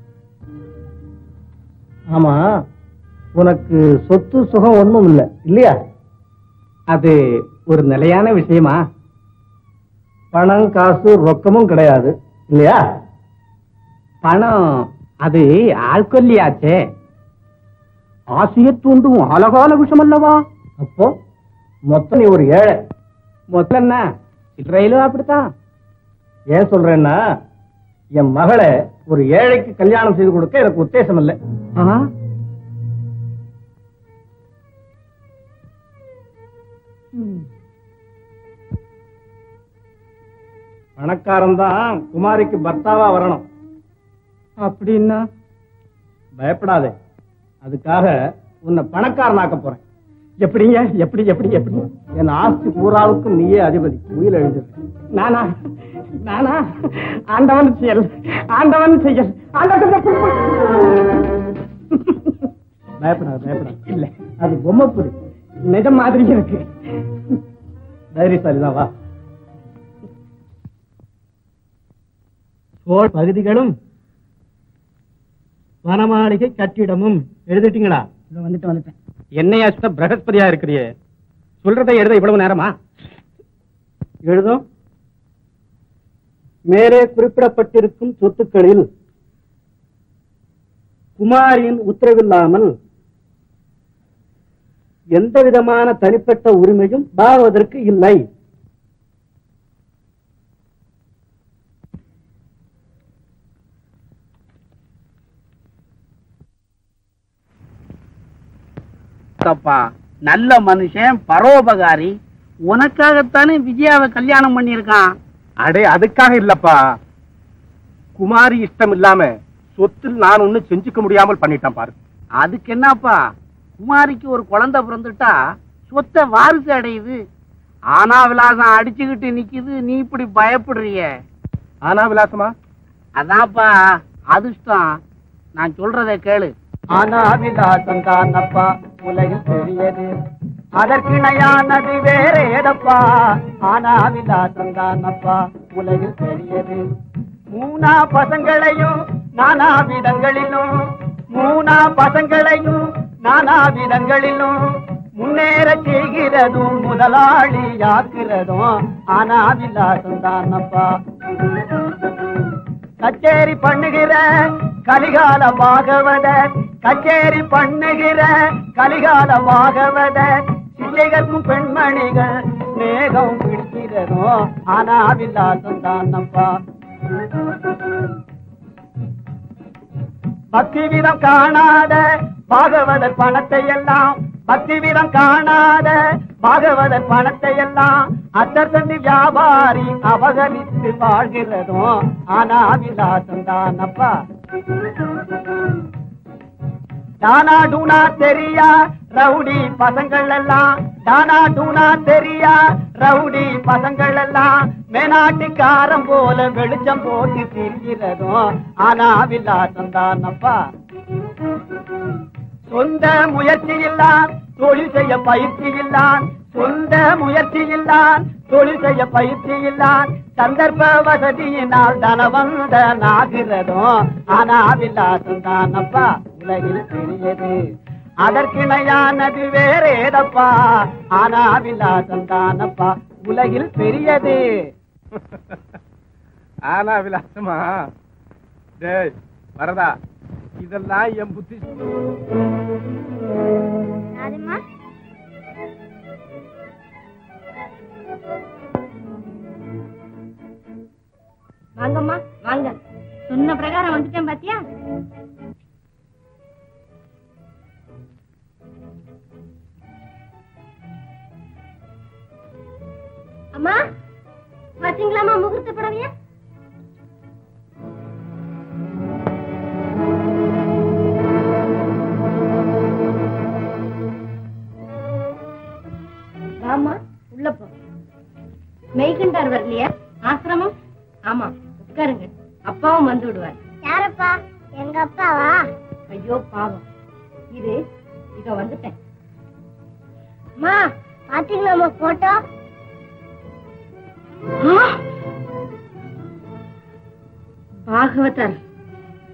ஆமா உனக்கு சொத்து சுகம் ஒண்ணும் இல்ல இல்லையா அது ஒரு நிலையான விஷயமா பணம் காசு ரொக்கமும் கிடையாது இல்லையா பணம் அது ஆள்கொல்லியாச்சே ஆசையை தூண்டும் அழகான விஷயம் அல்லவா அப்போ மொத்தம் நீ ஒரு ஏழை மொத்தம் என்ன சில்லறையிலும் அப்படித்தான் ஏன் சொல்றேன்னா என் மகளை ஒரு ஏழைக்கு கல்யாணம் செய்து கொடுக்க எனக்கு உத்தேசம் இல்லை ஆ? பணக்காரன் தான் குமாரிக்கு பர்த்தாவா வரணும் அப்படின்னா பயப்படாதே அதுக்காக உன்னை பணக்காரனாக்க போறேன் எப்படிங்க எப்படி எப்படி எப்படி என் ஆஸ்தி பூராவுக்கும் நீயே அதிபதி உயிர் எழுதிடுறேன் நானா நானா ஆண்டவன் செயல் ஆண்டவன் செயல் ஆண்டவன் பயப்படாத பயப்படாத இல்ல அது பொம்மை புடி நிஜம் மாதிரி இருக்கு தைரியசாலிதான் வா சோழ் பகுதிகளும் வனமாளிகை கட்டிடமும் எழுதிட்டீங்களா வந்துட்டு வந்துட்டேன் என்னையா சுத்த பிரகஸ்பதியா இருக்கிறியே சொல்றதை எழுத இவ்வளவு நேரமா எழுதும் மேலே குறிப்பிடப்பட்டிருக்கும் சொத்துக்களில் குமாரியின் உத்தரவில்லாமல் எந்த விதமான தனிப்பட்ட உரிமையும் பாவதற்கு இல்லை தப்பா நல்ல மனுஷன் பரோபகாரி உனக்காகத்தானே விஜயாவை கல்யாணம் பண்ணியிருக்கான் அடே அதுக்காக இல்லப்பா குமாரி இஷ்டம் இல்லாம சொத்தில் நான் ஒண்ணு செஞ்சுக்க முடியாமல் பண்ணிட்டேன் பாரு அதுக்கு என்னப்பா குமாரிக்கு ஒரு குழந்தை பிறந்துட்டா சொத்தை வாரிசு அடையுது ஆனா விலாசம் அடிச்சுக்கிட்டு நிக்குது நீ இப்படி பயப்படுறிய ஆனா விலாசமா அதான்ப்பா அதிர்ஷ்டம் நான் சொல்றதை கேளு ஆனா விலாசம் தானப்பா உலகில் பெரியது அதற்கிணையானது வேற ஏதப்பா ஆனா விலாசம் தானப்பா உலகில் பெரியது மூணா பசங்களையும் நானா விதங்களிலும் மூணா பசங்களையும் நானா விதங்களிலும் முன்னேற செய்கிறதும் முதலாளியாக்குறதும் ஆனா விலாசம் தானப்பா கச்சேரி பண்ணுகிற கலிகால பாகவத கச்சேரி பண்ணுகிற கலிகால பாகவத சில்லைகள்க்கும் பெண்மணிகள் ஸ்நேகம் பிடிக்கிறதும் ஆனா விலாசம் தானப்பா பக்தி விதம் காணாத பாகவதர் பணத்தை எல்லாம் பக்தி விதம் காணாத பாகவதர் பணத்தை எல்லாம் அத்தர் தண்டி வியாபாரி அபகரித்து வாழ்கிறதும் ஆனா விலாசம் தானப்பா டானா டூனா தெரியா ரவுடி பசங்கள் எல்லாம் டானா டூனா தெரியா ரவுடி பசங்கள் எல்லாம் மேனாட்டுக்காரம் போல வெளிச்சம் போட்டு திரிகிறதும் ஆனா விலாசம் தானப்பா சொந்த முயற்சி இல்லான் தொழில் செய்ய பயிற்சி இல்லான் சொந்த முயற்சி இல்லான் தொழில் செய்ய பயிற்சி இல்லான் சந்தர்ப்ப வசதியினால் தனவந்த நாகிறதும் ஆனா விலாசம் தானப்பா உலகில் பெரியது அதற்கிணையானது வேற ஏதப்பா ஆனா விலாசம் தானப்பா உலகில் பெரியது ஆனா விலாசமா டேய் வரதா இதெல்லாம் என் புத்தி வாங்கம்மா வாங்க சொன்ன பிரகாரம் வந்துட்டேன் பாத்தியா அம்மா பாத்தீங்களாம்மா முகூர்த்த புடவைய வாம்மா உள்ள போ மெய்கண்டார் வரலையா ஆசிரமம் ஆமா உட்காருங்க அப்பாவும் வந்து விடுவார் யாரப்பா எங்க அப்பாவா ஐயோ பாவம் இது இதோ வந்துட்டேன் அம்மா பாத்தீங்களா போட்டோ பாகவதர்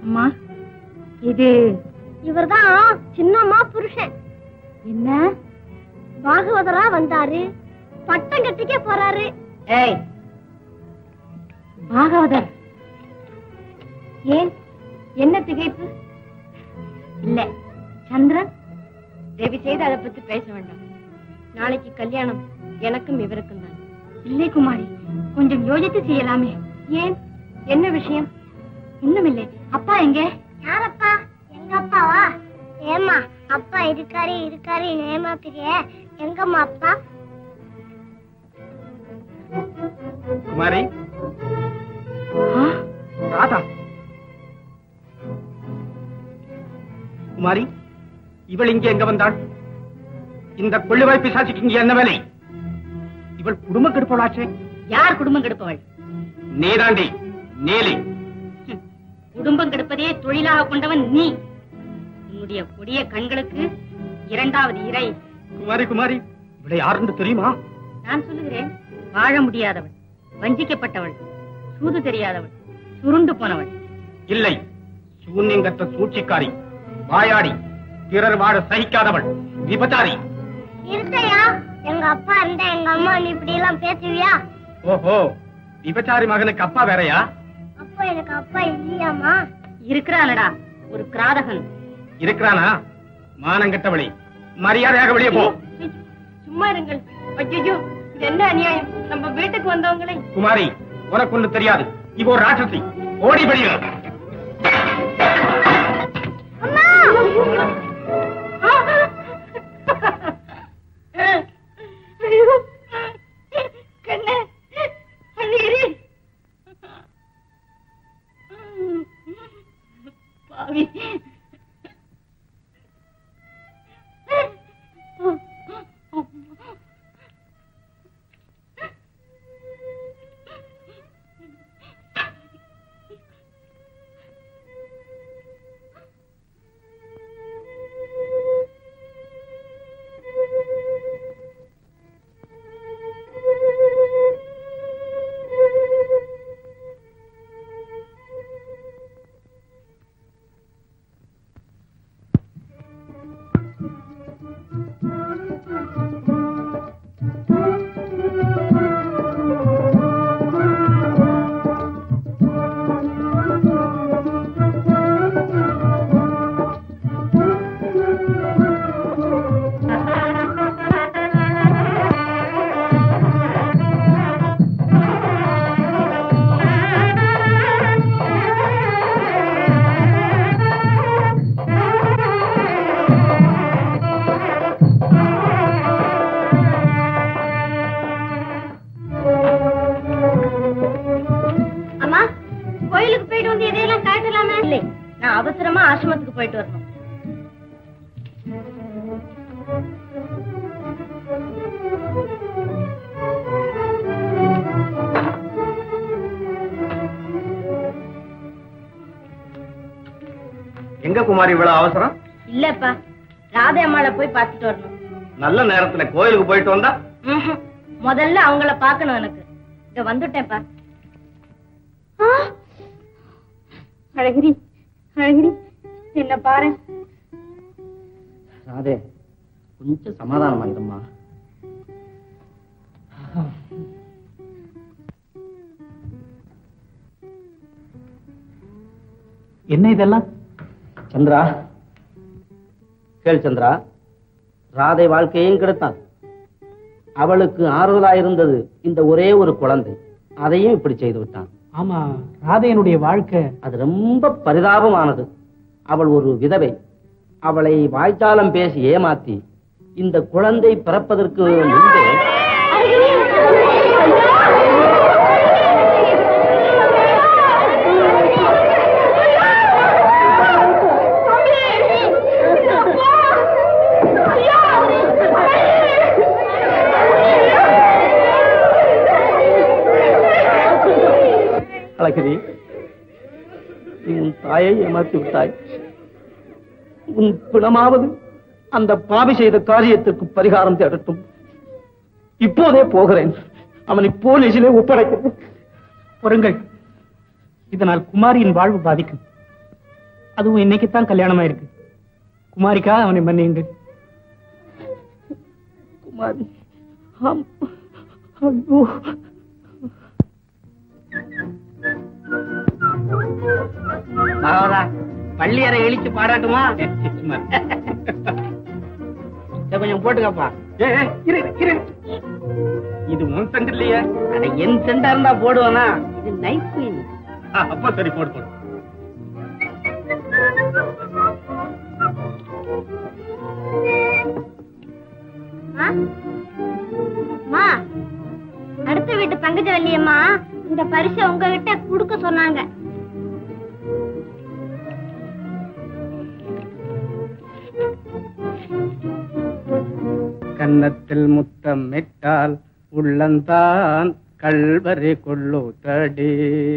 அம்மா இது இவர்தான் சின்னம்மா புருஷன் என்ன பாகவதரா வந்தாரு பட்டம் கட்டிக்க போறாரு ஏய் பாகவதர் ஏன் என்ன திகைப்பு இல்ல சந்திரன் தேவி செய்து அதை பத்தி பேச வேண்டாம் நாளைக்கு கல்யாணம் எனக்கும் இவருக்கும் தான் இல்லை குமாரி கொஞ்சம் யோசித்து செய்யலாமே ஏன் என்ன விஷயம் ஒண்ணுமில்லை அப்பா எங்க யாரப்பா எங்க அப்பாவா ஏமா அப்பா இருக்காரு இருக்காரு ஏமா பிரிய எங்கம்மா அப்பா குமாரி ஆ, ராதா குமாரி இவள் இங்கே எங்க வந்தாள் இந்த கொள்ளுவாய் பிசாசிக்கு இங்கே என்ன வேலை இவள் குடும்ப கெடுப்பவளாச்சே யார் குடும்பம் கெடுப்பவள் நீதாண்டி நீலி குடும்பம் கெடுப்பதே தொழிலாக கொண்டவன் நீ உன்னுடைய கொடிய கண்களுக்கு இரண்டாவது இறை குமாரி குமாரி இவளை யாருன்னு தெரியுமா நான் சொல்லுகிறேன் வாழ முடியாதவள் வஞ்சிக்கப்பட்டவள் சூது தெரியாதவள் சுருண்டு போனவள் இல்லை சூன்யங்கற்ற சூழ்ச்சிக்காரி வாயாடி பிறர் வாழ சகிக்காதவள் விபச்சாரி இருக்கையா எங்க அப்பா இருந்தா எங்க அம்மா நீ இப்படி எல்லாம் பேசுவியா ஓஹோ விபச்சாரி மகனுக்கு அப்பா வேறயா அப்பா எனக்கு அப்பா இல்லையாமா இருக்கிறானடா ஒரு கிராதகன் இருக்கிறானா மானங்கெட்டவளி மரியாதையாக வெளியே போ சும்மா இருங்கள் ஐயோ இது என்ன அநியாயம் நம்ம வீட்டுக்கு வந்தவங்களை குமாரி உனக்கு ஒண்ணு தெரியாது இவ ஒரு ராட்சசி ஓடி வெளியே கண்ணே அண்ணீரே பாவி அம்மா கோயிலுக்கு போயிட்டு வந்து இதையெல்லாம் காட்டலாமே இல்லை நான் அவசரமா ஆசிரமத்துக்கு போயிட்டு வரணும் எங்க குமாரி இவ்வளவு அவசரம் இல்லப்பா ராதே அம்மாளை போய் பார்த்துட்டு வரணும் நல்ல நேரத்துல கோயிலுக்கு போயிட்டு வந்தா ம்ஹும். முதல்ல அவங்கள பார்க்கணும் எனக்கு இங்க வந்துட்டேன்ப்பா அழகிரி அழகிரி என்ன பாரு ராதே கொஞ்சம் சமாதானமாயிரும்மா என்ன இதெல்லாம் சந்திரா கேள் சந்திரா ராதை வாழ்க்கையும் கெடுத்தான் அவளுக்கு ஆறுதலா இருந்தது இந்த ஒரே ஒரு குழந்தை அதையும் இப்படி செய்து விட்டான் ஆமா ராதையனுடைய வாழ்க்கை அது ரொம்ப பரிதாபமானது அவள் ஒரு விதவை அவளை வாய்ச்சாலம் பேசி ஏமாத்தி இந்த குழந்தை பிறப்பதற்கு முன்பே அழகிரி நீ உன் தாயை ஏமாத்தி விட்டாய் உன் பிணமாவது அந்த பாவி செய்த காரியத்திற்கு பரிகாரம் தேடட்டும் இப்போதே போகிறேன் அவனை போலீசிலே ஒப்படைக்கிறேன் பொறுங்கள் இதனால் குமாரியின் வாழ்வு பாதிக்கும் அதுவும் இன்னைக்கு தான் கல்யாணம் ஆயிருக்கு குமாரிக்கா அவனை மன்னியுங்க குமாரி ஆம். ஐயோ பகவதா பள்ளியறை இழிச்சு பாராட்டுமா சும்மா இதை கொஞ்சம் போட்டுக்கப்பா ஏ, ஏ, இரு, இரு. இது உன் சென்ட் இல்லையே அட என் செண்டா இருந்தா போடுவானா இது நைட் குயின் ஆ, அப்ப சரி போடு போடு அம்மா அடுத்த வீட்டு பங்கஜவல்லி அம்மா இந்த பரிசை உங்ககிட்ட கொடுக்க சொன்னாங்க கன்னத்தில் முத்தமிட்டால் உள்ளந்தான் கல்வரை கொள்ளு தடி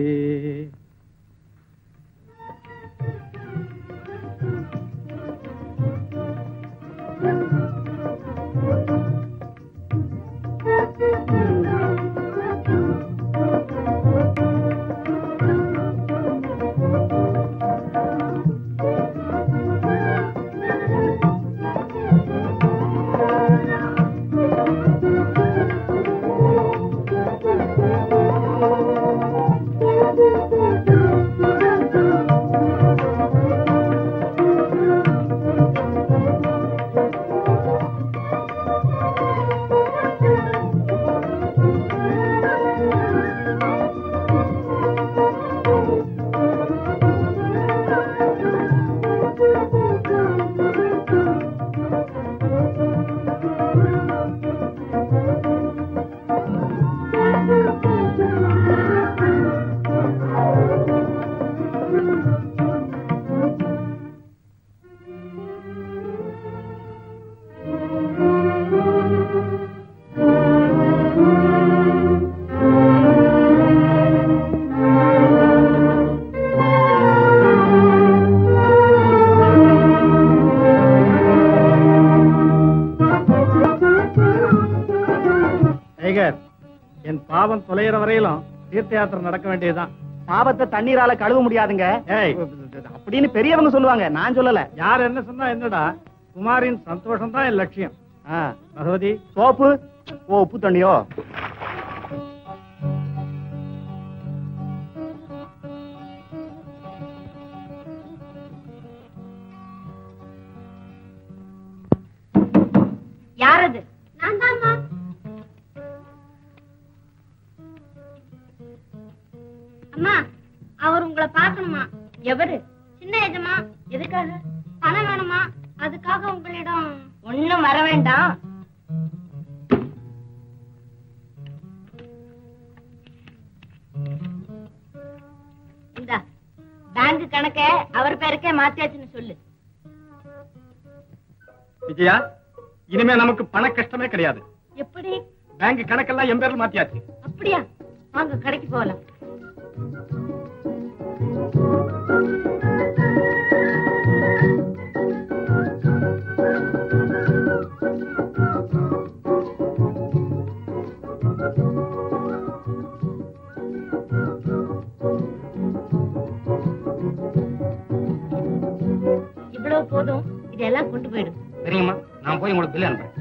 டைகர் என் பாவம் தொலைகிற வரையிலும் தீர்த்த யாத்திரை நடக்க வேண்டியதுதான் பாவத்தை தண்ணீரால கழுவ முடியாதுங்க ஏய் அப்படின்னு பெரியவங்க சொல்லுவாங்க நான் சொல்லல யார் என்ன சொன்னா என்னடா குமாரின் சந்தோஷம் தான் என் லட்சியம் ஆ, பகவதி சோப்பு ஓ உப்பு தண்ணியோ யார் அது நான் தான்மா அம்மா அவர் உங்களை பார்க்கணுமா எவரு சின்ன எஜமா எதுக்காக பணம் வேணுமா அதுக்காக உங்களிடம் ஒண்ணும் வர வேண்டாம் இந்தா பேங்க் கணக்க அவர் பேருக்கே மாத்தியாச்சுன்னு சொல்லு விஜயா இனிமே நமக்கு பண கஷ்டமே கிடையாது எப்படி பேங்க் கணக்கெல்லாம் என் பேர்ல மாத்தியாச்சு அப்படியா வாங்க கடைக்கு போகலாம் இவ்வளவு போதும் இதெல்லாம் கொண்டு போயிடு சரிங்கம்மா நான் போய் உங்களுக்கு பில்லு அனுப்புறேன்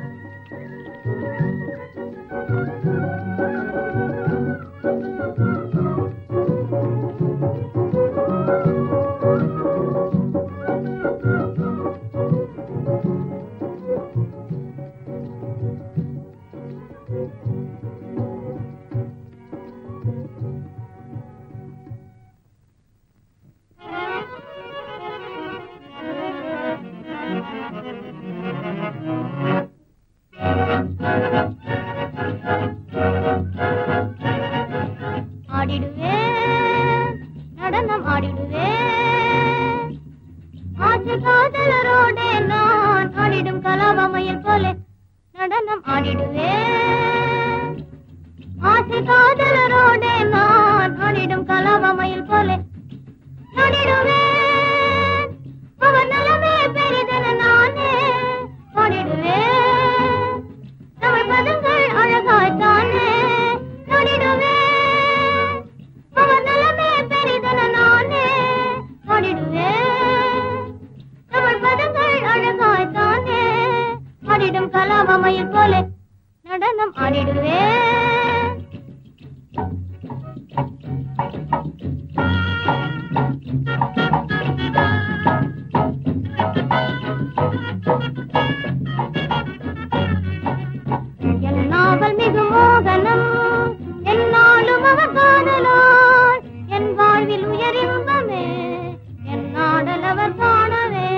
ஆடிடுவேன் நடனம் ஆடிடுவேன் ஆசை காதலரோட நான் ஆடிடும் கலாபமையில் போல நடனம் ஆடிடுவேன் ஆசை காதலரோட நான் ஆடிடும் கலாபமையில் போல நடிடுவேன் அவன் நலமே பெரிதென நானே பாடிடுவேன் தமிழ் பதங்கள் அழகாய்த்தானே நடிடுவேன் அவன் நலமே பெரிதென நானே பாடிடுவேன் ஆடிடும் கலவமையில் போல நடனம் ஆடிடுவேன் என் நாவல் மிகு மோகனம் என்னாலும் அவர் காதலால் என் வாழ்வில் உயரின்பமே என் நாடல் அவர் காணவே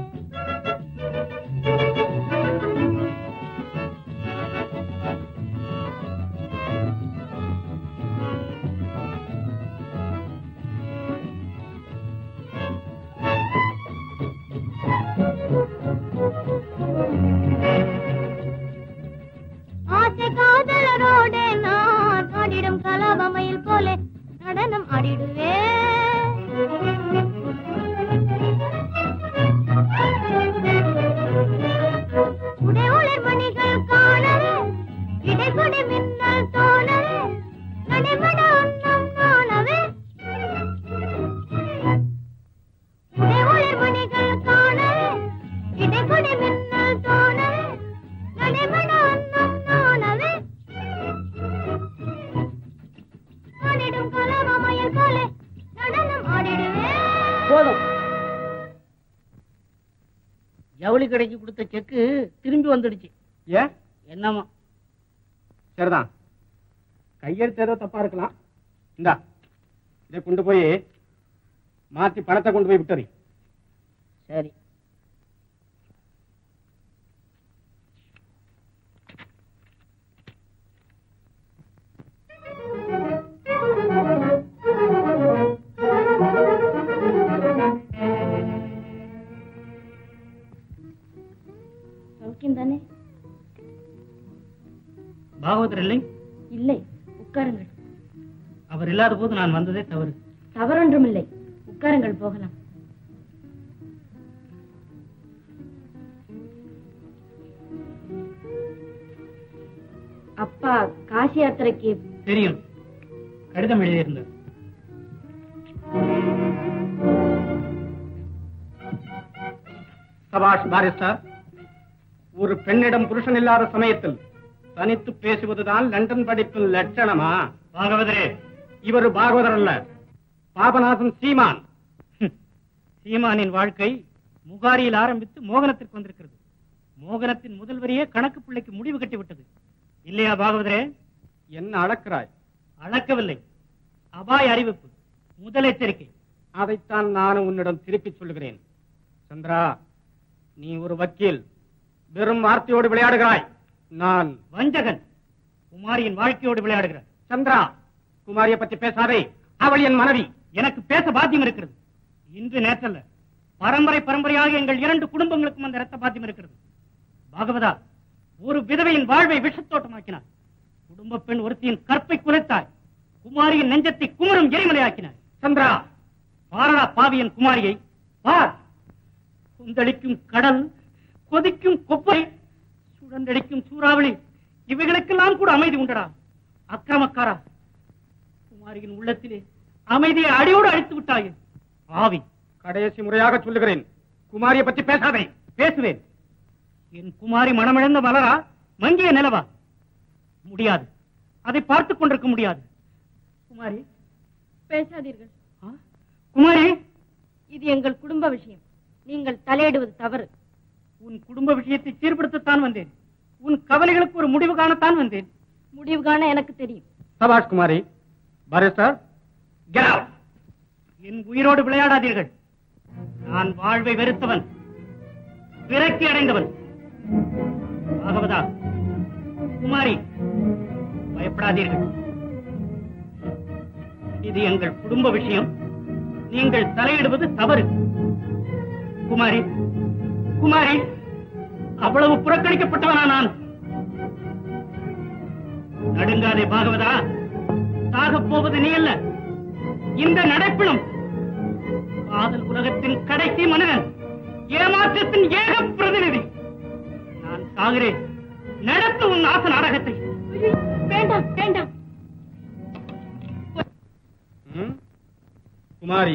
ஆசை காதலரோடு நான் ஆடிடும் கலவமையில் போல நடனம் ஆடிடுவேன் உடை ஒளிர் மணிகள் காணவே இடைக்கொடி மின்னல் தோணவே நடைபட அன்னம் காணவே உடை ஒளிர் மணிகள் காணவே இடைக்கொடி மின்னல் தோணவே நடைபட அன்னம் காணவே ஆடிடும் கலவமையில் போல நடனம் ஆடிடுவேன் போதும் ஜவுளி கடைக்கு கொடுத்த செக்கு திரும்பி வந்துடுச்சு ஏன் என்னமா சரிதான் கையெழுத்து ஏதோ தப்பா இருக்கலாம் இந்தா இதை கொண்டு போய் மாத்தி பணத்தை கொண்டு போய் விட்டுறி சரி சௌக்கியம் தானே பாகவதர் இல்லை இல்லை உட்காருங்கள் அவர் இல்லாத போது நான் வந்ததே தவறு தவறொன்றும் இல்லை உட்காருங்கள் போகலாம் அப்பா காசி யாத்திரைக்கு தெரியும் கடிதம் எழுதியிருந்தார் சபாஷ் பாரிஸ்டர் ஒரு பெண்ணிடம் புருஷன் இல்லாத சமயத்தில் தனித்து பேசுவதுதான் லண்டன் படிப்பின் லட்சணமா பாகவதரே இவர் பாகவதர் அல்ல பாபநாசன் சீமான் சீமானின் வாழ்க்கை முகாரியில் ஆரம்பித்து மோகனத்திற்கு வந்திருக்கிறது மோகனத்தின் முதல் வரியே கணக்கு பிள்ளைக்கு முடிவு கட்டி விட்டது இல்லையா பாகவதரே என்ன அளக்கிறாய் அளக்கவில்லை அபாய அறிவிப்பு முதல் எச்சரிக்கை அதைத்தான் நானும் உன்னிடம் திருப்பி சொல்லுகிறேன் சந்திரா நீ ஒரு வக்கீல் வெறும் வார்த்தையோடு விளையாடுகிறாய் நான் வஞ்சகன் குமாரியின் வாழ்க்கையோடு விளையாடுகிறார் சந்திரா குமாரியை பற்றி பேசாதே அவள் என் மனைவி எனக்கு பேச பாத்தியம் இருக்கிறது இன்று நேற்றல்ல பரம்பரை பரம்பரையாக எங்கள் இரண்டு குடும்பங்களுக்கும் அந்த இரத்த பாத்தியம் இருக்கிறது பாகவதா ஒரு விதவையின் வாழ்வை விஷத்தோட்டமாக்கினார் குடும்ப பெண் ஒருத்தியின் கற்பை குலைத்தாய் குமாரியின் நெஞ்சத்தை குமரும் எரிமலையாக்கினார் சந்திரா பாரடா பாவியன் குமாரியை பார் குந்தளிக்கும் கடல் கொதிக்கும் கொப்பை சுழண்டடிக்கும் சூறாவளி இவைகளுக்கெல்லாம் கூட அமைதி உண்டடா அக்கிரமக்காரா குமாரியின் உள்ளத்திலே அமைதியை அடியோடு அழித்து விட்டாயே ஆவி கடைசி முறையாக சொல்லுகிறேன் குமாரியை பற்றி பேசாதே பேசுவேன் என் குமாரி மனமிழந்த மலரா மங்கிய நிலவா முடியாது அதை பார்த்துக் கொண்டிருக்க முடியாது குமாரி பேசாதீர்கள் ஆ? குமாரி இது எங்கள் குடும்ப விஷயம் நீங்கள் தலையிடுவது தவறு உன் குடும்ப விஷயத்தை சீர்படுத்தத்தான் வந்தேன் உன் கவலைகளுக்கு ஒரு முடிவு காணத்தான் வந்தேன் முடிவு காண எனக்கு தெரியும் சபாஷ் குமாரி பாரிஸ்டர் get out. என் உயிரோடு விளையாடாதீர்கள் நான் வாழ்வை வெறுத்தவன் விரக்தி அடைந்தவன் பாகவதா குமாரி பயப்படாதீர்கள் இது எங்கள் குடும்ப விஷயம் நீங்கள் தலையிடுவது தவறு குமாரி குமாரி அவ்வளவு புறக்கணிக்கப்பட்டவனா நான் நடுங்காதே பாகவதா சாகப் போவது நீ அல்ல இந்த நடைப்பிலும் காதல் உலகத்தின் கடைசி மனிதன் ஏமாற்றத்தின் ஏக பிரதிநிதி நான் சாகிறேன் நடத்து உன் ஆச நாடகத்தை வேண்டாம் வேண்டாம் ம்? குமாரி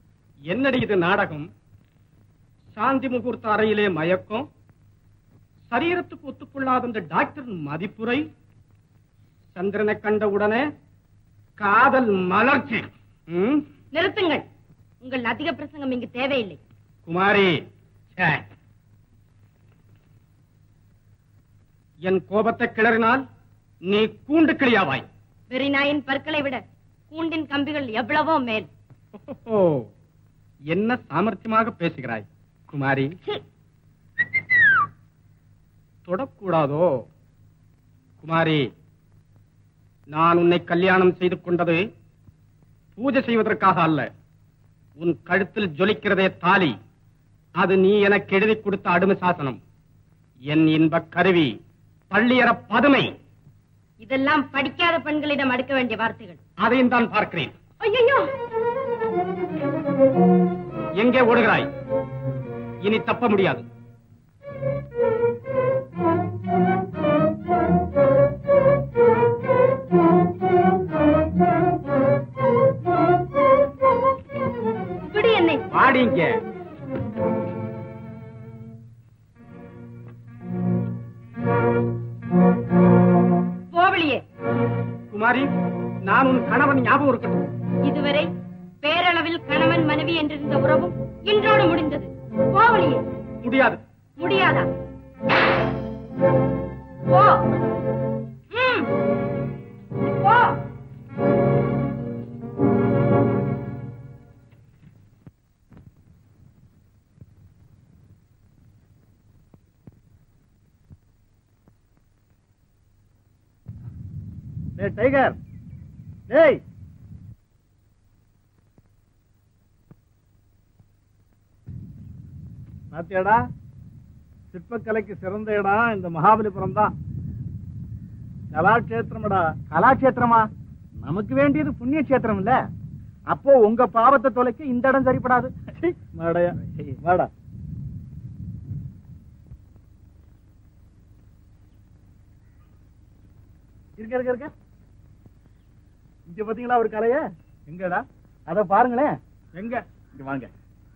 என்னடி இது நாடகம் சாந்தி முகூர்த்த அறையிலே மயக்கம் சரீரத்துக்கு ஒத்துக்கொள்ளாத இந்த டாக்டர் மதிப்புரை சந்திரனை கண்ட உடனே காதல் மலர்ச்சி ம்? நிறுத்துங்கள் உங்கள் அதிக பிரசங்கம் இங்கு தேவையில்லை குமாரி ச்சே. என் கோபத்தை கிளறினால் நீ கூண்டு கிளியாவாய் வெறிநாயின் பற்களை விட கூண்டின் கம்பிகள் எவ்வளவோ மேல் ஓ என்ன சாமர்த்தியமாக பேசுகிறாய் குமாரி தொடக்கூடாதோ குமாரி நான் உன்னை கல்யாணம் செய்து கொண்டது பூஜை செய்வதற்காக அல்ல உன் கழுத்தில் ஜொலிக்கிறதே தாலி அது நீ எனக்கு எழுதி கொடுத்த அடிமை சாசனம் என் இன்ப கருவி பள்ளியற பதுமை இதெல்லாம் படிக்காத பெண்களிடம் அடுக்க வேண்டிய வார்த்தைகள் அதையும் தான் பார்க்கிறேன் ஐயோ எங்கே ஓடுகிறாய் இனி தப்ப முடியாது விடு என்னை வாடிங்க போவலியே குமாரி நான் உன் கணவன் ஞாபகம் இருக்கட்டும் இதுவரை பேரளவில் கணவன் மனைவி என்றிருந்த உறவும் இன்றோடு முடிந்தது போவலியே முடியாது முடியாதா போ ம். போ டேய் டைகர் டேய் பாத்தியாடா சிற்பக்கலைக்கு சிறந்த இடம் இந்த மகாபலிபுரம் தான் கலாட்சேத்திரம்டா கலாட்சேத்திரமா நமக்கு வேண்டியது புண்ணிய கஷேத்திரம் இல்ல அப்போ உங்க பாவத்தை தொலைக்க இந்த இடம் சரிப்படாது சீ, வாடா வாடா இருக்க இருக்க இருக்க இங்க பாத்தீங்களா ஒரு கலைய எங்கடா அத பாருங்களேன் எங்க இங்க வாங்க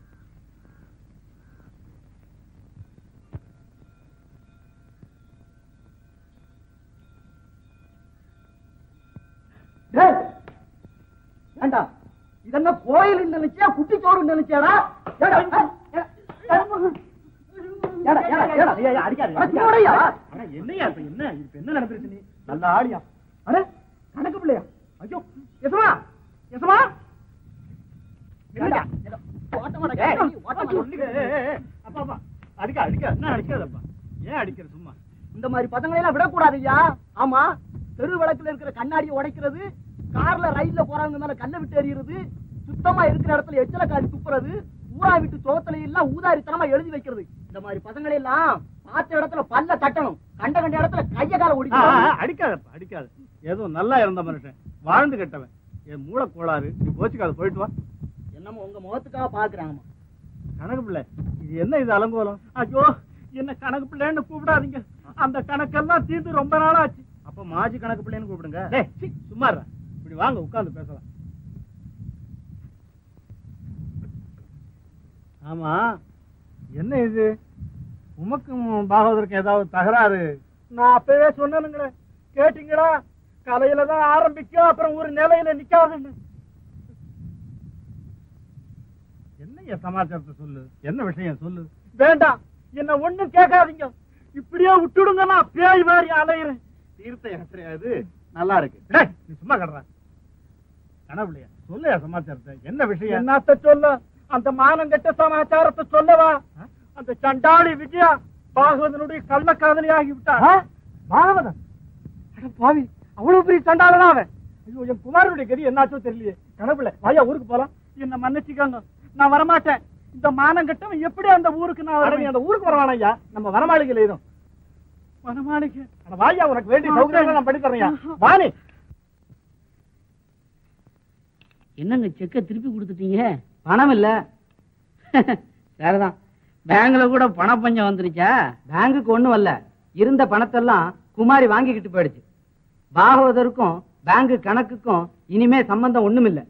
ஏண்டா இதென்ன கோயில் நினைச்சியா குட்டிச்சோறு நினைச்சியாடா ஏடா, ஏ, ஏடா, ஏடா, ஏடா, ஏய், ஏய், அடிக்காத, அடிக்காத. அட, என்னய்யா இப்ப என்ன இப்ப என்ன நடந்துருச்சு நீ நல்ல ஆடியா அட கணக்கு பிள்ளையா ஐயோ எசமா எசமா என்னடா? ஓட்டமாடா, ஏய், ஓட்டமாடா. ஏய், ஏய், ஏய், அப்பா, அப்பா, அடிக்க அடிக்க என்ன அடிக்காதப்பா ஏன் அடிக்கிற சும்மா இந்த மாதிரி பசங்களை எல்லாம் விடக்கூடாது ஐயா ஆமா தெரு விளக்குல இருக்கிற கண்ணாடியை உடைக்கிறது கார்ல ரயில்ல போறவங்க மேல கல்ல விட்டு எறியறது சுத்தமா இருக்கிற இடத்துல எச்சல காடி துப்புறது ஊரா விட்டு சோத்துல எல்லாம் ஊதாரித்தனமா எழுதி வைக்கிறது இந்த மாதிரி பசங்களை எல்லாம் பார்த்த இடத்துல பல்ல தட்டணும் கண்ட கண்ட இடத்துல கைய கால ஒடிக்கணும் அடிக்காதப்பா அடிக்காத ஏதோ நல்லா இருந்த மனுஷன் வாழ்ந்து கெட்டவன் என் மூளை கோளாறு நீ போச்சுக்காத போயிட்டு வா என்னமோ உங்க முகத்துக்காக பாக்குறாங்கம்மா கணக்கு பிள்ளை இது என்ன இது அலங்கோலம் ஐயோ என்ன கணக்கு பிள்ளைன்னு கூப்பிடாதீங்க அந்த கணக்கெல்லாம் தீர்ந்து ரொம்ப நாளா ஆச்சு அப்ப மாஜி கணக்கு பிள்ளைன்னு கூப்பிடுங்க சும்மா இருடா. இப்படி வாங்க உட்கார்ந்து பேசலாம் ஆமா என்ன இது உமக்கும் பாகவதற்கும் ஏதாவது தகராறு நான் அப்பவே சொன்னேனுங்களே கேட்டீங்களா கலையில தான் ஆரம்பிக்கும் அப்புறம் ஒரு நிலையில நிக்காதுன்னு என்னைய சமாச்சாரத்தை சொல்லு என்ன விஷயம் சொல்லு வேண்டாம் என்ன ஒண்ணும் கேட்காதீங்க இப்படியே விட்டுடுங்க நான் பேய் மாதிரி அலையிறேன் தீர்த்த யாத்திரையா இது நல்லா இருக்கு டேய், நீ சும்மா கடறா கனவுலையா சொல்லையா சமாச்சாரத்தை என்ன விஷயம் என்னத்த சொல்ல அந்த மானங்கெட்ட சமாச்சாரத்தை சொல்லவா அந்த சண்டாளி விஜயா பாகவதனுடைய கள்ளக்காதலி ஆகிவிட்டா பாகவதன் அட பாவி அவ்வளவு பெரிய சண்டாளனா அவன் ஐயோ என் குமாரனுடைய கதி என்னாச்சோ தெரியலையே கனவுல வாயா ஊருக்கு போலாம் என்ன மன்னிச்சுக்கோங்க நான் வரமாட்டேன் இந்த மானங்கட்டவன் எப்படி அந்த ஊருக்கு நான் வரேன் அந்த ஊருக்கு வரவான ஐயா நம்ம வனமாளிகையில் எதுவும் வனமாளிகை அட வாயா உனக்கு வேண்டிய சௌகரியங்களை நான் பண்ணி தரேன் வாணி என்னங்க செக்க திருப்பி கொடுத்துட்டீங்க பணம் இல்ல சரிதான் பேங்க்ல கூட பண பஞ்சம் வந்துருச்சா பேங்குக்கு ஒண்ணும் வரல இருந்த பணத்தெல்லாம் குமாரி வாங்கிக்கிட்டு போயிடுச்சு பாகவதருக்கும் பேங்க் கணக்குக்கும் இனிமே சம்பந்தம் ஒண்ணும் இல்ல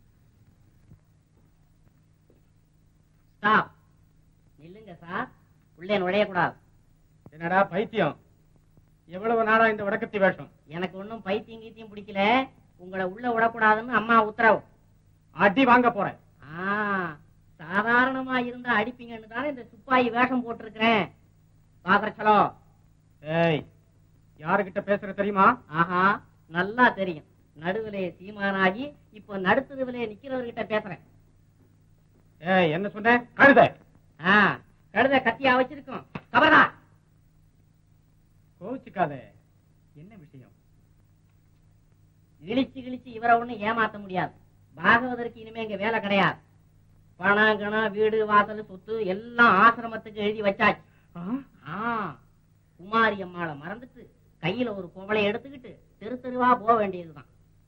ஸ்டாப் நில்லுங்க சார் உள்ளே நுழையக்கூடாது என்னடா பைத்தியம் எவ்வளவு நாளா இந்த வடக்கத்தி வேஷம் எனக்கு ஒன்றும் பைத்தியம் கீத்தியம் பிடிக்கல உங்களை உள்ள விடக்கூடாதுன்னு அம்மா உத்தரவு அடி வாங்க போறேன் ஆ சாதாரணமா இருந்தா அடிப்பீங்கன்னு தானே இந்த சிப்பாயி வேஷம் போட்டிருக்கிறேன் பாக்குறச்சலோ ஏய் யாருகிட்ட பேசுற தெரியுமா ஆஹா நல்லா தெரியும் நடுவிலே சீமானாகி இப்போ நடுத்தருவிலே நிக்கிறவர்கிட்ட பேசுறேன் ஏய் என்ன சொன்ன கழுத ஆ கழுத கத்தியா வச்சிருக்கோம் கபரா கோவிச்சுக்காத என்ன விஷயம் இழிச்சு இழிச்சு இவரை ஒண்ணும் ஏமாத்த முடியாது பாகவதற்கு இனிமே இங்க வேலை கிடையாது பணம் கணம் வீடு வாசல் சொத்து எல்லாம் ஆசிரமத்துக்கு எழுதி வச்சாச்சு ஆ குமாரி அம்மாளை மறந்துட்டு கையில ஒரு குவளை எடுத்துக்கிட்டு தெரு தெருவா போக வேண்டியதுதான்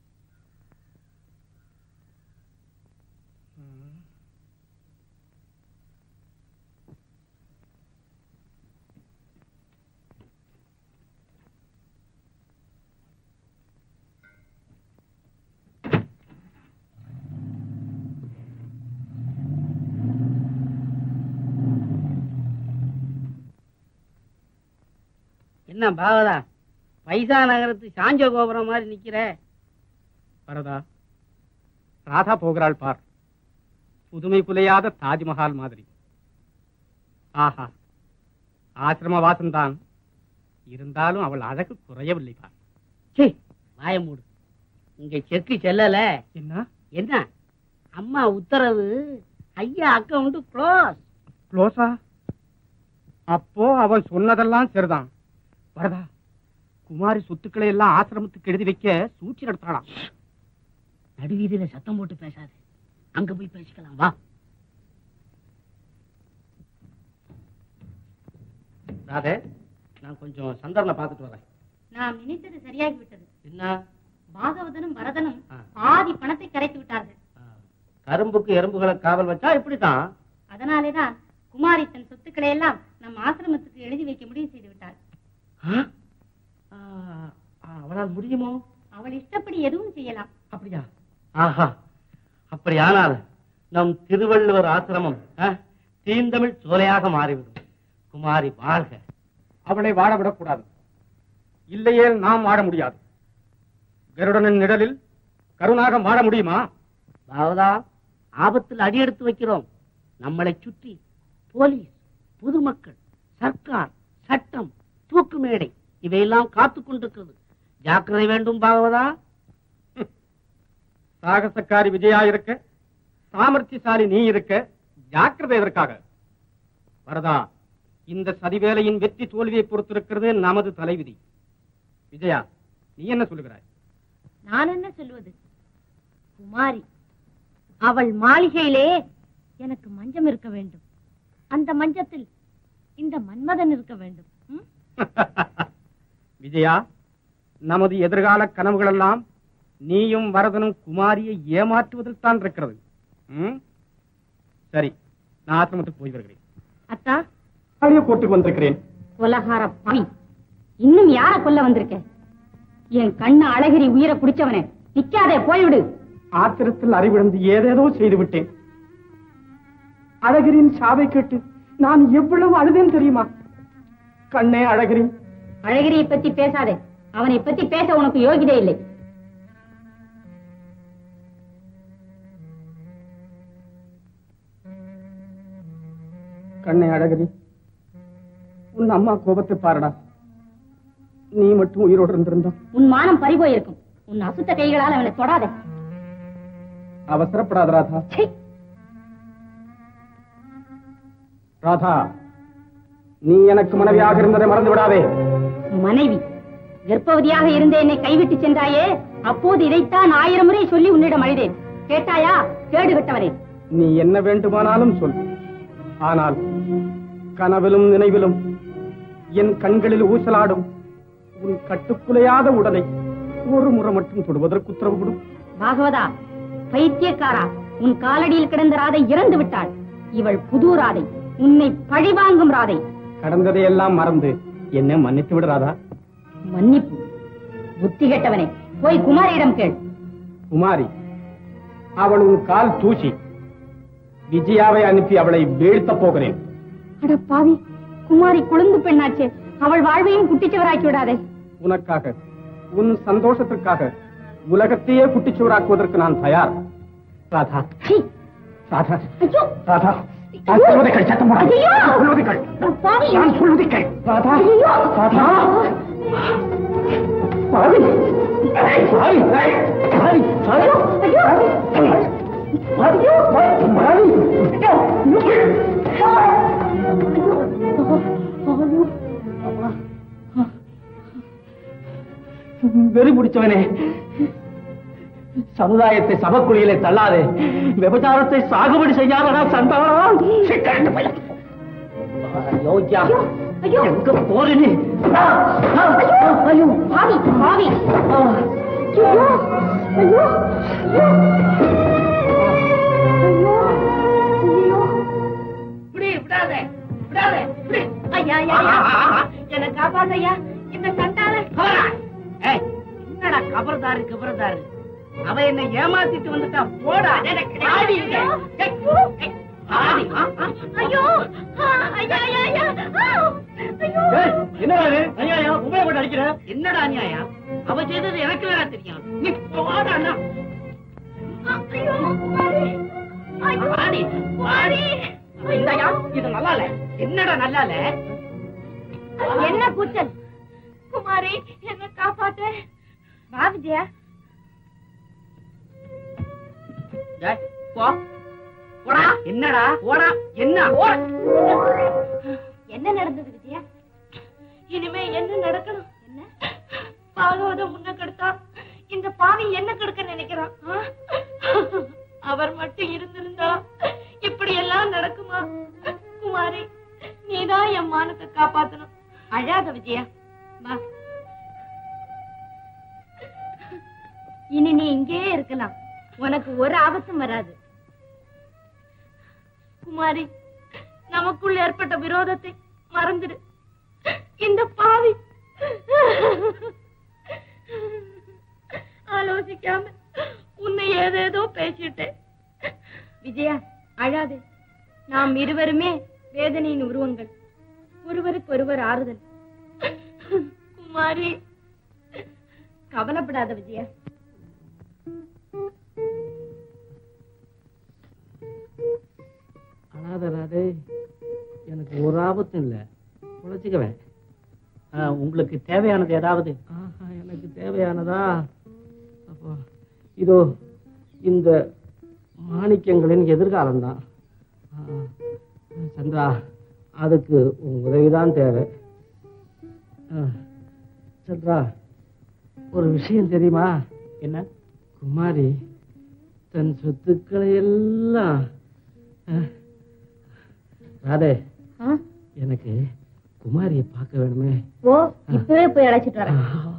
என்ன பாவதா பைசா நகரத்து சாஞ்ச கோபுரம் மாதிரி நிக்கிற வரதா ராதா போகிறாள் பார் புதுமை புலையாத தாஜ்மஹால் மாதிரி ஆஹா ஆசிரம வாசம்தான் இருந்தாலும் அவள் அழகு குறையவில்லை பார் சீ வாய மூடு இங்க செக்கு செல்லல என்ன என்ன அம்மா உத்தரவு ஐயா அக்கவுண்ட் க்ளோஸ் க்ளோஸா அப்போ அவன் சொன்னதெல்லாம் சரிதான் வரதா குமாரி சொத்துக்களை எல்லாம் ஆசிரமத்துக்கு எழுதி வைக்க சூழ்ச்சி நடத்தாளாம் நடுவீதியில சத்தம் போட்டு பேசாத அங்க போய் பேசிக்கலாம் வா ராதே நான் கொஞ்சம் சந்தர்னை பார்த்துட்டு வரேன் நாம் நினைத்தது சரியாகி விட்டது என்ன பாகவதனும் பரதனும் ஆ. பாதி பணத்தை கரைத்து விட்டார்கள் ஆ, கரும்புக்கு எறும்புகளை காவல் வச்சா இப்படித்தான் அதனாலேதான் குமாரி தன் சொத்துக்களை எல்லாம் நம் ஆசிரமத்துக்கு எழுதி வைக்க முடிவு செய்து விட்டாள் ஆ? ஆ, ஆ, அவளால் முடியுமோ அவள் இஷ்டப்படி எதுவும் செய்யலாம் அப்படியா ஆஹா அப்படியானால் நம் திருவள்ளுவர் ஆசிரமம் ஆ, தீந்தமிழ் சோலையாக மாறிவிடும் குமாரி வாழ்க அவளை வாழ விடக்கூடாது இல்லையே நாம் வாழ முடியாது கருடனின் நிழலில் கருணாக வாழ முடியுமா பாவதா ஆபத்தில் அடி எடுத்து வைக்கிறோம் நம்மளை சுற்றி போலீஸ் பொதுமக்கள் சர்க்கார் சட்டம் தூக்கு மேடை இவையெல்லாம் காத்து கொண்டிருக்கிறது ஜாக்கிரதை வேண்டும் பாகவதா சாகசக்காரி விஜயா இருக்க சாமர்த்தியசாலி நீ இருக்க ஜாக்கிரதை எதற்காக வரதா இந்த சதிவேலையின் வெற்றி தோல்வியை பொறுத்திருக்கிறது நமது தலைவிதி விஜயா நீ என்ன சொல்லுகிறாய் நான் என்ன சொல்வது குமாரி அவள் மாளிகையிலே எனக்கு மஞ்சம் இருக்க வேண்டும் அந்த மஞ்சத்தில் இந்த மன்மதன் இருக்க வேண்டும் ம்? விஜயா நமது எதிர்கால கனவுகளெல்லாம் நீயும் வரதனும் குமாரியை ஏமாற்றுவதில் தான் இருக்கிறது ம்? சரி நான் ஆசிரமத்துக்கு போய் வருகிறேன் அத்தா பழைய கோர்ட்டுக்கு வந்திருக்கிறேன் கொலகார பாவி இன்னும் யார கொல்ல வந்திருக்க என் கண்ணு அழகிரி உயிரை குடிச்சவனே நிக்காதே போய்விடு ஆத்திரத்தில் அறிவிழந்து ஏதேதோ செய்து விட்டேன் அழகிரின் சாவை கேட்டு நான் எவ்வளவு அழுதேன் தெரியுமா கண்ணே அழகிரி அழகிரியை பத்தி பேசாதே அவனை பத்தி பேச உனக்கு யோகிதே இல்லை கண்ணே அழகிரி உன் அம்மா கோபத்தை பாருடா நீ மட்டும் உயிரோடு இருந்திருந்தா உன் மானம் பறிபோயிருக்கும் உன் அசுத்த கைகளால் அவனை தொடாதே அவசரப்படாத ராதா சீ! ராதா நீ எனக்கு மனைவியாக இருந்ததை மறந்து விடாதே மனைவி கர்ப்பவதியாக இருந்த என்னை கைவிட்டு சென்றாயே அப்போது இதைத்தான் ஆயிரம் முறை சொல்லி உன்னிடம் அழுதேன் கேட்டாயா கேடு கட்டவரே நீ என்ன வேண்டுமானாலும் சொல் ஆனால் கனவிலும் நினைவிலும் என் கண்களில் ஊசலாடும் உன் கட்டுக்குலையாத உடலை ஒரு முறை மட்டும் தொடுவதற்கு உத்தரவு கொடு பாகவதா பைத்தியக்காரா உன் காலடியில் கிடந்த ராதை இறந்து விட்டாள் இவள் புது ராதை உன்னை பழிவாங்கும் ராதை கடந்ததையெல்லாம் மறந்து என்ன மன்னித்து விடுறாதா மன்னிப்பு புத்தி கெட்டவனே போய் குமாரியிடம் கேள் குமாரி அவள் உன் கால் தூசி விஜயாவை அனுப்பி அவளை வீழ்த்தப் போகிறேன் அட பாவி குமாரி குழந்து பெண்ணாச்சே அவள் வாழ்வையும் குட்டிச்சவராக்கி விடாதே உனக்காக உன் சந்தோஷத்திற்காக உலகத்தையே குட்டிச்சுவராக்குவதற்கு நான் தயார் ராதா சீ, ராதா ஐயோ ராதா நான் சொல்வதை கேள், சத்தம் போடாதே. ஐயோ! நான் சொல்வதை கேள். பாவி. நான் சொல்வதை கேள். ராதா ஐயோ! ராதா பாவி. ஏய், பாவி. ஏய், பாவி. பாவி. ஐயோ! பாவி. பாவி. வெறி பிடிச்சவனே சமுதாயத்தை சபக்குழியிலே தள்ளாதே விபச்சாரத்தை சாகுபடி செய்யாதடா சண்டாளா சிக்கரண்டு பையன். யோகியா ஐயோ! எங்க போற நீ ஆ, ஆ, ஐயோ பாவி பாவி ஐயோ ஐயோ ஐயோ ஐயோ ஐயோ இப்படி விடாதே விடாதே இப்படி ஐயா ஐயா ஐயா என்ன காப்பாத்தையா இந்த சண்டால கபரா. ஏய், என்னடா கபர்தாரு கபர்தாரு அவ என்ன ஏமாத்திட்டு வந்துட்டா போடா ஆடி இங்க. ஏய், ஏய், ஆடி. ஆ, ஆ. ஐயோ ஆ, ஐயா ஐயா ஐயா ஆ, ஐயோ என்ன ஐயா உபயோகப்பட்டு அடிக்கிற என்னடா நியாயம் அவ செய்தது எனக்கு வேணா தெரியும் நீ போடா அண்ணா. ஐயோ குமாரி ஐயோ ஆடி குமாரி இந்தாயா, இது நல்லா இல்ல என்னடா நல்லா இல்ல என்ன கூச்சல் குமாரி என்ன காப்பாத்த வா விஜயா டேய், போ போடா என்னடா போடா என்ன போடா. என்ன நடந்தது விஜயா இனிமே என்ன நடக்கணும் என்ன பாகவதம் முன்ன கெடுத்தா இந்த பாவி என்ன கெடுக்க நினைக்கிறான் ஆ? அவர் மட்டும் இருந்திருந்தா இப்படி எல்லாம் நடக்குமா குமாரி நீதான் என் மானத்தை காப்பாத்தணும் அழாத விஜயா வா இனி நீ இங்கேயே இருக்கலாம் உனக்கு ஒரு ஆபத்தும் வராது குமாரி நமக்குள் ஏற்பட்ட விரோதத்தை மறந்துடு இந்த பாவி ஆலோசிக்காம உன்னை ஏதேதோ பேசிட்டேன் விஜயா அழாதே நாம் இருவருமே வேதனையின் உருவங்கள் ஒருவருக்கு ஒருவர் ஆறுதல் குமாரி கவலைப்படாத விஜயா அழாத ராதே எனக்கு ஒரு ஆபத்தும் இல்லை உழைச்சிக்குவேன் ஆ, உங்களுக்கு தேவையானது ஏதாவது ஆஹா, எனக்கு தேவையானதா அப்போ இதோ இந்த மாணிக்கங்களின் எதிர்காலம்தான் ஆ, சந்திரா அதுக்கு உன் உதவிதான் தேவை ஆ, சந்திரா ஒரு விஷயம் தெரியுமா என்ன குமாரி தன் சொத்துக்களை எல்லாம் ஆ, ராதே எனக்கு குமாரியை பார்க்க வேணுமே ஓ இப்பவே போய் அழைச்சிட்டு வரேன்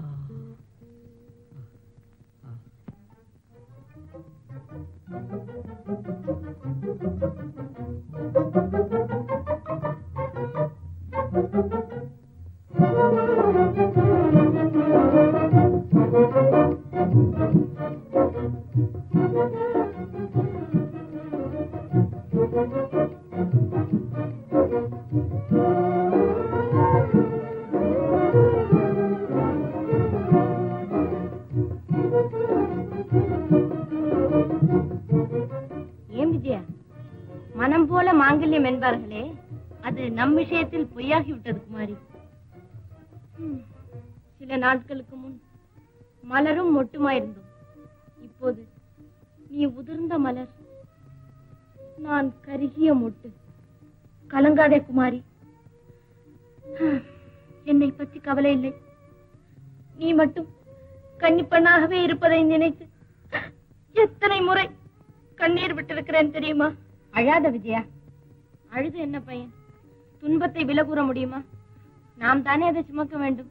ஏன் விஜயா மனம் போல மாங்கல்யம் என்பார்களே அது நம் விஷயத்தில் பொய்யாகி விட்டது குமாரி ஹம், சில நாட்களுக்கு முன் மலரும் மொட்டுமாயிருந்தோம் இப்போது நீ உதிர்ந்த மலர் நான் கருகிய மொட்டு கலங்காதே குமாரி ஹம், என்னை பற்றி கவலை இல்லை நீ மட்டும் கன்னிப்பெண்ணாகவே இருப்பதை நினைத்து எத்தனை முறை கண்ணீர் விட்டிருக்கிறேன் தெரியுமா அழாத விஜயா அழுது என்ன பையன் துன்பத்தை விலை கூற முடியுமா நாம் தானே அதை சுமக்க வேண்டும்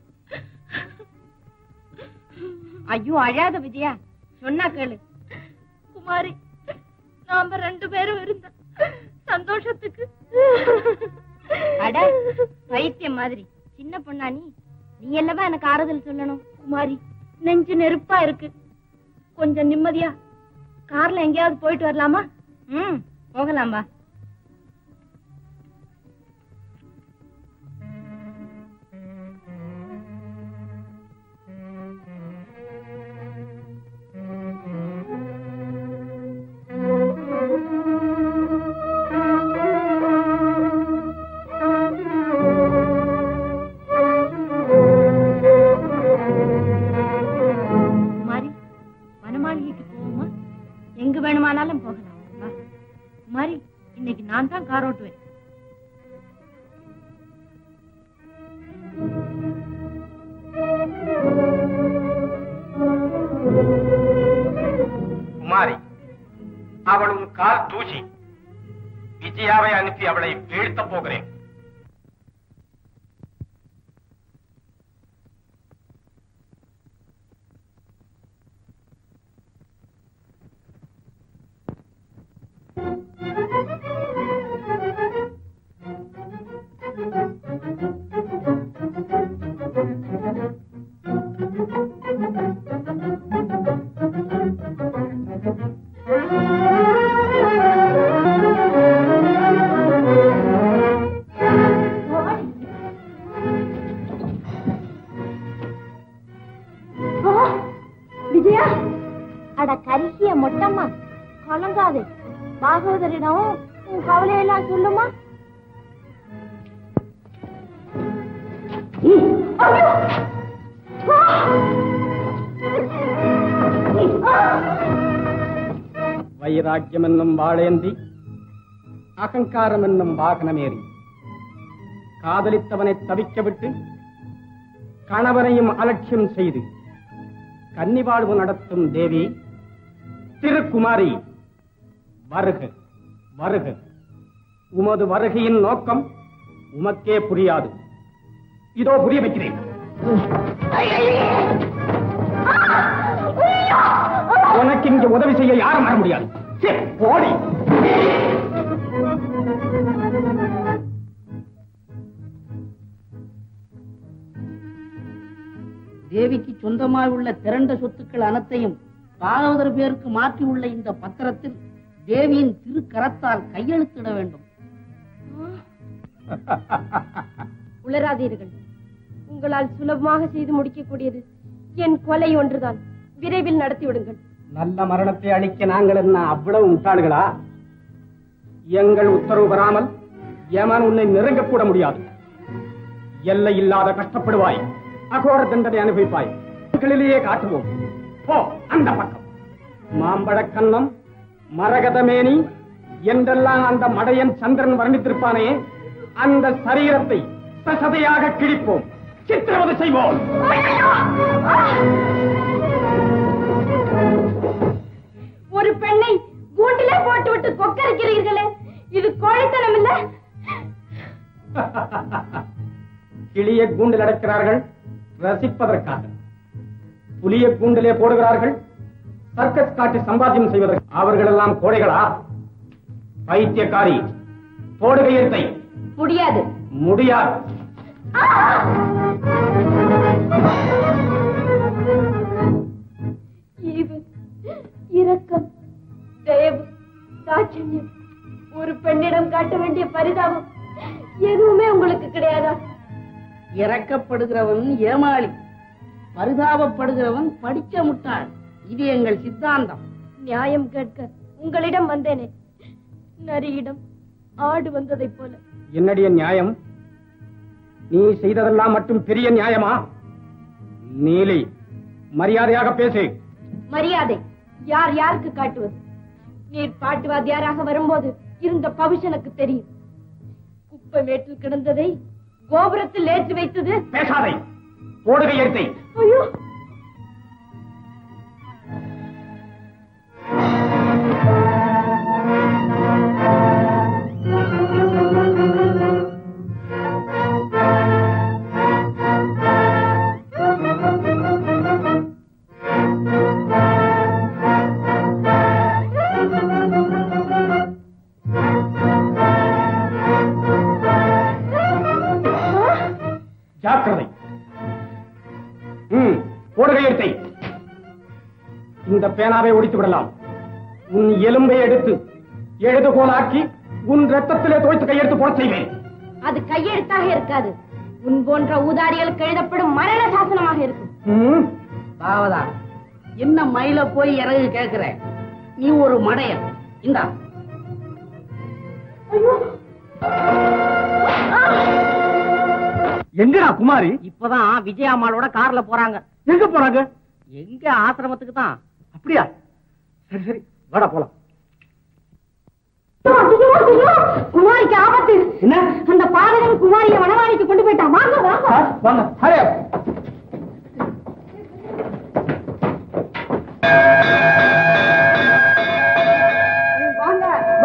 ஐயோ அழாத விஜயா சொன்னா கேளு குமாரி நாம ரெண்டு பேரும் இருந்த சந்தோஷத்துக்கு அட பைத்தியம் மாதிரி சின்ன பொண்ணா நீ நீ அல்லவா எனக்கு ஆறுதல் சொல்லணும் குமாரி நெஞ்சு நெருப்பா இருக்கு கொஞ்சம் நிம்மதியா கார்ல எங்கேயாவது போயிட்டு வரலாமா ம் போகலாம் வா தூசி விஜயாவை அனுப்பி அவளை வீழ்த்த போகிறேன் விஜயா அட கருகிய மொட்டம்மா கலங்காதே பாகவதரிடம் உன் கவலையெல்லாம் சொல்லுமா ஐயோ! வைராக்கியம் என்னும் வாழேந்தி அகங்காரம் என்னும் வாகனமேறி காதலித்தவனை தவிக்க விட்டு கணவனையும் அலட்சியம் செய்து கன்னிவாழ்வு நடத்தும் தேவி திருக்குமாரி வருக வருக உமது வருகையின் நோக்கம் உமக்கே புரியாது இதோ புரிய வைக்கிறேன் உனக்கு இங்க உதவி செய்ய யாரும் வர முடியாது சே, போடி தேவிக்கு சொந்தமாய் உள்ள திரண்ட சொத்துக்கள் அனைத்தையும் பாகவதர் பேருக்கு மாற்றி உள்ள இந்த பத்திரத்தில் தேவியின் திருக்கரத்தால் கையெழுத்திட வேண்டும் உளராதீர்கள் உங்களால் சுலபமாக செய்து முடிக்கக்கூடியது என் கொலை ஒன்றுதான் விரைவில் நடத்தி விடுங்கள் நல்ல மரணத்தை அளிக்க நாங்கள் என்ன அவ்வளவு முட்டாள்களா எங்கள் உத்தரவு பெறாமல் ஏமான் உன்னை நெருங்க கூட முடியாது எல்லை இல்லாத கஷ்டப்படுவாய் அகோர தண்டனை அனுபவிப்பாய் களிலேயே காட்டுவோம் போ அந்த பக்கம் மாம்பழக் கன்னம் மரகதமேனி என்றெல்லாம் அந்த மடையன் சந்திரன் வர்ணித்திருப்பானே அந்த சரீரத்தை சசதையாக கிழிப்போம் சித்திரவதை செய்வோம் ஒரு பெண்ணை கூண்டிலே போட்டு விட்டு கொக்கரிக்கிறீர்களே இது கோழைத்தனம் இல்ல கிளிய கூண்டில் அடைக்கிறார்கள் ரசிப்பதற்காக புலிய கூண்டிலே போடுகிறார்கள் சர்க்கஸ் காட்டி சம்பாத்தியம் செய்வதற்கு அவர்கள் எல்லாம் கோடைகளா பைத்தியக்காரி போடுகையத்தை முடியாது முடியாது ஈவு இரக்கம் தயவு தாட்சண்யம் ஒரு பெண்ணிடம் காட்ட வேண்டிய பரிதாபம் எதுவுமே உங்களுக்கு கிடையாதா இறக்கப்படுகிறவன் ஏமாளி பரிதாபப்படுகிறவன் படிச்ச முட்டாள் இது எங்கள் சித்தாந்தம் நியாயம் கேட்க உங்களிடம் வந்தேனே நரியிடம் ஆடு வந்ததைப் போல என்னுடைய நியாயம் நீ செய்ததெல்லாம் மட்டும் பெரிய நியாயமா நீலி மரியாதையாக பேசு மரியாதை யார் யாருக்கு காட்டுவது நீர் பாட்டுவாதியாராக வரும்போது இருந்த பவிஷனுக்கு தெரியும் குப்பை மேட்டில் கிடந்ததை கோபுரத்தில் ஏற்றி வைத்தது பேசாதே போடுகையத்தை ஐயோ ஜாக்கிரதை ம் போடுகையத்தை இந்த பேனாவை ஒடித்து விடலாம் உன் எலும்பை எடுத்து எழுதுகோலாக்கி உன் ரத்தத்திலே துவைத்து கையெழுத்து போட செய்வேன் அது கையெழுத்தாக இருக்காது உன் போன்ற ஊதாரிகளுக்கு எழுதப்படும் மரண சாசனமாக இருக்கும் ம், பாவதா என்ன மயில போய் இறகு கேக்குற நீ ஒரு மடையன் இந்தா எங்கடா குமாரி இப்பதான் விஜயாம்மாளோட கார்ல போறாங்க எங்க போறாங்க எங்க ஆசிரமத்துக்கு தான் அப்படியா சரி சரி வாடா போலாம் குமாரிக்கு ஆபத்து என்ன அந்த பாதகன் குமாரியை வனவாணிக்கு கொண்டு போயிட்டான் வாங்க வாங்க வாங்க ஹரே வாங்க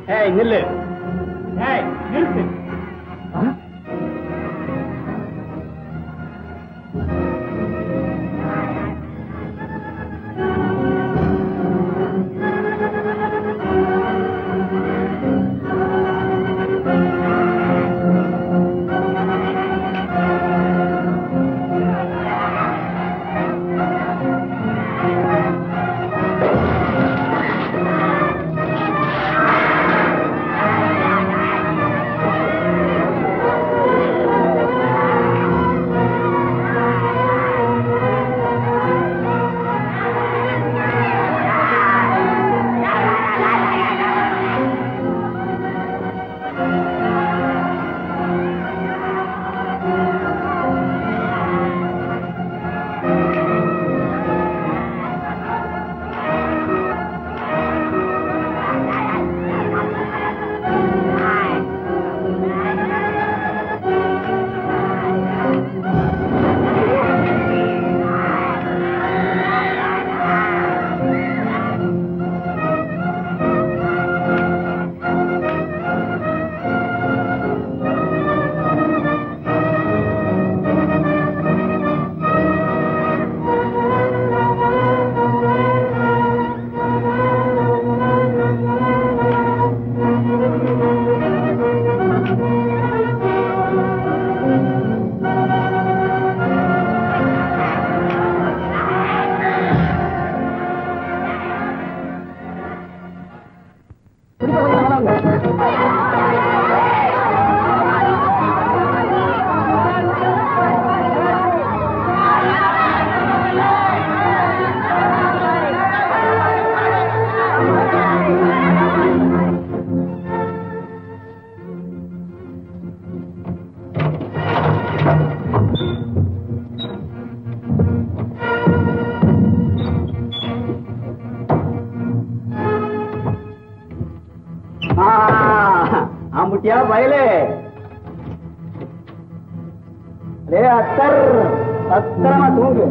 ஏய் நில்லு ஏய் நிறுத்து ஆமுட்டியா வயலே ரே அத்தர் சத்திரமா தூங்கு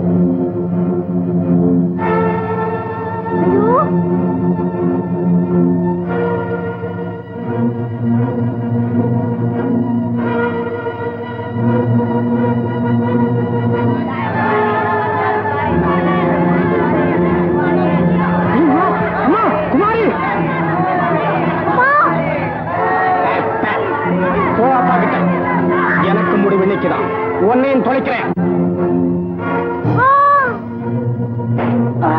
குமாரி போ அப்பா கிட்ட எனக்கு முடிவு நினைக்கிறான் உன்னையும் தொலைக்கிறேன் ஆ.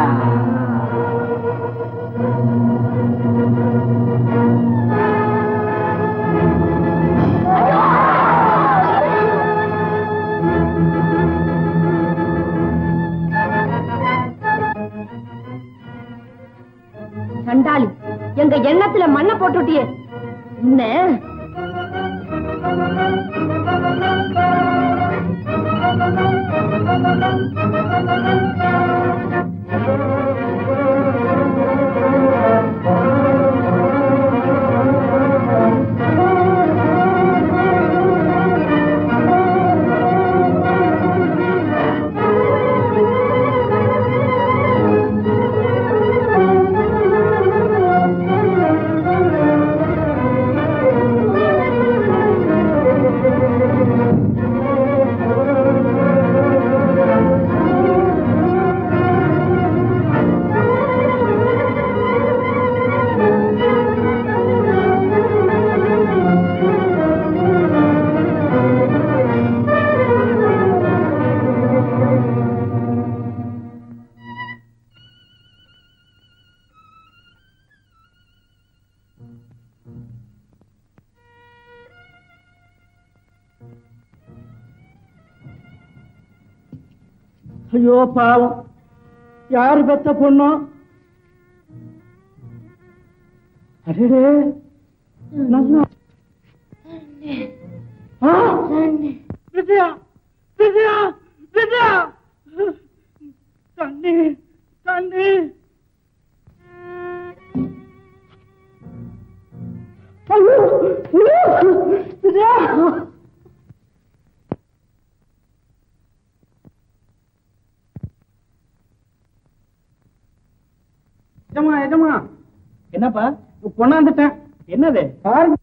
சண்டாளி எங்க எண்ணத்துல மண்ணை போட்டுட்டியே என்ன ஐயோ பாவம் யாரு பெத்த பொண்ணோ அடடே நல்லா ஆ! விஜயா விஜயா விஜயா தண்ணி தண்ணி ஐயோ ஐயோ! விஜயா எஜமா எஜமா என்னப்பா கொண்டாந்துட்டேன் என்னது பாருங்க